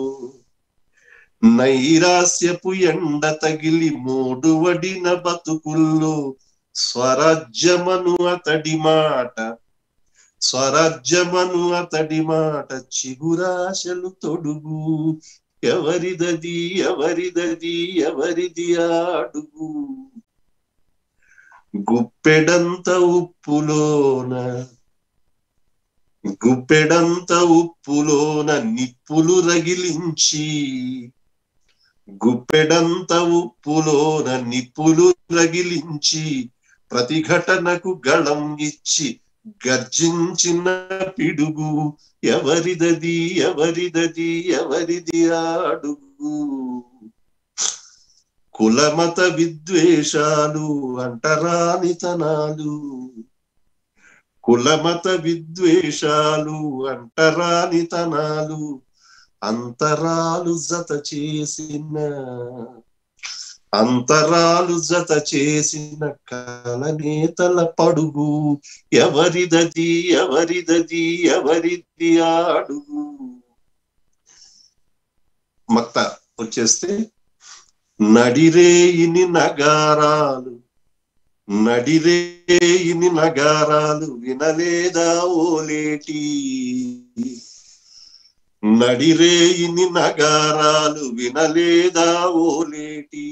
నైరాస్యపు ఎండ తగిలి మోడువడిన బతుకుల్లో స్వరాజ్యమను అతడి మాట స్వరాజ్యమను అతడి మాట చిగురాశలు తొడుగు ఎవరిదది ఎవరిదది ఎవరిది అడుగు గుప్పెడంత ఉప్పులోన గుప్పెడంత ఉప్పులోన నిప్పులు రగిలించి గుప్పెడంత ఉప్పులోన నిప్పులు రగిలించి ప్రతిఘటనకు గళం ఇచ్చి గర్జించిన పిడుగు ఎవరిదది ఎవరిదది ఎవరిది అడుగు కులమత విద్వేషాలు అంటరానితనాలు కులమత విద్వేషాలు అంటరానితనాలు అంతరాలు జత చేసిన అంతరాలు జత చేసిన కలనేతల పడుగు ఎవరిదది ఎవరిదది ఎవరిది అడుగు మత్త వచ్చేస్తే నడిరేయిని నగారాలు నడిరేయిని నగారాలు వినలేదా ఓలేటి నడిరేయిని నగారాలు వినలేదా ఓలేటి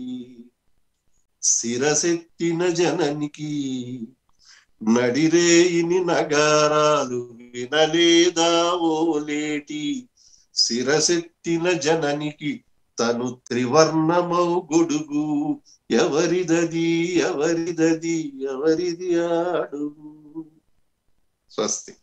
శిరసెత్తిన జననికి నడిరేయిని నగారాలు వినలేదా ఓలేటి శిరసెత్తిన జననికి తను త్రివర్ణమౌ గొడుగు ఎవరిదది ఎవరిదది ఎవరిది అడుగు స్వస్తి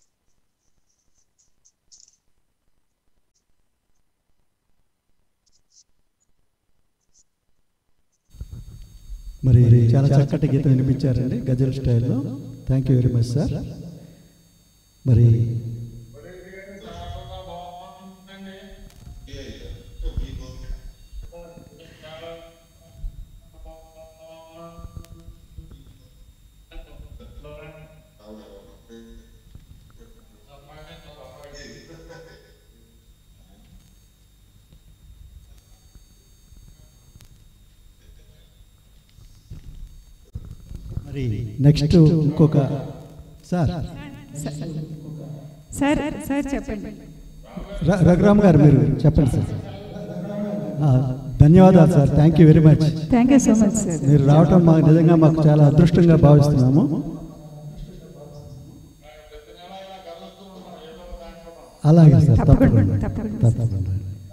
మరి చాలా చక్కటి గీతం వినిపించారండి గజల్ స్టైల్లో thank you very much sir మరి మరి నెక్స్ట్ ఇంకొక సార్ సార్ సార్ చెప్పండి ర- రఘురామ్ గారు మీరు చెప్పండి సార్ ఆ, ధన్యవాదాలు sir thank you very much thank you so much sir మీరు రావటం మాకు నిజంగా మాకు చాలా అదృష్టంగా భావిస్తున్నాము అలాగే సార్ తప్పకుండా, తప్పకుండా తప్పకుండా. తప్పకుండా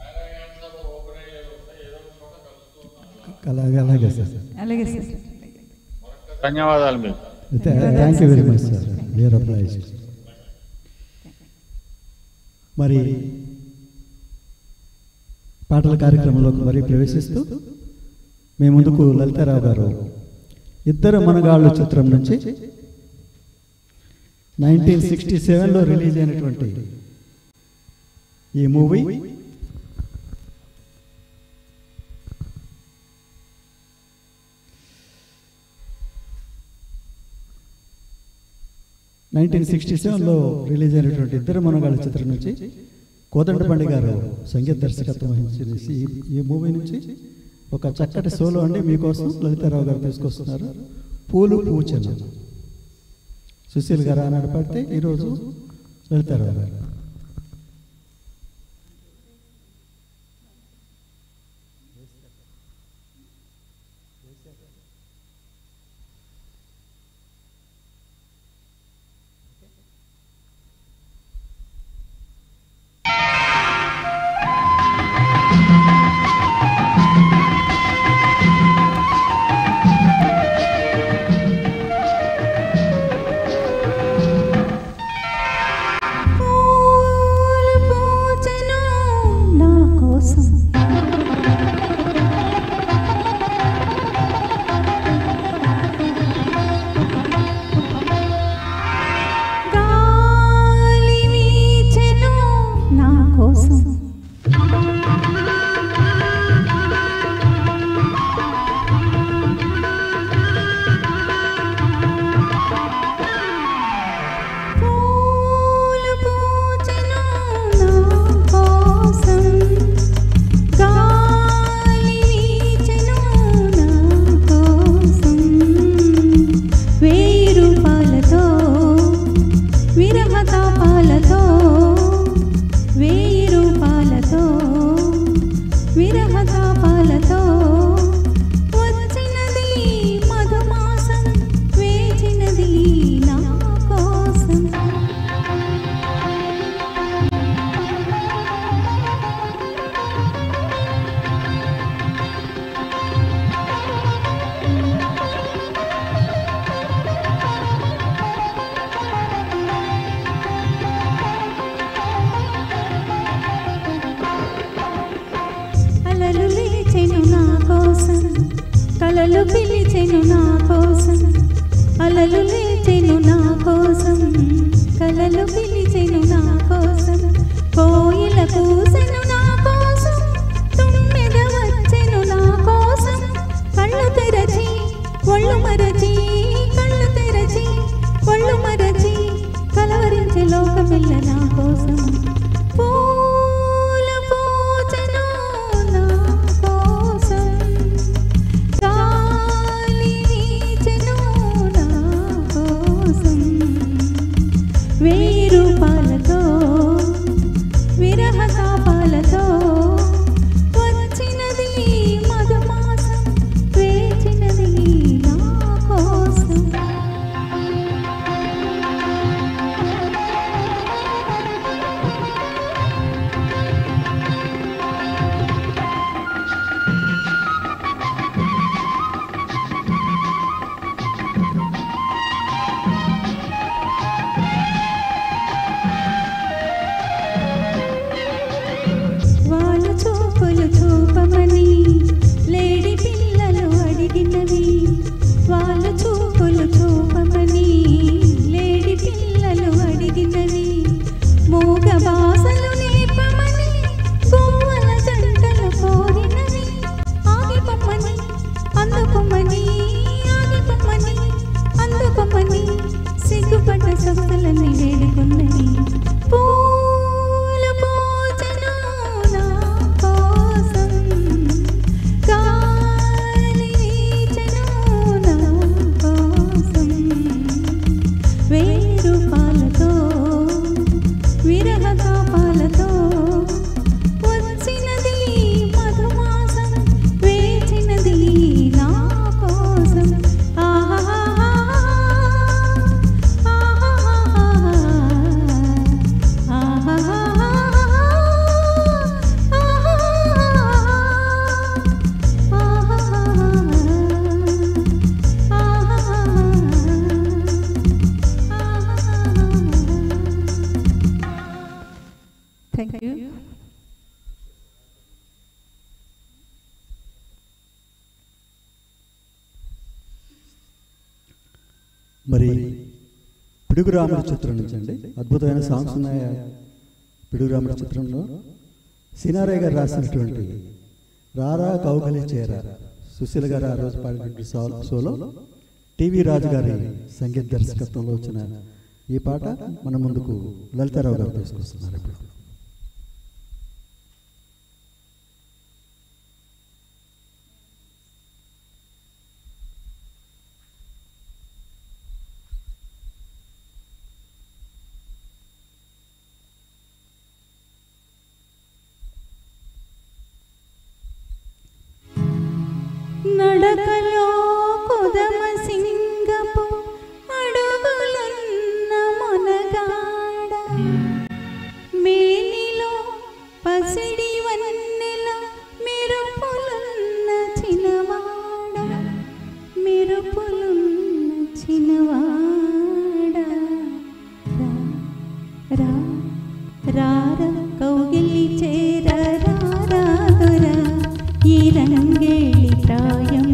అలాగే అలాగే సార్ అలాగే సార్ ధన్యవాదాలు మీకు thank you very much sir వేర్ అప్లైజ్ మరి పాటల కార్యక్రమంలోకి మరి ప్రవేశిస్తూ మీ ముందుకు లలితారావు గారు ఇద్దరు మనగాళ్ళు చిత్రం నుంచి నైన్టీన్ సిక్స్టీ సెవెన్లో రిలీజ్ అయినటువంటి ఈ మూవీ నైన్టీన్ సిక్స్టీ సెవెన్లో రిలీజ్ అయినటువంటి ఇద్దరు మనగాళ్ళ చిత్రం నుంచి కోదండబండి గారు సంగీత దర్శకత్వం వహించిన ఈ- ఈ మూవీ నుంచి ఒక చక్కటి సోలో అండి మీకోసం లలితారావు గారు తీసుకొస్తున్నారు పూలు పూచన సుశీల్ గారు ఆనాడు పాడితే ఈరోజు లలితారావు గారు పూలు పూచెను నా కోసం కలలు పిలిచెను నా కోసం అలలు లేచెను నా కోసం కలలు పిలిచెను నా కోసం కోయిల కూసెను నా కోసం తుమ్మెద వచ్చెను నా కోసం కళ్ళు తెరచి ఒళ్ళు మరచి కళ్ళు తెరచి ఒళ్ళు మరచి కలవరించే లోకమెల్ల నా కోసం పూల పూచెను నా కోసం గాలి వీచెను నా కోసం వెయ్యి రూపాయలతో విరహ తాపాలతో వచ్చినది మధుమాసం వేచినది నా కోసం వాళ్ళ చూపులు చూపమని లేడి పిల్లలు అడిగినవి వాళ్ళ చూపులు చూపమని లేడి పిల్లలు అడిగినవి మూగ భాషలు నేర్పమని గువ్వల జంటలు కోరినవి ఆగిపోమని అందుకోమని ఆగిపోమని అందుకోమని సిగ్గుపడ్డ సొగసులన్నీ వేడుకున్నవి పూలు పూచెను నా కోసం గాలి వీచెను నా కోసం వెయ్యి రూపాయలతో విరహ తాపాలతో వచ్చినది మధుమాసం వేచినది నా కోసం ఆహాహా థ్యాంక్ యూ మరి పిడుగు రాముడి చిత్రం నుంచి అండి అద్భుతమైన సాంగ్స్ ఉన్నాయి పిడుగు రాముడి చిత్రంలో సినారయ్య గారు రాసినటువంటి రారా కౌగలి చేర సుశీల గారు ఆ రోజు పాడినటువంటి సో- సోలో టీవీ రాజు గారి సంగీత దర్శకత్వంలో వచ్చిన ఈ పాట మన ముందుకు లలితారావు గారు తీసుకొస్తున్నారు ఇప్పుడు నడకలో కుదమ సింగపు అడుగులున్న మొనగాడ మేనిలో పసిడి వన్నెల మెరుపులున్న చినవాడ మెరుపులున్న చినవాడ రా రా రార కౌగిలి చేర రారాదుర ఈ రంగేళి ప్రాయం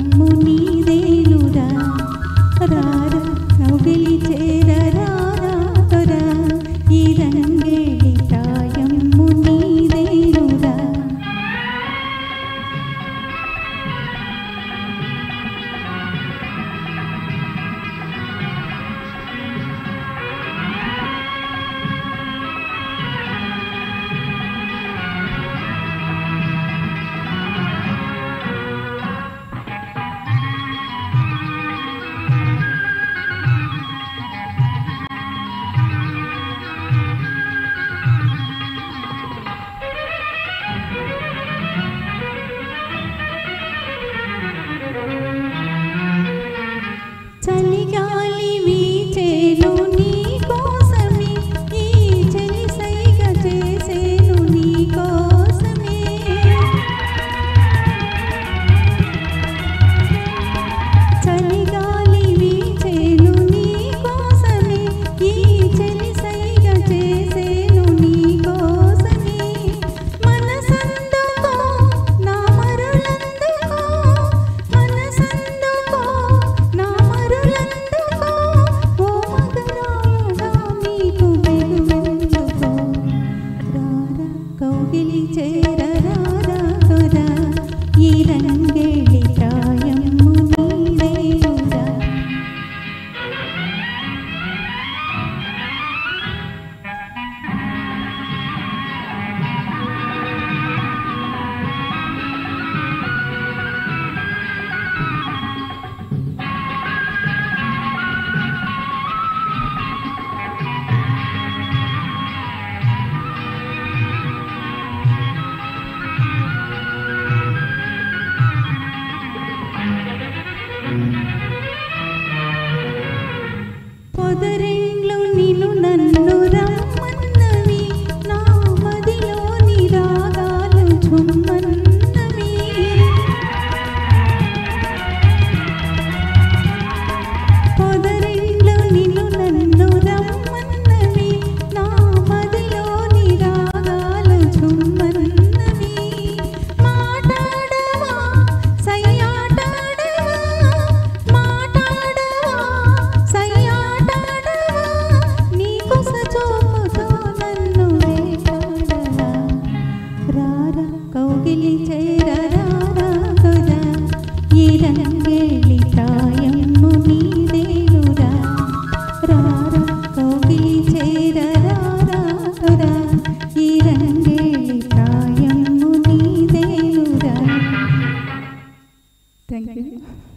థ్యాంక్ యూ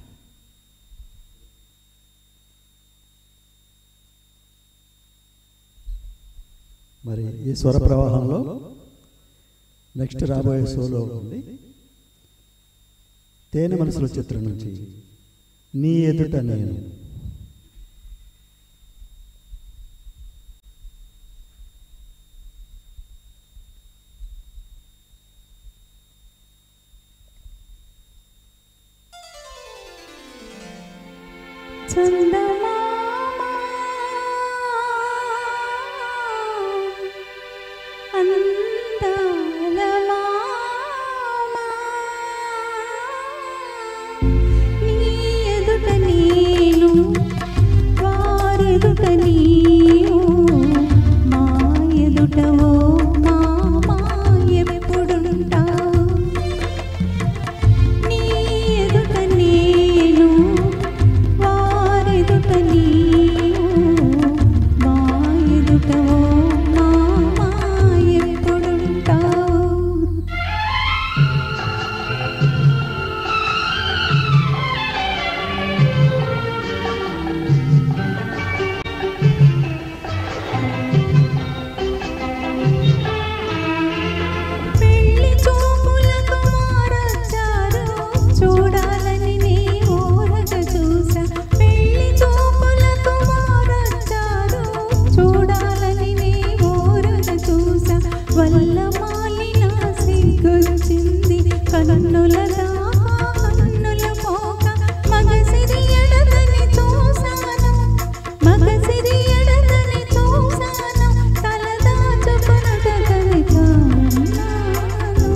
మరి ఈ స్వర ప్రవాహంలో నెక్స్ట్ రాబోయే షోలో ఉంది తేనె మనసుల చిత్రం నుంచి నీ ఎదుట నేను చందమామ అందాల మామ నీ ఎదుట నేను వారెదుట నీవు మా ఎదుట ఓ మామ ఎప్పుడుంటావు నీ ఎదుట నేను వారెదుట నీవు మా ఎదుట ఓ మామ ఎప్పుడుంటావు పెళ్లి చూపులకు మారొచ్చారు చూడాలని నీ ఊరగ చూసా పెళ్లి చూపులకు మారొచ్చారు చూడాలని నీ ఊరగ చూసా వల్ల మాలిన సిగ్గొచ్చింది కన్నుల దాకా కన్నుల పోక మగసిరి ఎడదని చూసాను మగసిరి ఎడదని చూసాను తల దాచుకొనుట కవితాన్నాను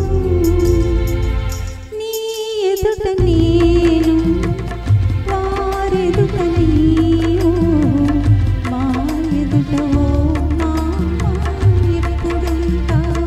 నీ ఎదుట నేను వారెదుట నీవు మా ఎదుట ఓ మామ ఎప్పుడుంటావు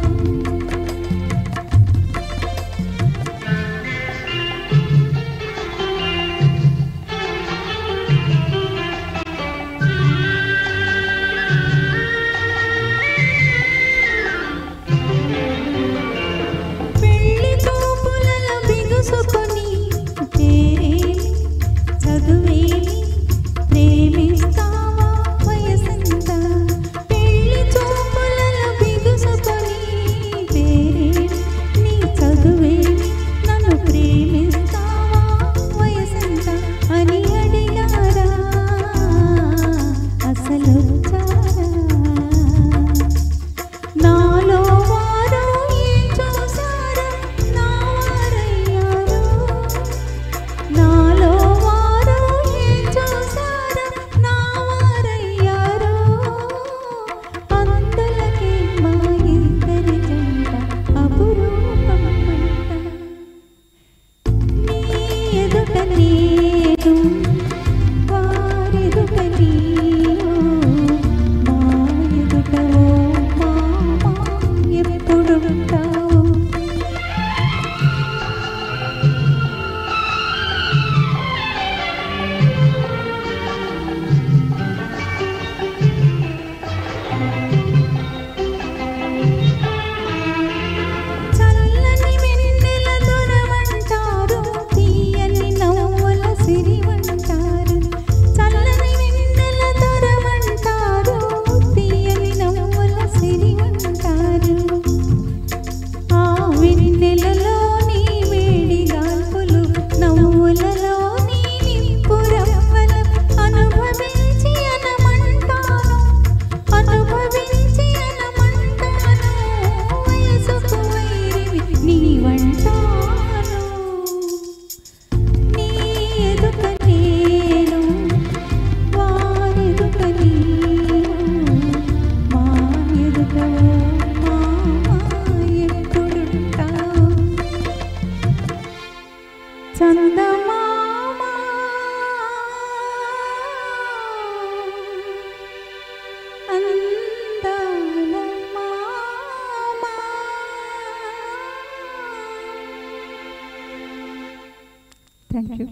పెళ్లి చూపులలో బిగుసుకొని చేరేమి చదువేమి ప్రేమిస్తావా వయసంత పెళ్లి చూపులలో బిగుసుకొని చేరేమి నీ చదువేమి నన్ను ప్రేమిస్తావా వయసంత అని అడిగారా అసలొచ్చారా నాలో వారు ఏం చూశారు నా వారయ్యారు నాలో వారు ఏం చూశారు నా వారయ్యారు అందులకే మా ఇద్దరి జంట అపురూపం అంట నీ ఎదుట నేను వారెదుట నీవు మా ఎదుట ఓ మామ ఎప్పుడుంటావు చల్లని వెన్నెల దొరవంటారు తీయని నవ్వుల సిరివంటారు చల్లని వెన్నెల దొరవంటారు తీయని నవ్వుల సిరివంటారు ఆ వెన్నెలలోని వేడి గాల్పులు నవ్వులలోని నిప్పు రవ్వలు అనుభవించి అనమంటాను అనుభవించి అనమంటాను వయసుకు వైరివి నీవంటాను నీ ఎదుట నేను వారెదుట నీవు మా ఎదుట ఓ మామ ఎప్పుడుంటావు చందమామ అందాల మామ థ్యాంక్ యూ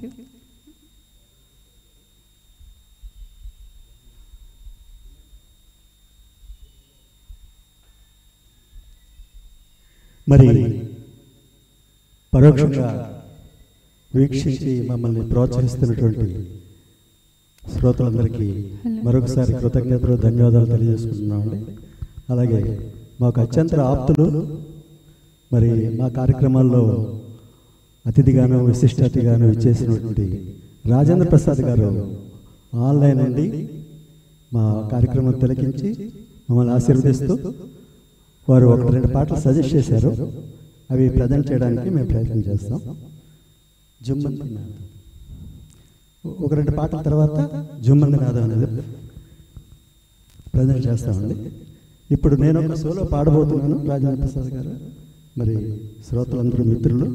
మరి పరోక్షంగా వీక్షించి మమ్మల్ని ప్రోత్సహిస్తున్నటువంటి శ్రోతలందరికీ మరొకసారి కృతజ్ఞతలు ధన్యవాదాలు తెలియజేసుకుంటున్నామండి అలాగే మాకు అత్యంత ఆప్తులు మరి మా కార్యక్రమాల్లో అతిథిగాను విశిష్ట అతిథిగాను ఇచ్చేసినటువంటి రాజేంద్ర ప్రసాద్ గారు ఆన్లైన్ నుండి మా కార్యక్రమం తిలకించి మమ్మల్ని ఆశీర్వదిస్తూ వారు ఒక రెండు పాటలు సజెస్ట్ చేశారు అవి ప్రజెంట్ చేయడానికి మేము ప్రయత్నం చేస్తాం జుమ్మంది నాదం ఒక రెండు పాటల తర్వాత జుమ్మంది నాదం అనేది ప్రజెంట్ చేస్తామండి ఇప్పుడు నేను ఒక సోలో పాడబోతున్నాను రాజేంద్ర ప్రసాద్ గారు మరి శ్రోతలందరూ మిత్రులు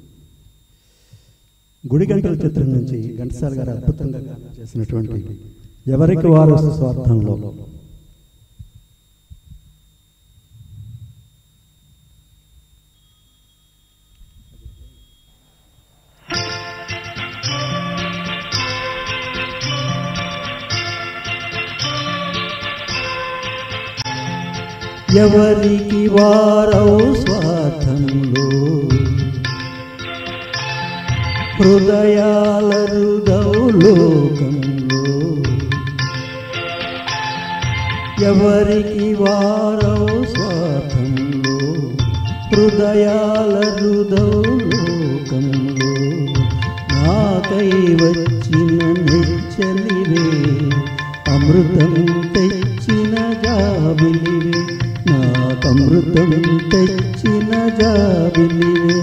గుడి గంటల చిత్రం నుంచి ఘంటసాల గారు అద్భుతంగా గానం చేసినటువంటి ఎవరికి వారు స్వార్థంలో ఎవరికి వారవు స్వార్థంలో హృదయాల లోకంలో ఎవరికి వారవు స్వార్థంలో హృదయాల లోకంలో నాకై వచ్చిన నెచ్చలివే అమృతం తెచ్చిన జాబిలివే నాకమృతం తెచ్చిన జాబిలివే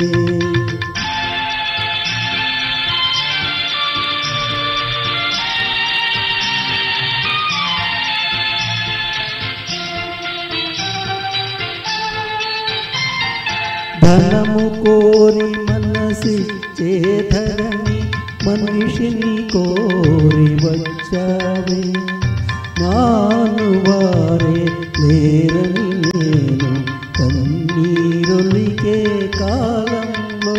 ధనము కోరి మనసిచ్చే ధరణి మనిషిని కోరి వచ్చావే నాను వారే లేరని నేను కన్నీరొలికే కాలంలో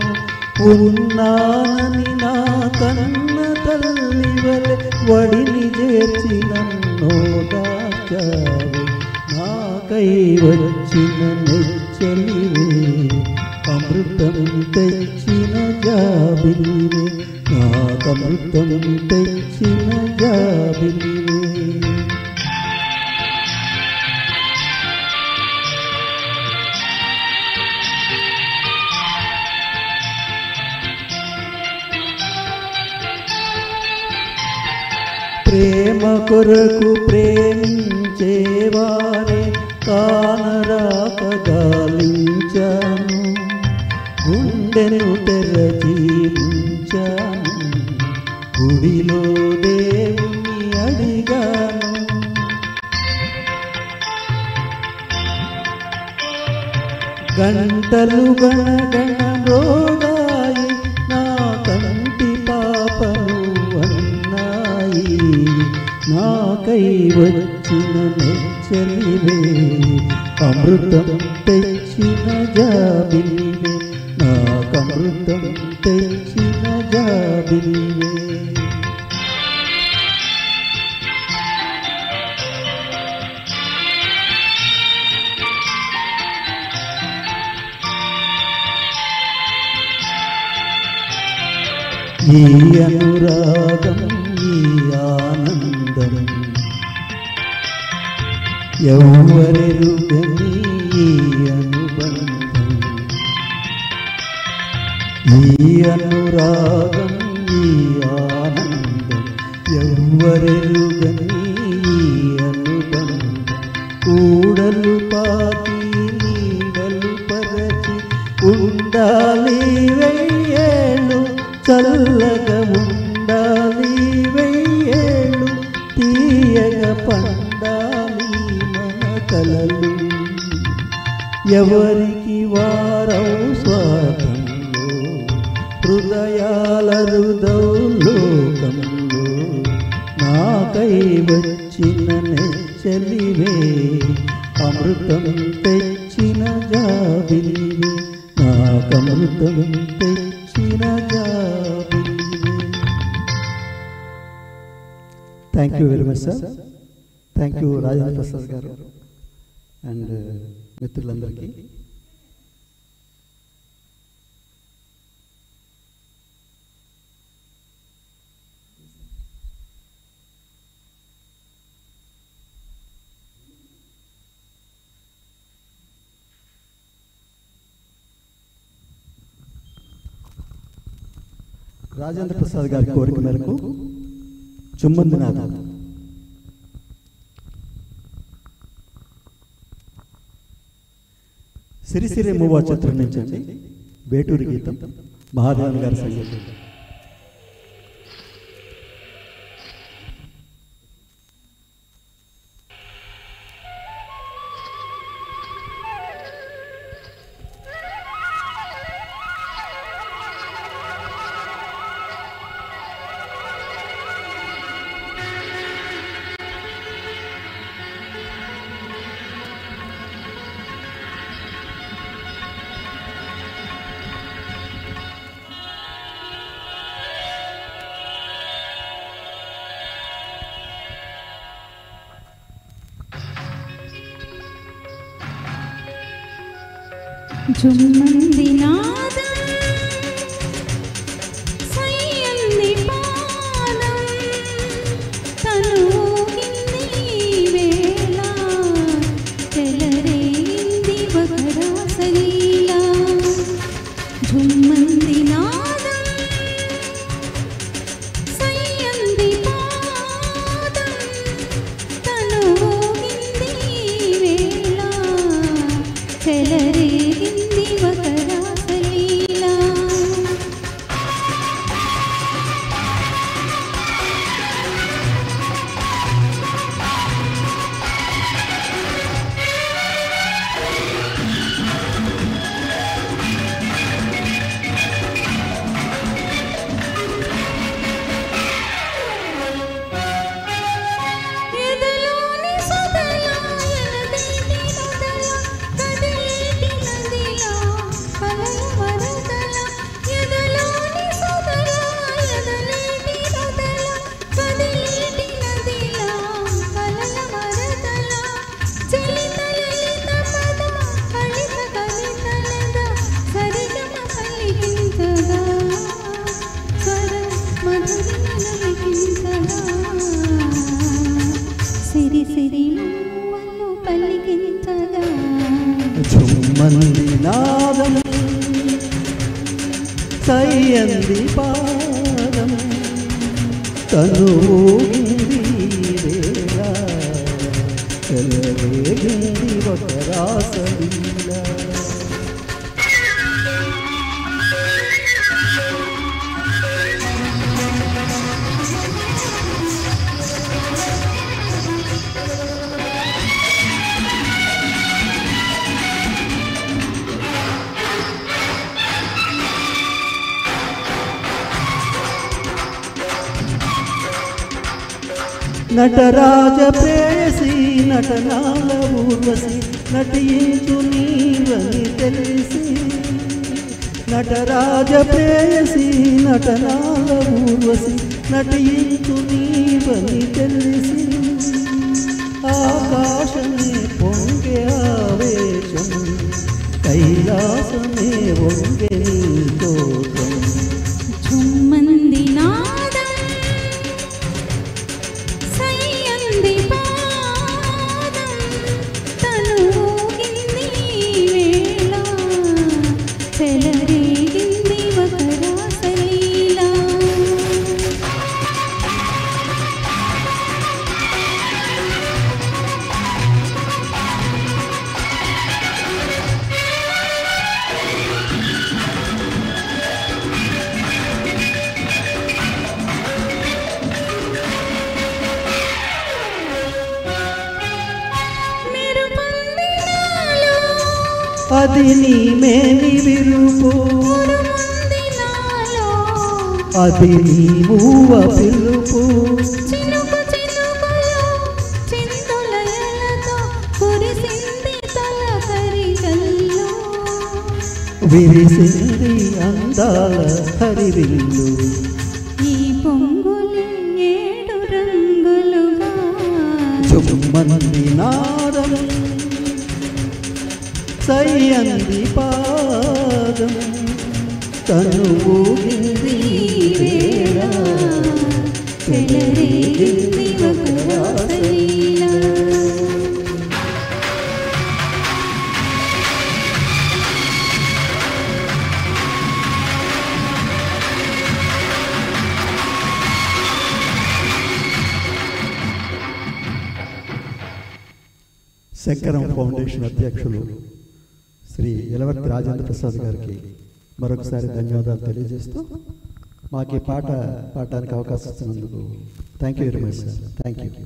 ఉన్నానని నా కన్న తల్లి వలె వడిని చేర్చి నన్నో దాచావే నాకై వచ్చిన నెచ్చలివే అమృతం తెచ్చిన జాబిలివే నాకమృతం తెచ్చిన జాబిలివే ప్రేమ కొరకు ప్రేమించేవారే కానరాక గాలించాను గుండెను తెరచి ఉంచాను గుడిలో దేవుని అడిగాను గంటలు గణగణ రోగాయి నా కంటి పాపను అన్నాయి నాకై వచ్చిన నెచ్చలివే అమృతం తెచ్చిన జాబిలివే నాకమృతం తెచ్చిన జాబిలివే ఈ అనురాగం ఈ ఆనందం ఎవరెరుగని ఈ అనుబంధం ఈ అనురాగం ఈ ఆనందం ఎవరెరుగని ఈ అనుబంధం కూడలు పాతి నీడలు పరచి ఉండాలి వెయ్యేళ్ళు చల్లగా ఉండాలి వెయ్యేళ్ళు తీయగా పండాలి మన కలలు ఎవరికి వారవు స్వాతంలో హృదయాల లోకంలో నాకై వచ్చిన నెచ్చలివే అమృతం తెచ్చిన జాబిలివే నాకమృతం తెచ్చిన జాబిలివే thank you very much sir thank you Rajendra Prasad garu and మిత్రులందరికీ రాజేంద్ర ప్రసాద్ గారి కోరిక మేరకు చుమ్మంది నాథం సిరిసిరి మూవా చిత్రం నుంచి అండి వేటూరి గీతం మహాదేవన్ గారి సంగీతం జుమ్మంది నాదం సయ్యంది పాదం తను ఊగింది వేళ చెలరేగింది బకరాసలీలా జుమ్మంది నాదం సయ్యంది పాదం తను ఊగింది వేళ చెలరేగింది బకరాసలీలా ఎదలోని సదలా ఎనదేటి నదలా కదిలేటి నదిలా కలల వరదలా ఎదలోని సదలా ఎనదేటి నదలా కదిలేటి నదిలా కలల వరదలా చలిత లలిత పద కలిత కలిత లద సరిగమ పలికించగా స్వర మధురిమలకించగా సిరి సిరి మువ్వలు పలికించగా చుమ్మంది నాదం సయ్యంది పాదం తను ఊగింది వేళ చెలరేగింది ఒక రాసలీల నటరాజ ప్రేయసి నటనాల ఊర్వశి నటించు నీవని తెలిసి నటరాజ ప్రేయసి నటనాల ఊర్వశి నటించు నీవని తెలిసి ఆకాశమే పొంగే ఆవేశం కైలాసమే వంగే నీ తోటం ఝుమ్మంది నాదం సయ్యంది పాదం తను ఊగింది వేళ చెలరేగింది ఒక రాసలీలా మెరుపొందినాలో అది నీ మేని విరుపు ఉరుముందినాలో అది నీ మూవ పిలుపు చినుకు చినుకులు చిందులయలతో కురిసింది తొలకరి జల్లు విరిసింది అందాల హరివిల్లు ఈ పొంగులు ఏడు రంగులుగా చుమ్మంది నాదం సయ్యంది పాదం తను ఊగింది వేళ చెలరేగింది ఒక రాసలీలా చుమ్మంది శంకరం ఫౌండేషన్ అధ్యక్షులు శ్రీ యలవర్తి రాజేంద్ర ప్రసాద్ గారికి మరొకసారి ధన్యవాదాలు తెలియజేస్తూ మాకు ఈ పాట పాడటానికి అవకాశం ఇచ్చినందుకు thank you very much sir thank you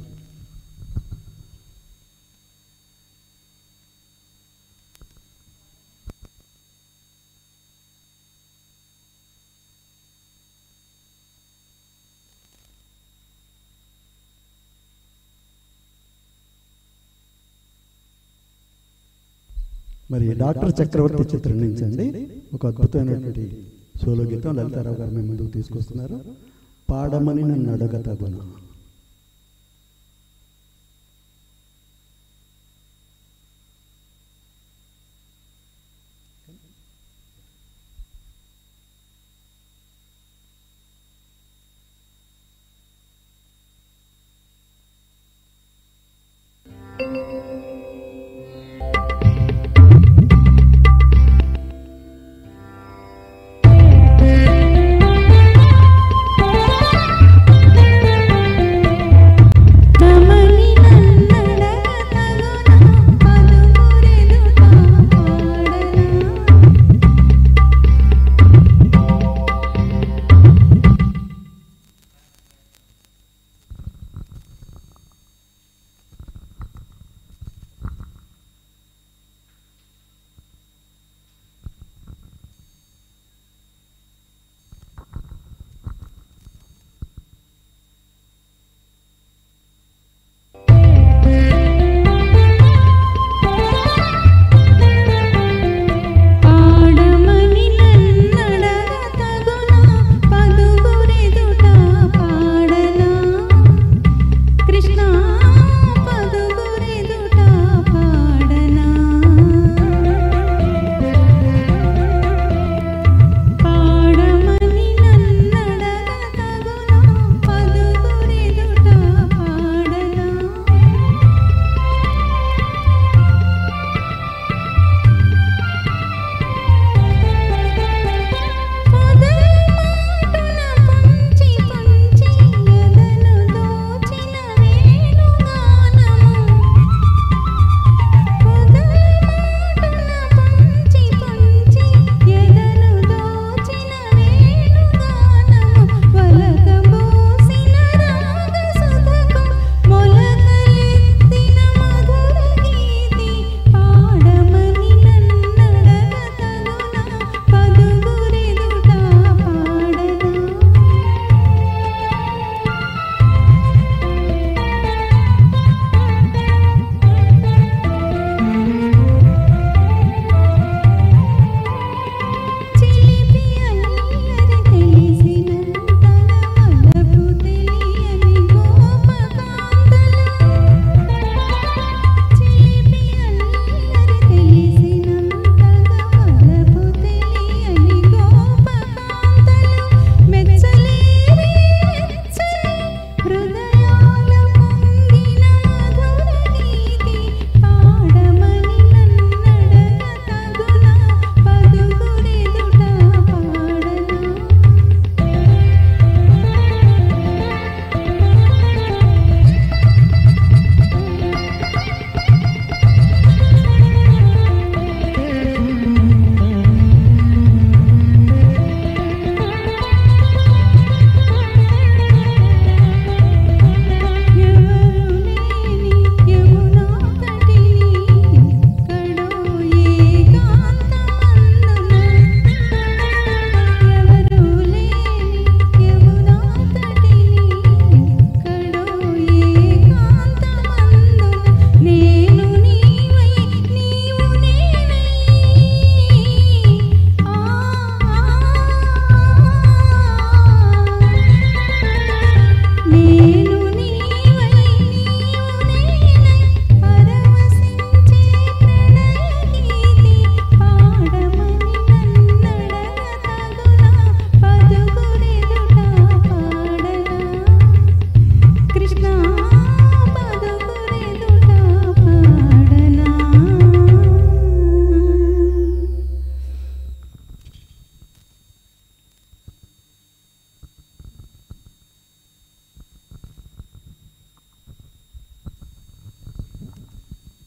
మరి డాక్టర్ చక్రవర్తి చిత్రం నుంచి అండి ఒక అద్భుతమైనటువంటి సోలో గీతం లలితారావు గారు మేము ముందుకు తీసుకొస్తున్నారు పాడమని నన్ను అడగతగున ఆ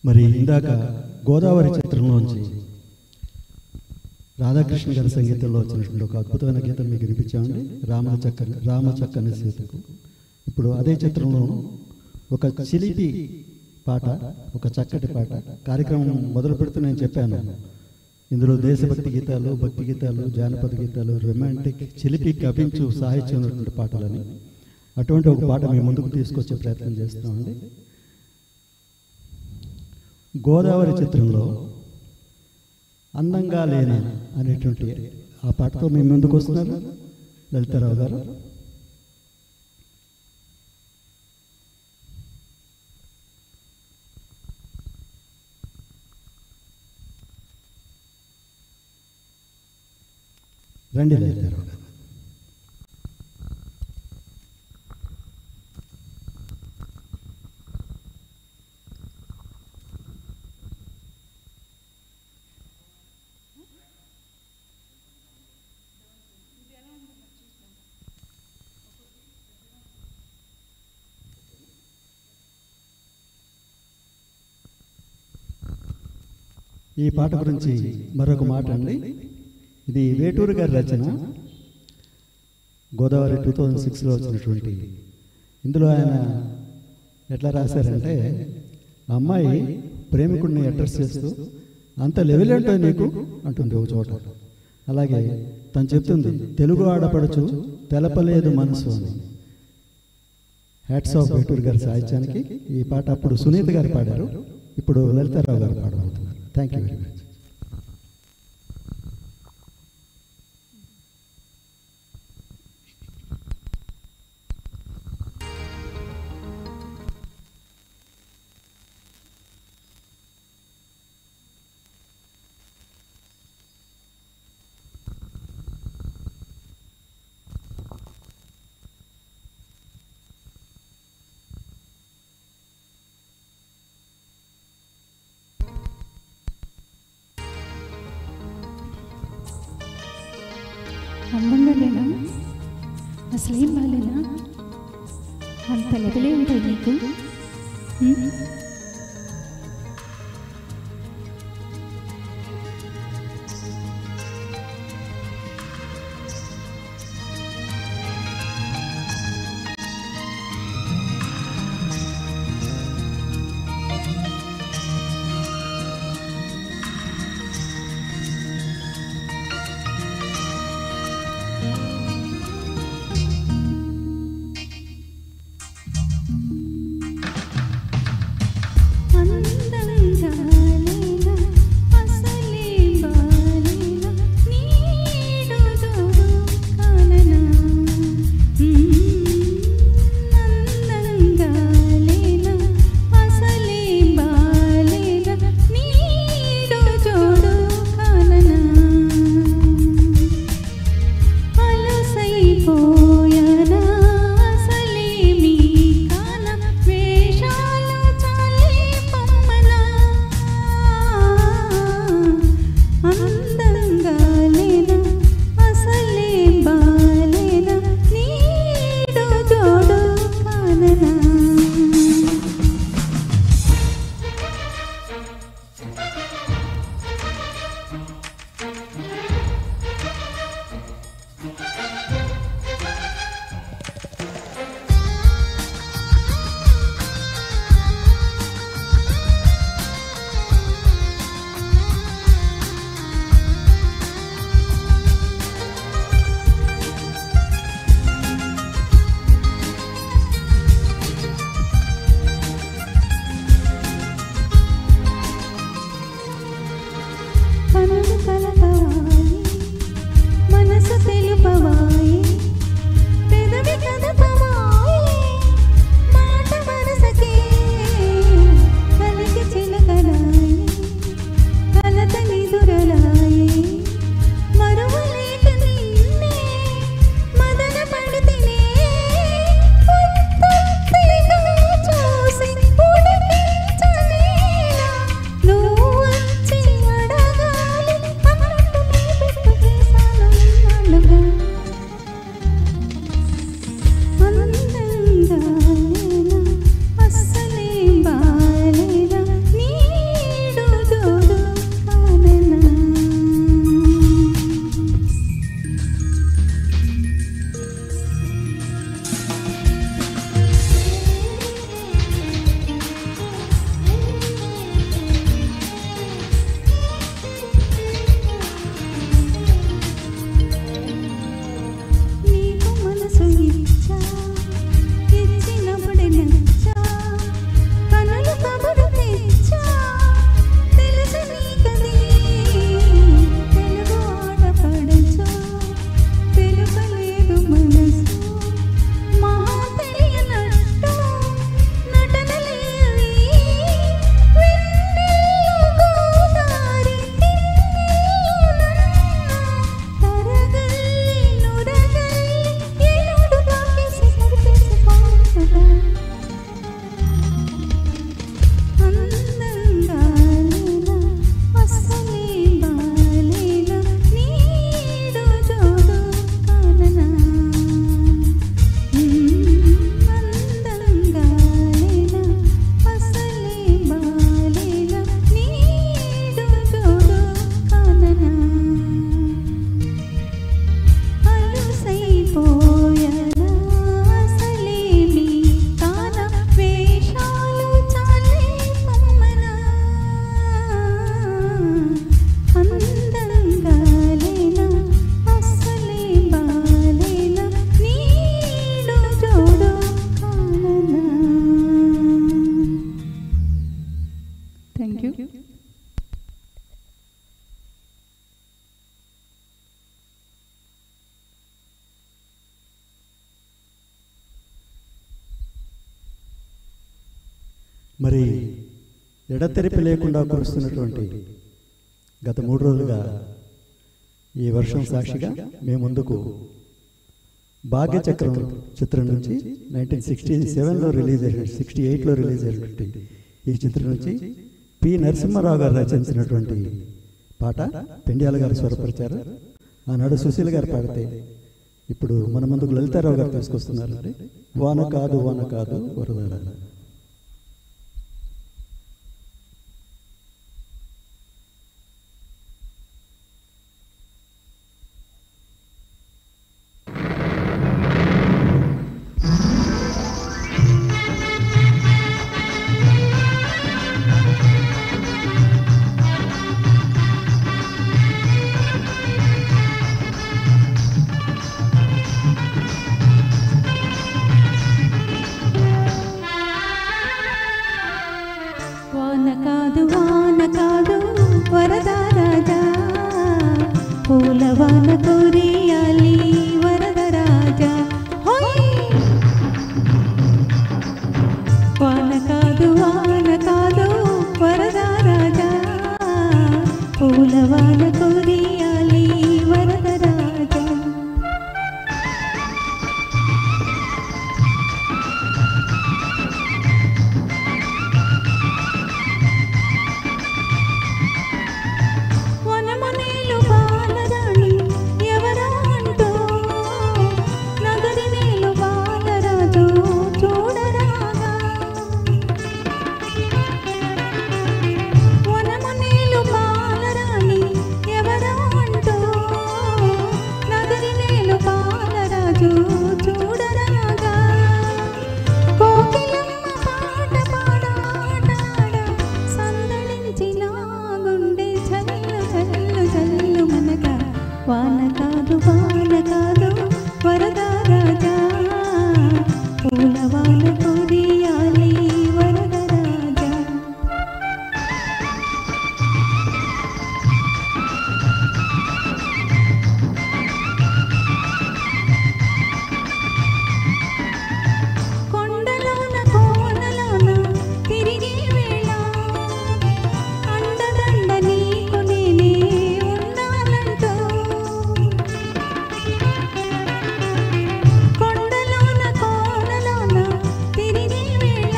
మరి ఇందాక గోదావరి చిత్రంలోంచి రాధాకృష్ణ గారి సంగీతంలో వచ్చినటువంటి ఒక అద్భుతమైన గీతం మీకు వినిపించామండి రామ చక్కని రామ చక్కని సీతకు ఇప్పుడు అదే చిత్రంలో ఒక చిలిపి పాట ఒక చక్కటి పాట కార్యక్రమం మొదలు పెడుతూ నేను చెప్పాను ఇందులో దేశభక్తి గీతాలు భక్తి గీతాలు జానపద గీతాలు రొమాంటిక్ చిలిపి కవించు సాహిత్యం ఉన్నటువంటి పాటలని అటువంటి ఒక పాట మేము ముందుకు తీసుకొచ్చే ప్రయత్నం చేస్తామండి గోదావరి చిత్రంలో అందంగా లేనా అనేటువంటి ఆ పాటతో మేము ముందుకు వస్తున్నారు లలితారావు గారు రండి లలితారావు గారు ఈ పాట గురించి మరొక మాట అండి ఇది వేటూరు గారి రచన గోదావరి టూ థౌజండ్ సిక్స్లో వచ్చినటువంటి ఇందులో ఆయన ఎట్లా రాశారంటే ఆ అమ్మాయి ప్రేమికుడిని అడ్రస్ చేస్తూ అంత లెవెల్ ఏంటో నీకు అంటుంది ఒక చోట అలాగే తను చెప్తుంది తెలుగు ఆడపడచ్చు తెలపలేదు మనసు అని హ్యాట్స్ ఆఫ్ వేటూరు గారి సాహిత్యానికి ఈ పాట అప్పుడు సునీత గారు పాడారు ఇప్పుడు లలితారావు గారు పాడబోతున్నారు థ్యాంక్ యూ వెరీ మచ్ అందంగా లేనా అసలేం బాలేనా అంత లెవెలే ఉంటుంది నీకు హ్మ్? మరి ఎడతెరిపి లేకుండా కురుస్తున్నటువంటి గత మూడు రోజులుగా ఈ వర్షం సాక్షిగా మేము ముందుకు భాగ్యచక్రం చిత్రం నుంచి నైన్టీన్ సిక్స్టీ సెవెన్లో రిలీజ్ అయిన సిక్స్టీ ఎయిట్లో రిలీజ్ అయినటువంటి ఈ చిత్రం నుంచి పి నరసింహారావు గారు రచించినటువంటి పాట పెండియాల గారు స్వరపరిచారు ఆనాడు సుశీల్ గారు పాడితే ఇప్పుడు మన ముందుకు లలితారావు గారు తీసుకొస్తున్నారండి వాన కాదు వాన కాదు వరదల వాన కాదు వాన కాదు వరద రాజా పూల వాన కురియాలి వరద రాజా హోయ్! వాన కాదు వాన కాదు వరద రాజా పూల వాన కురియాలి వరద రాజా వనమునేలు బాలరాణి ఎవరా అంటూ నగరి నేలు బాలరాజు చూడరాగా వనమునేలు బాలరాణి ఎవరా అంటూ నగరి నేలు బాలరాజు చూడరాగా కోకిలమ్మ పాట పాడాడాడ సందడించి నా గుండె జల్లు జల్లు జల్లు మనగా వాన కాదు వాన కాదు వరద రాజా పూల వాన కురియాలి వరద రాజా కొండలోన కోనలోన తిరిగే వేళ అండదండ నీకు నేనే ఉండాలంటూ కొండలోన కోనలోన తిరిగే వేళ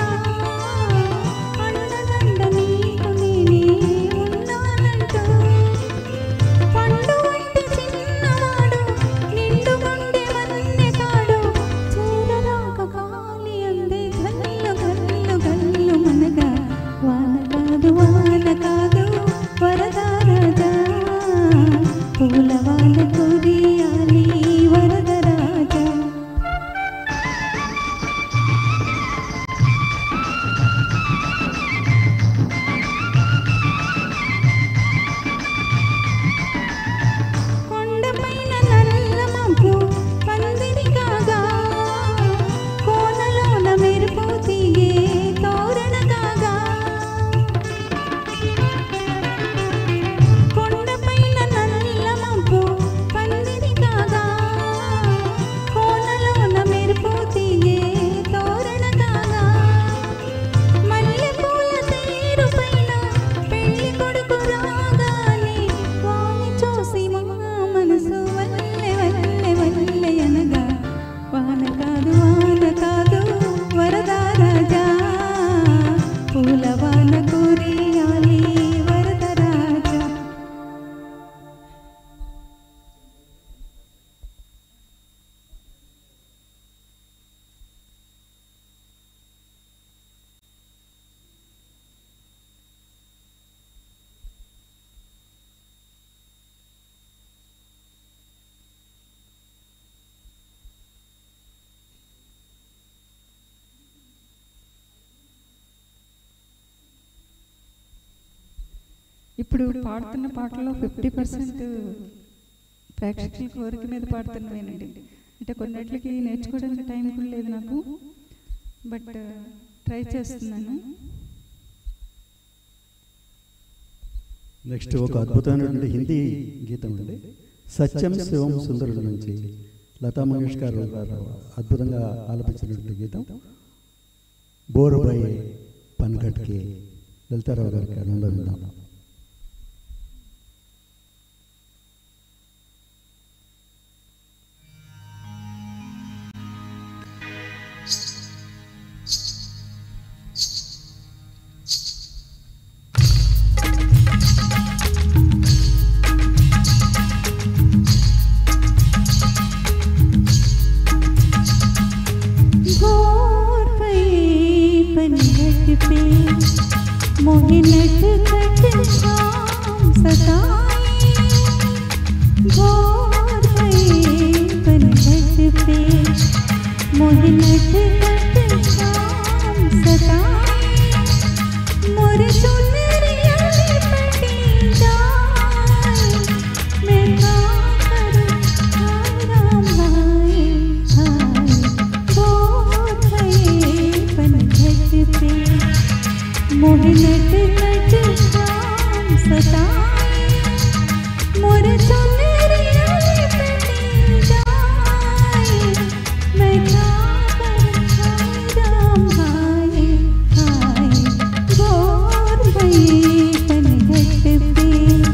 అండదండ నీకు నేనే ఉండాలంటూ పండు వంటి చిన్నవాడు నిండు గుండె వన్నె కాడు చేరరాక కాలి అందే గల్లు గల్లు గల్లు మనగా వాన కాదు వాన కాదు వరద రాజా పూల వాన కురియాలి వరద రాజా కొండపైన నల్ల మబ్బు పందిరి కాగా కోనలోన మెరుపు తీగే తోరణ కాగా కొండపైన నల్ల మబ్బు పందిరి కాగా కోనలోన మెరుపు తీగే తోరణ కాగా మల్లెపూల తేరు పైన పెళ్లి కొడుకు రాగానే వాని చూసి మా మనసు వల్లె వల్లె వల్లె అనగా వాన కాదు వాన కాదు వరద రాజా పూల వాన కురియాలి వరద రాజా ఇప్పుడు పాడుతున్న పాటలో ఫిఫ్టీ పర్సెంట్ ప్రేక్షకుల కోరిక మీద పాడుతున్నవేనండి అంటే కొన్నిటికి నేర్చుకోవడానికి టైం కూడా లేదు నాకు బట్ ట్రై చేస్తున్నాను నెక్స్ట్ ఒక అద్భుతమైనటువంటి హిందీ గీతం అండి సత్యం శివం సుందరుడు నుంచి లతా మంగేష్కర్ గారు అద్భుతంగా ఆలపించినటువంటి గీతం బోరుబై పన్క సంకట్కి లలితారావు గారికి ఆనందం విందాం भोर भई पनघट पे मोहिनट कट शाम सताए भोर भई पनघट पे मोहिनट कट शाम सताए मोर चुनरिया लिपटी जाए मैं का करूं हाय राम हाय हाय भोर भये पनघट पे मोहिनट कट शाम सताए मोर चुनरिया लिपटी जाए मैं क्या करूं हाय राम हाय हाय भोर भये पनघट पे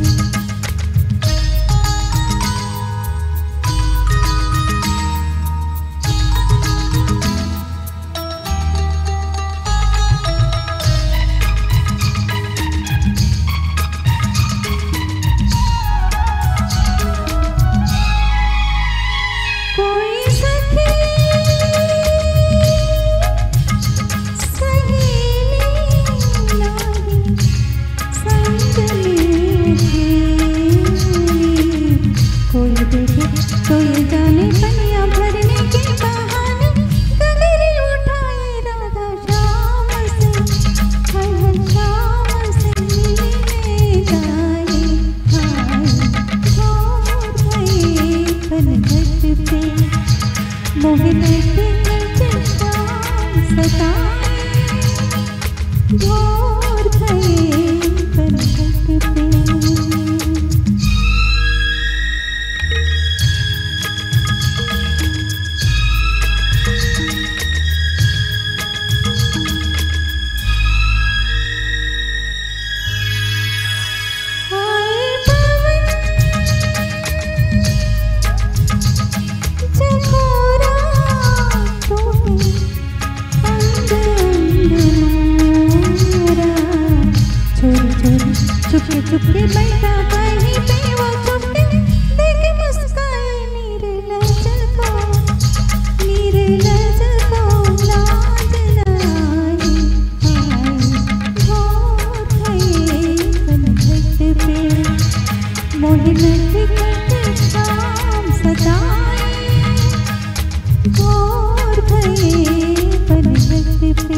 कोई सखी सहेली नाही संग में खेली कोई देखे कोई जाने पनिया भरने के बहाने गगरी उठाए राधा श्याम से हर हर श्याम से मिलने जाए हाय भोर भये पनघट पे मोहिनट कट शाम सताए भोर भये पनघट पे आए पवन चकोरा टोपी अंग अंग मारा छोरी छोरी चुपके चुपके बैठा कहीं पे वो चुपके देख मुस्काए नीरे लज को नीरे लज को लाज न आई हाय भोर भये पनघट पे मोहिनट कट शाम सताए भोर भये पनघट पे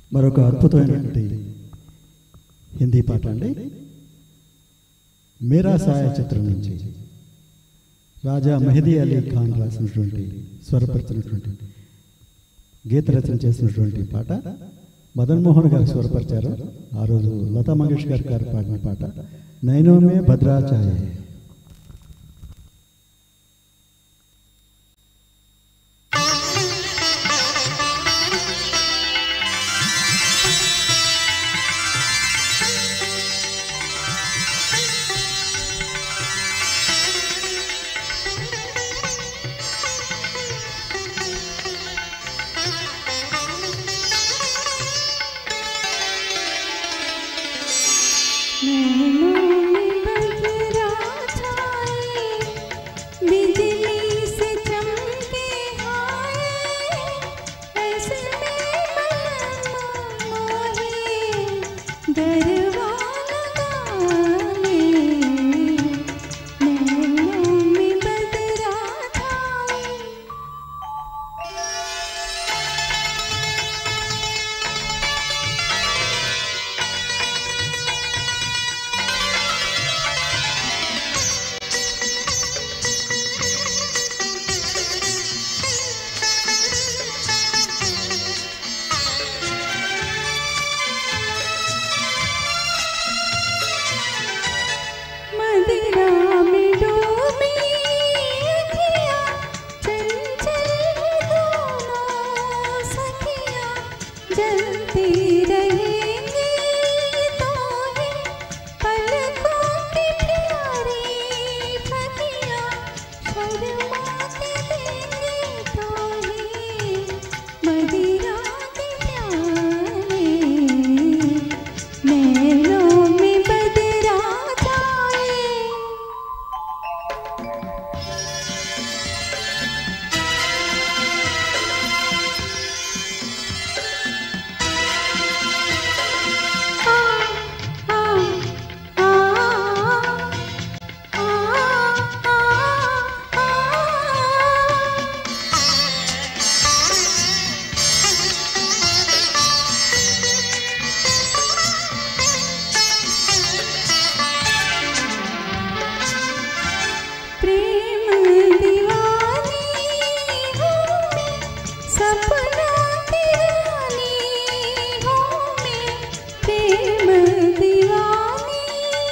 మరొక అద్భుతమైనటువంటి హిందీ పాట అండి మేరా సాయ చిత్రం నుంచి రాజా మెహదీ అలీ ఖాన్ రాసినటువంటి స్వరపరిచినటువంటి గీత రచన చేసినటువంటి పాట మదన్ మోహన్ గారు స్వరపరిచారు ఆ రోజు లతా మంగేష్కర్ గారు పాడిన పాట నైనోమే భద్రాచాయ बिजली से चमके हाय ऐसे में मन मोहे गरबा लगाने नैनों में बदरा छाए मदिरा में डूबी अखियाँ चंचल है दोनों सखियाँ जलती रहेंगी तो है पलकों की प्यारी फकियाँ शर्माते देंगे तो है मदिरा के प्यारे नैनों में बदरा जाए आ आ आ आ प्रेम दीवानी हूँ मैं सपना की रानी हूँ मैं प्रेम दीवानी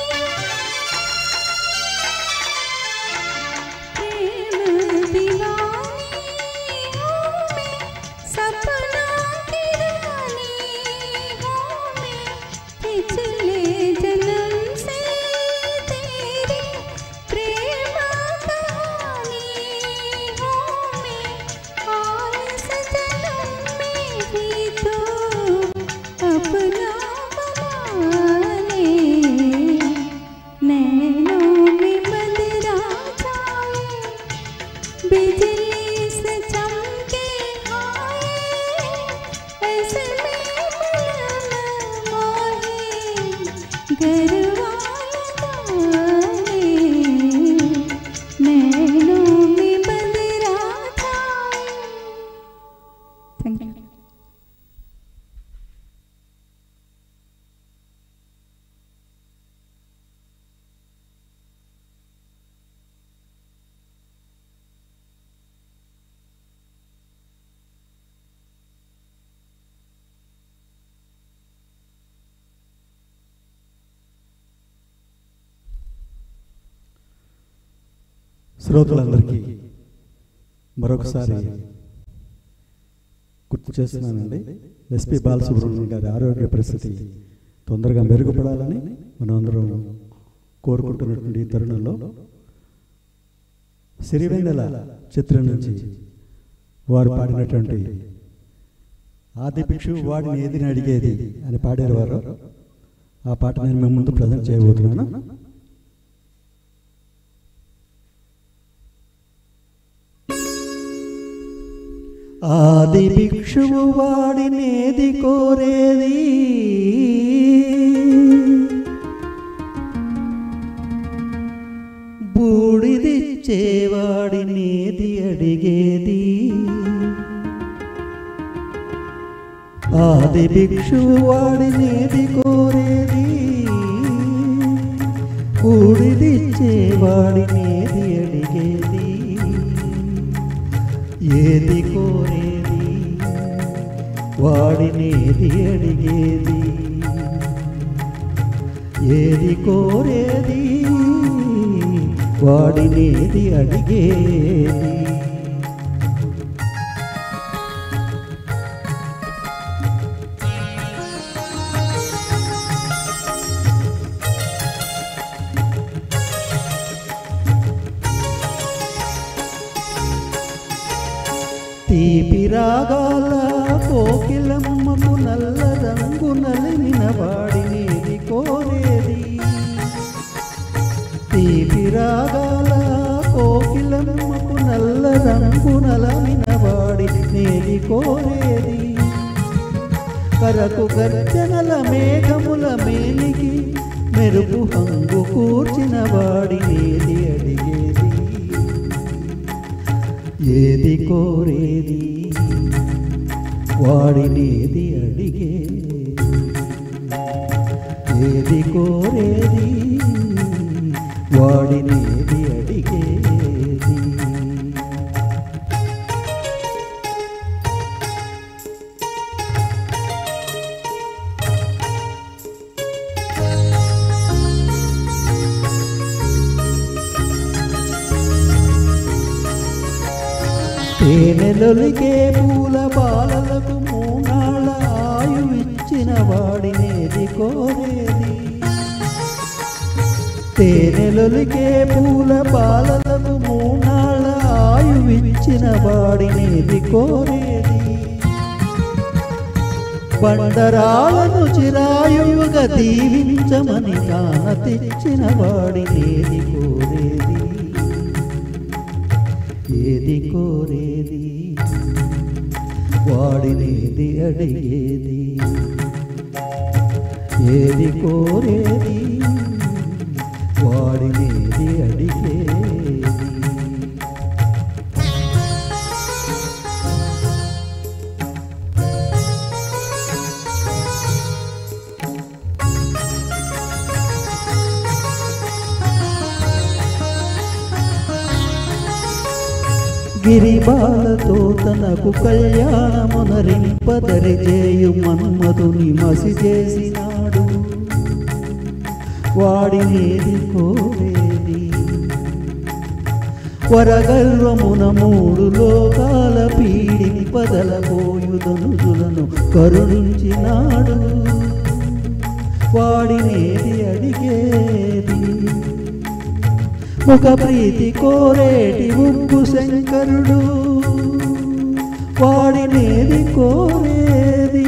प्रेम दीवानी हूँ मैं सपना की रानी हूँ मैं पिछले जन्म से तेरी प्रेम कहानी हूँ मैं और इस जन्म में भी तो अपना बना ले नैनों में बदरा जाए बिजली से चमके हाय ऐसे में मन मोहे गरबा लगाए नैनों में बदरा जाए थैंक यू శ్రోతలందరికీ మరొకసారి గుర్తు చేస్తున్నానండి ఎస్పి బాలసుబ్రహ్మణ్యం గారి ఆరోగ్య పరిస్థితి తొందరగా మెరుగుపడాలని మనందరం కోరుకుంటున్నటువంటి ఈ తరుణంలో సిరివెన్నెల చిత్రం నుంచి వారు పాడినటువంటి ఆది భిక్షు వాడిని ఏదిని అడిగేది అని పాడారు వారు ఆ పాట నేను మీ ముందు ప్రజెంట్ చేయబోతున్నాను ఆది భిక్షువు వాడినేది కోరేది బూడిదిచ్చేవాడినేది అడిగేది ఆది భిక్షు వాడినేది కోరేది కూడిదిచ్చే వాడినేది అడిగేది ఏది కోరేది వాడినేది అడిగేది ఏది కోరేది వాడినేది అడిగేది తీపి రాగాల కోకిలమ్మకు నల్ల రంగు నలిమిన వాడినేది కోరేది తీపి రాగాల కోకిలమ్మకు నల్ల రంగు నలమిన వాడినేది కోరేది కరకు గర్జనల మేఘముల మేలికి మెరుపు హంగు కూర్చిన వాడినేది అడిగేది ఏది కోరేది వాడినేది అడిగేది ఏది కోరేది వాడినేది అడిగేది తేనెలొలికే పూల బాలలకు మూనాళ్ళ ఆయువిచ్చిన వాడినేది కోరేది తేనెలొలికే పూల బాలలకు మూనాళ్ళ ఆయువిచ్చిన వాడినేది కోరేది బండరాలను చిరాయువుగా దీవించమని కాన తెచ్చిన వాడినేది కోరేది ఏది కోరేది వాడినేది అడిగేది ఏది కోరేది వాడినేది అడిగేది గిరిబాలతో తనకు కళ్యాణమునరింపదరి చేయు మన్మధుని మసి చేసినాడు వాడినేది కోరేది వరగర్వమున మూడు లోకాల పీడింపదల పోయుదనుజులను కరుణించినాడు వాడినేది అడిగేది ఒక ప్రీతి కోరేటి ఉప్పు శంకరుడు వాడినేది కోరేది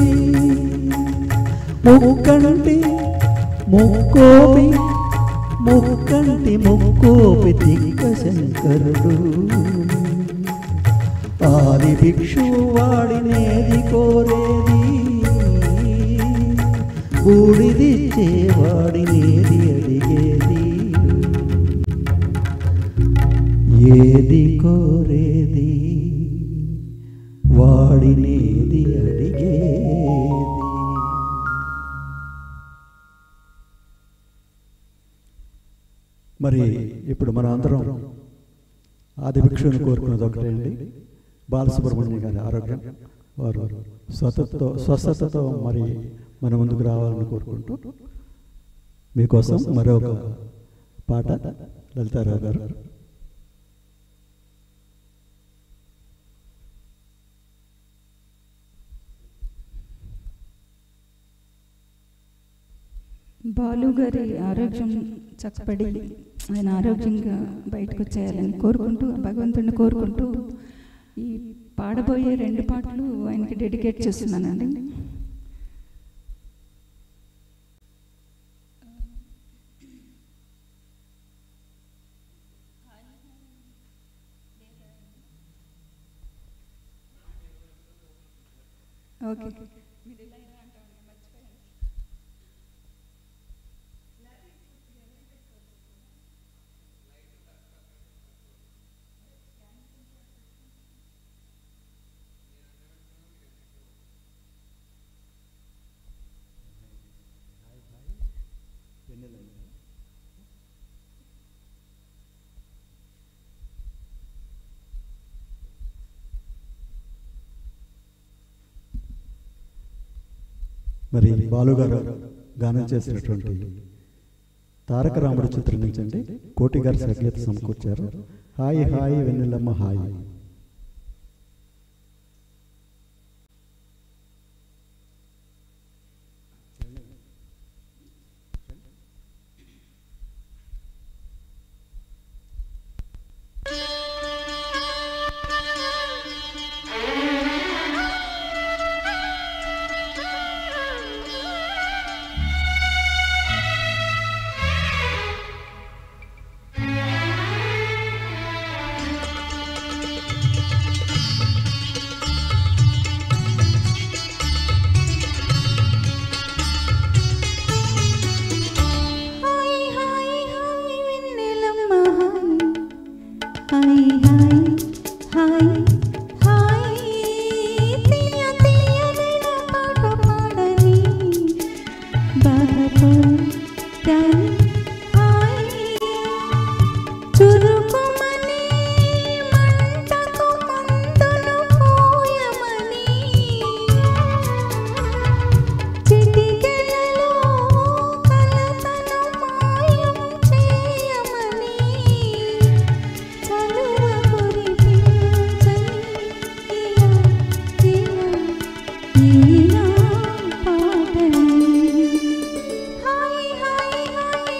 ముక్కంటి ముక్కోపి ముక్కంటి ముక్కోపి తిక్క శంకరుడు ఆది భిక్షు వాడినేది కోరేది బూడిదిచ్చే వాడినేది అడిగేది ఏది కోరేది వాడినేది అడిగేది మరి ఇప్పుడు మన అందరం ఆది భిక్షుని కోరుకున్నది ఒకటే అండి బాలసుబ్రహ్మణ్యం గారి ఆరోగ్యం వారు స్వతతో స్వస్థతతో మరి మన ముందుకు రావాలని కోరుకుంటూ మీకోసం మరొక పాట లలితారావు గారు బాలు గారి ఆరోగ్యం చక్కబడి ఆయన ఆరోగ్యంగా బయటకు వచ్చేయాలని కోరుకుంటూ భగవంతుడిని కోరుకుంటూ ఈ పాడబోయే రెండు పాటలు ఆయనకి డెడికేట్ చేస్తున్నానండి ఓకే మరి బాలుగారు గానం చేసినటువంటి తారక రాముడు చిత్రం నుంచి అండి కోటి గారు సంగీత సమకూర్చారు హాయ్ హాయ్ వెన్నెలమ్మ హాయ్ హాయ్ హాయ్ హాయ్ వెన్నెలమ్మ హాయ్ హాయ్ హాయ్ హాయ్ తీయ తీయనైన పాట పాడని బాధపడతాయి హాయ్ చురుకుమని మంటకు మందులు పోయమని చిటికెలలో కలతను మాయం చేయమని చలువ కురిపించని ఇలా ఇలా ఈనా పాటని హాయ్ హాయ్ హాయ్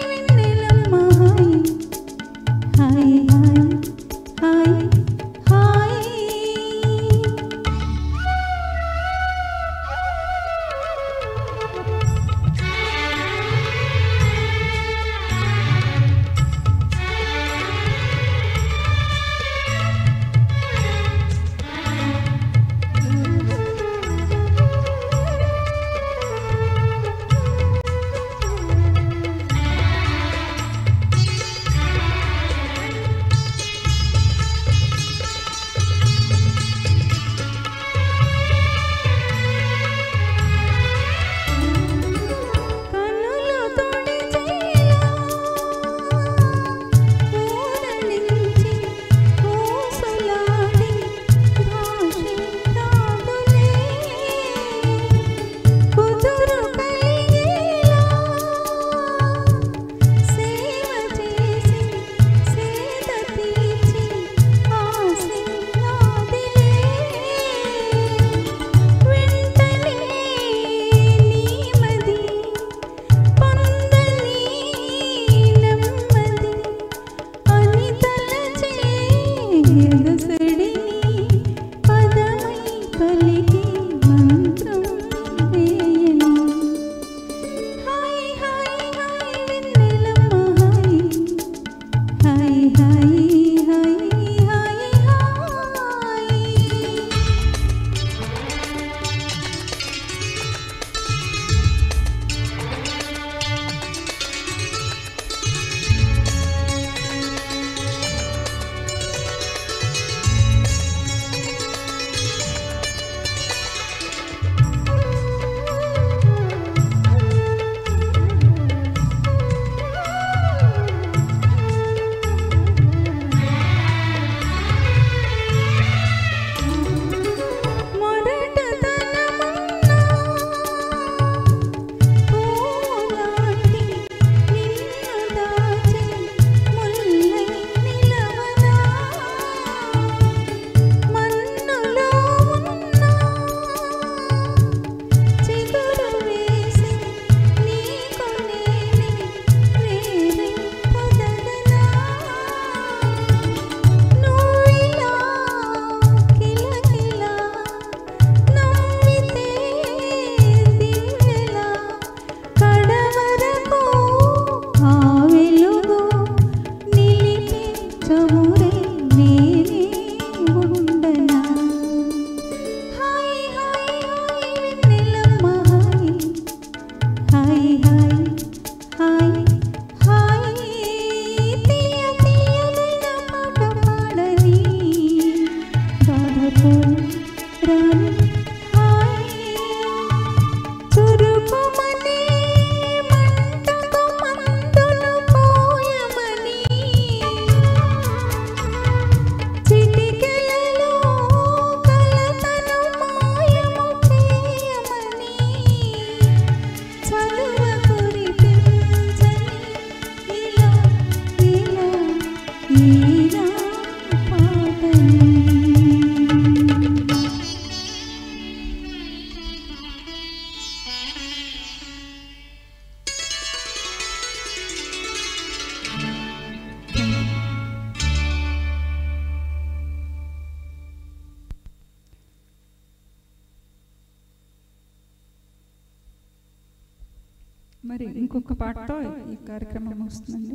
మరి ఇంకొక పాటతో ఈ కార్యక్రమం ముగుస్తుందండి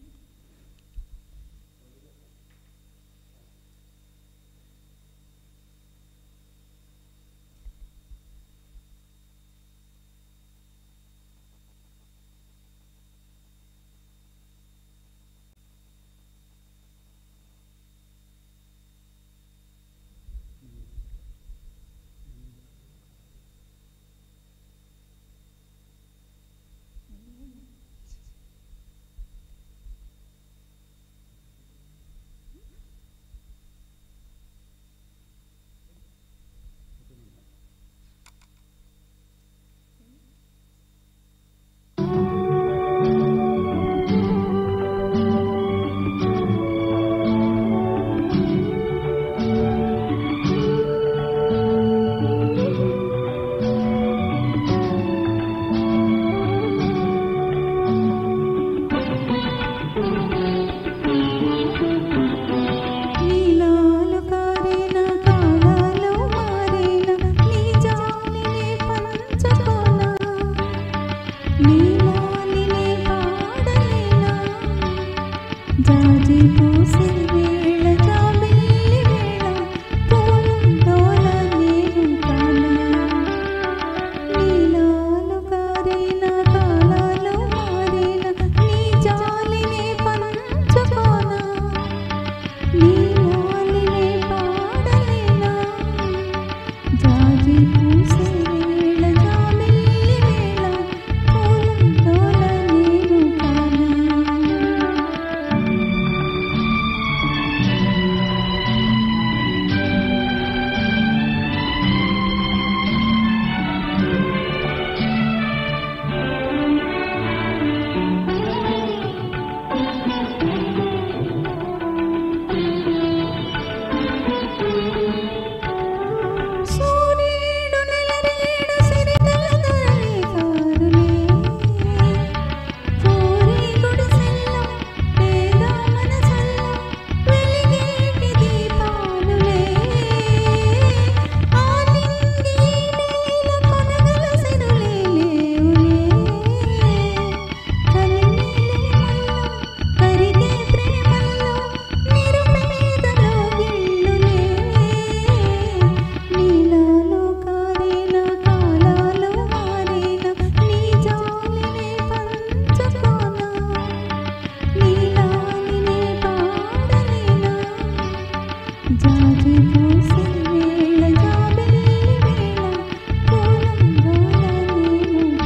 నీలాలు కారిన కాలాలు మారిన నీ జాలినే పంచుకోనా నీలాలినే పాడలేనా జాజి పూసే వేళ జాబిల్లి వేళ పూలందోల నేను కానా నీలాలు కారిన కాలాలు మారిన నీ జాలినే పంచుకోనా నీలాలినే పాడలేనా జాజి పూసే వేళ జాబిల్లి వేళ పూలందోల నేను కానా సూర్యుడు నెలరేడు సిరికల ధరలే కారులే కోరి గుడిసెల్లో పేద మనసల్లో వెలిగేటి దీపాలులే ఆలింగి నేల కొనగల సిరులే లేవులే కలిమిలే కరిగే ప్రేమల్లో నిరుపేదలో గిల్లులే నీలాలో కారిన కాలాలు మారిన నీ జాలినే పంచుకోనా నీలాలినే పాడలేనా జాజి పూసే వేళ జాబిల్లి వేళ పూలందోల నేను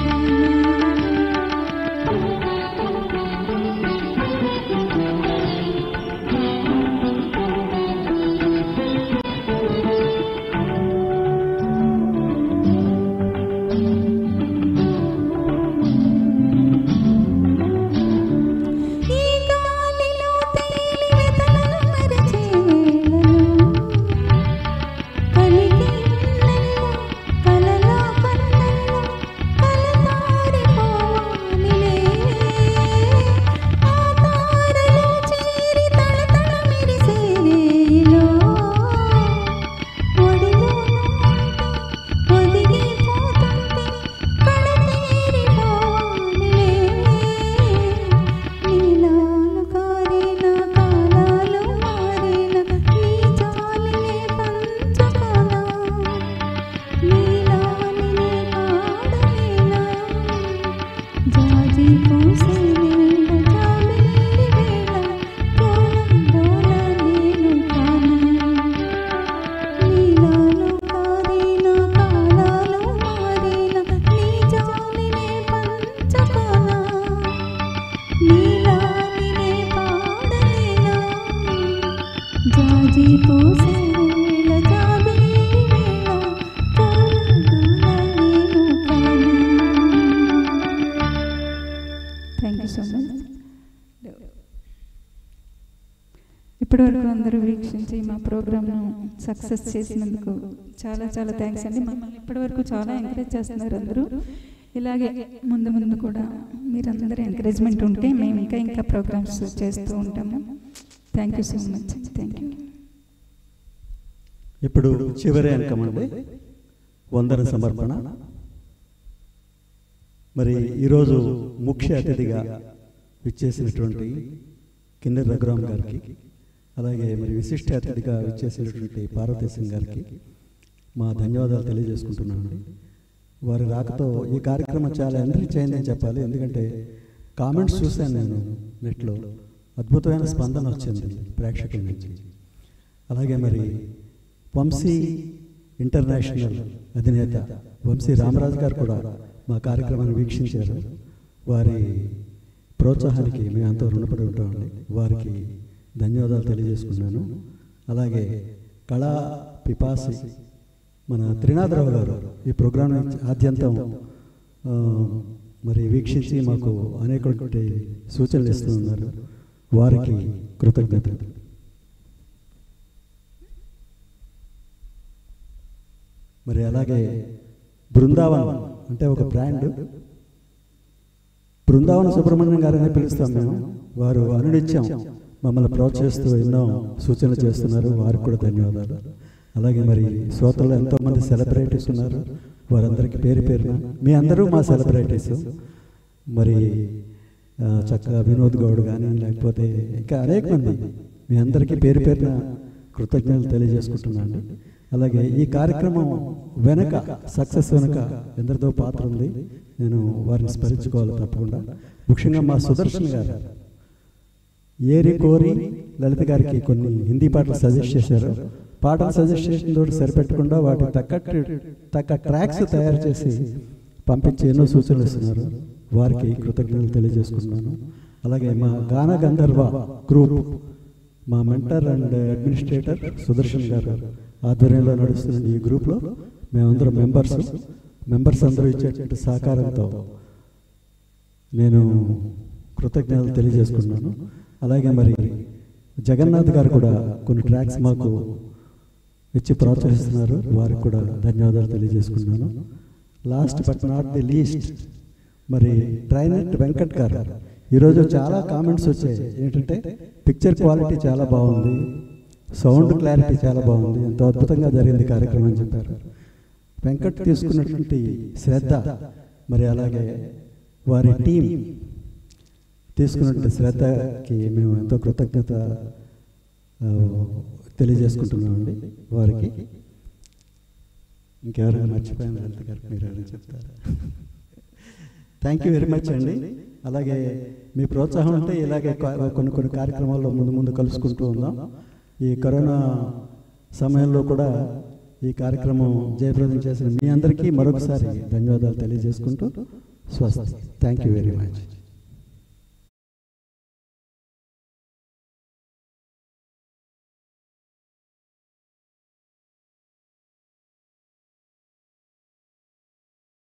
ఈ గాలిలో తేలి వెతలను మరచే వేళలో కలిగే ఉన్నెల్లో కలలో కన్నెల్లో కలతారిపోవాలిలే ఆ తారలు చేరి తళతళ మెరిసే రేయిలో ఒడిలో ఒదిగిపోతుంటే కడతేరిపోవాలిలే నీలాలు కారిన కాలాలు మారిన నీ జాలినే పంచుకోనా నీలాలినే పాడలేనా జాజి పూసే వేళ జాబిల్లి వేళ పూలందోల నేను కానా నీలాలు కారిన కాలాలు మారిన నీ జాలినే పంచుకోనా నీలాలినే పాడలేనా జాజి పూసే వేళ జాబిల్లి వేళ పూలందోల నేను కానా థ్యాంక్ యూ సో మచ్ ఇప్పటివరకు అందరూ వీక్షించి మా ప్రోగ్రామ్ను సక్సెస్ చేసినందుకు చాలా చాలా థ్యాంక్స్ అండి మమ్మల్ని ఇప్పటివరకు చాలా ఎంకరేజ్ చేస్తున్నారు అందరూ ఇలాగే ముందు ముందు కూడా మీరందరూ ఎంకరేజ్మెంట్ ఉంటే మేము ఇంకా ఇంకా ప్రోగ్రామ్స్ చేస్తూ ఉంటాము thank you so much thank you ఇప్పుడు చివరి అంకం అండి వందన సమర్పణ మరి ఈరోజు ముఖ్య అతిథిగా విచ్చేసినటువంటి కిన్నెర్ రఘురామ్ గారికి అలాగే మరి విశిష్ట అతిథిగా విచ్చేసినటువంటి పార్వతీశం గారికి మా ధన్యవాదాలు తెలియజేసుకుంటున్నామండి వారి రాకతో ఈ కార్యక్రమం చాలా ఎంట్రీచ్ అయిందని చెప్పాలి ఎందుకంటే కామెంట్స్ చూశాను నేను నెట్లో అద్భుతమైన స్పందన వచ్చింది ప్రేక్షకుల నుంచి అలాగే మరి వంశీ ఇంటర్నేషనల్ అధినేత వంశీ రామరాజు గారు కూడా మా కార్యక్రమాన్ని వీక్షించారు వారి ప్రోత్సాహానికి మేము ఎంతో రుణపడి ఉంటామండి వారికి ధన్యవాదాలు తెలియజేసుకున్నాను అలాగే కళా పిపాసి మన త్రినాథరావు గారు ఈ ప్రోగ్రాం ఆద్యంతం ఆ, మరి వీక్షించి మాకు అనేక సూచనలు ఇస్తున్నారు వారికి కృతజ్ఞతలు మరి అలాగే బృందావనం అంటే ఒక బ్రాండ్ బృందావన సుబ్రహ్మణ్యం గారని పిలుస్తాం మేము వారు అనునిత్యం మమ్మల్ని ప్రోత్సహిస్తూ ఎన్నో సూచనలు చేస్తున్నారు వారికి కూడా ధన్యవాదాలు అలాగే మరి శ్రోతలు ఎంతోమంది సెలబ్రిటీస్ ఉన్నారు వారందరికీ పేరు పేరున మీ అందరూ మా సెలబ్రిటీస్ మరి ఆ, చక్కగా వినోద్ గౌడ్ కానీ లేకపోతే ఇంకా అనేక మంది మీ అందరికీ పేరు పేరున కృతజ్ఞతలు తెలియజేసుకుంటున్నాను అలాగే ఈ కార్యక్రమం వెనక సక్సెస్ వెనక ఎందరితో పాత్ర ఉంది నేను వారిని స్మరించుకోవాలి తప్పకుండా ముఖ్యంగా మా సుదర్శన్ గారు ఏరి కోరి లలిత గారికి కొన్ని హిందీ పాటలు సజెస్ట్ చేశారు పాటలు సజెస్ట్ చేసిన తోటి సరిపెట్టకుండా వాటికి తగ్గట్టు తగ్గ ట్రాక్స్ తయారు చేసి పంపించి ఎన్నో సూచనలు ఇస్తున్నారు వారికి కృతజ్ఞతలు తెలియజేసుకుంటున్నాను అలాగే మా గాన గంధర్వ గ్రూప్ మా mentor and administrator Sudarshan garu ఆధ్వర్యంలో నడుస్తున్న ఈ గ్రూప్లో మేమందరం మెంబర్స్ మెంబర్స్ అందరూ ఇచ్చేటువంటి సహకారంతో నేను కృతజ్ఞతలు తెలియజేసుకున్నాను అలాగే మరి జగన్నాథ్ గారు కూడా కొన్ని ట్రాక్స్ మాకు ఇచ్చి ప్రోత్సహిస్తున్నారు వారికి కూడా ధన్యవాదాలు తెలియజేసుకున్నాను last but not the least మరి ట్రైనెట్ వెంకట్ గారు ఈరోజు చాలా కామెంట్స్ వచ్చాయి ఏంటంటే పిక్చర్ క్వాలిటీ చాలా బాగుంది సౌండ్ క్లారిటీ చాలా బాగుంది ఎంతో అద్భుతంగా జరిగింది కార్యక్రమం అని చెప్పారు వెంకట్ తీసుకున్నటువంటి శ్రద్ధ మరి అలాగే వారి టీం తీసుకున్నటువంటి శ్రద్ధకి మేము ఎంతో కృతజ్ఞత ఆ, తెలియజేసుకుంటున్నామండి వారికి ఇంకెవరైనా మర్చిపోయిన లలిత గారికి మీరు ఎవరైనా చెప్తారా థ్యాంక్ యూ వెరీ మచ్ అండి అలాగే మీ ప్రోత్సాహం ఉంటే ఇలాగే కా- కొన్ని కొన్ని కార్యక్రమాల్లో ముందు ముందు కలుసుకుంటూ ఉందాం ఈ కరోనా సమయంలో కూడా ఈ కార్యక్రమం జయప్రదం చేసిన మీ అందరికీ మరొకసారి ధన్యవాదాలు తెలియజేసుకుంటూ స్వస్తి థ్యాంక్ యూ వెరీ మచ్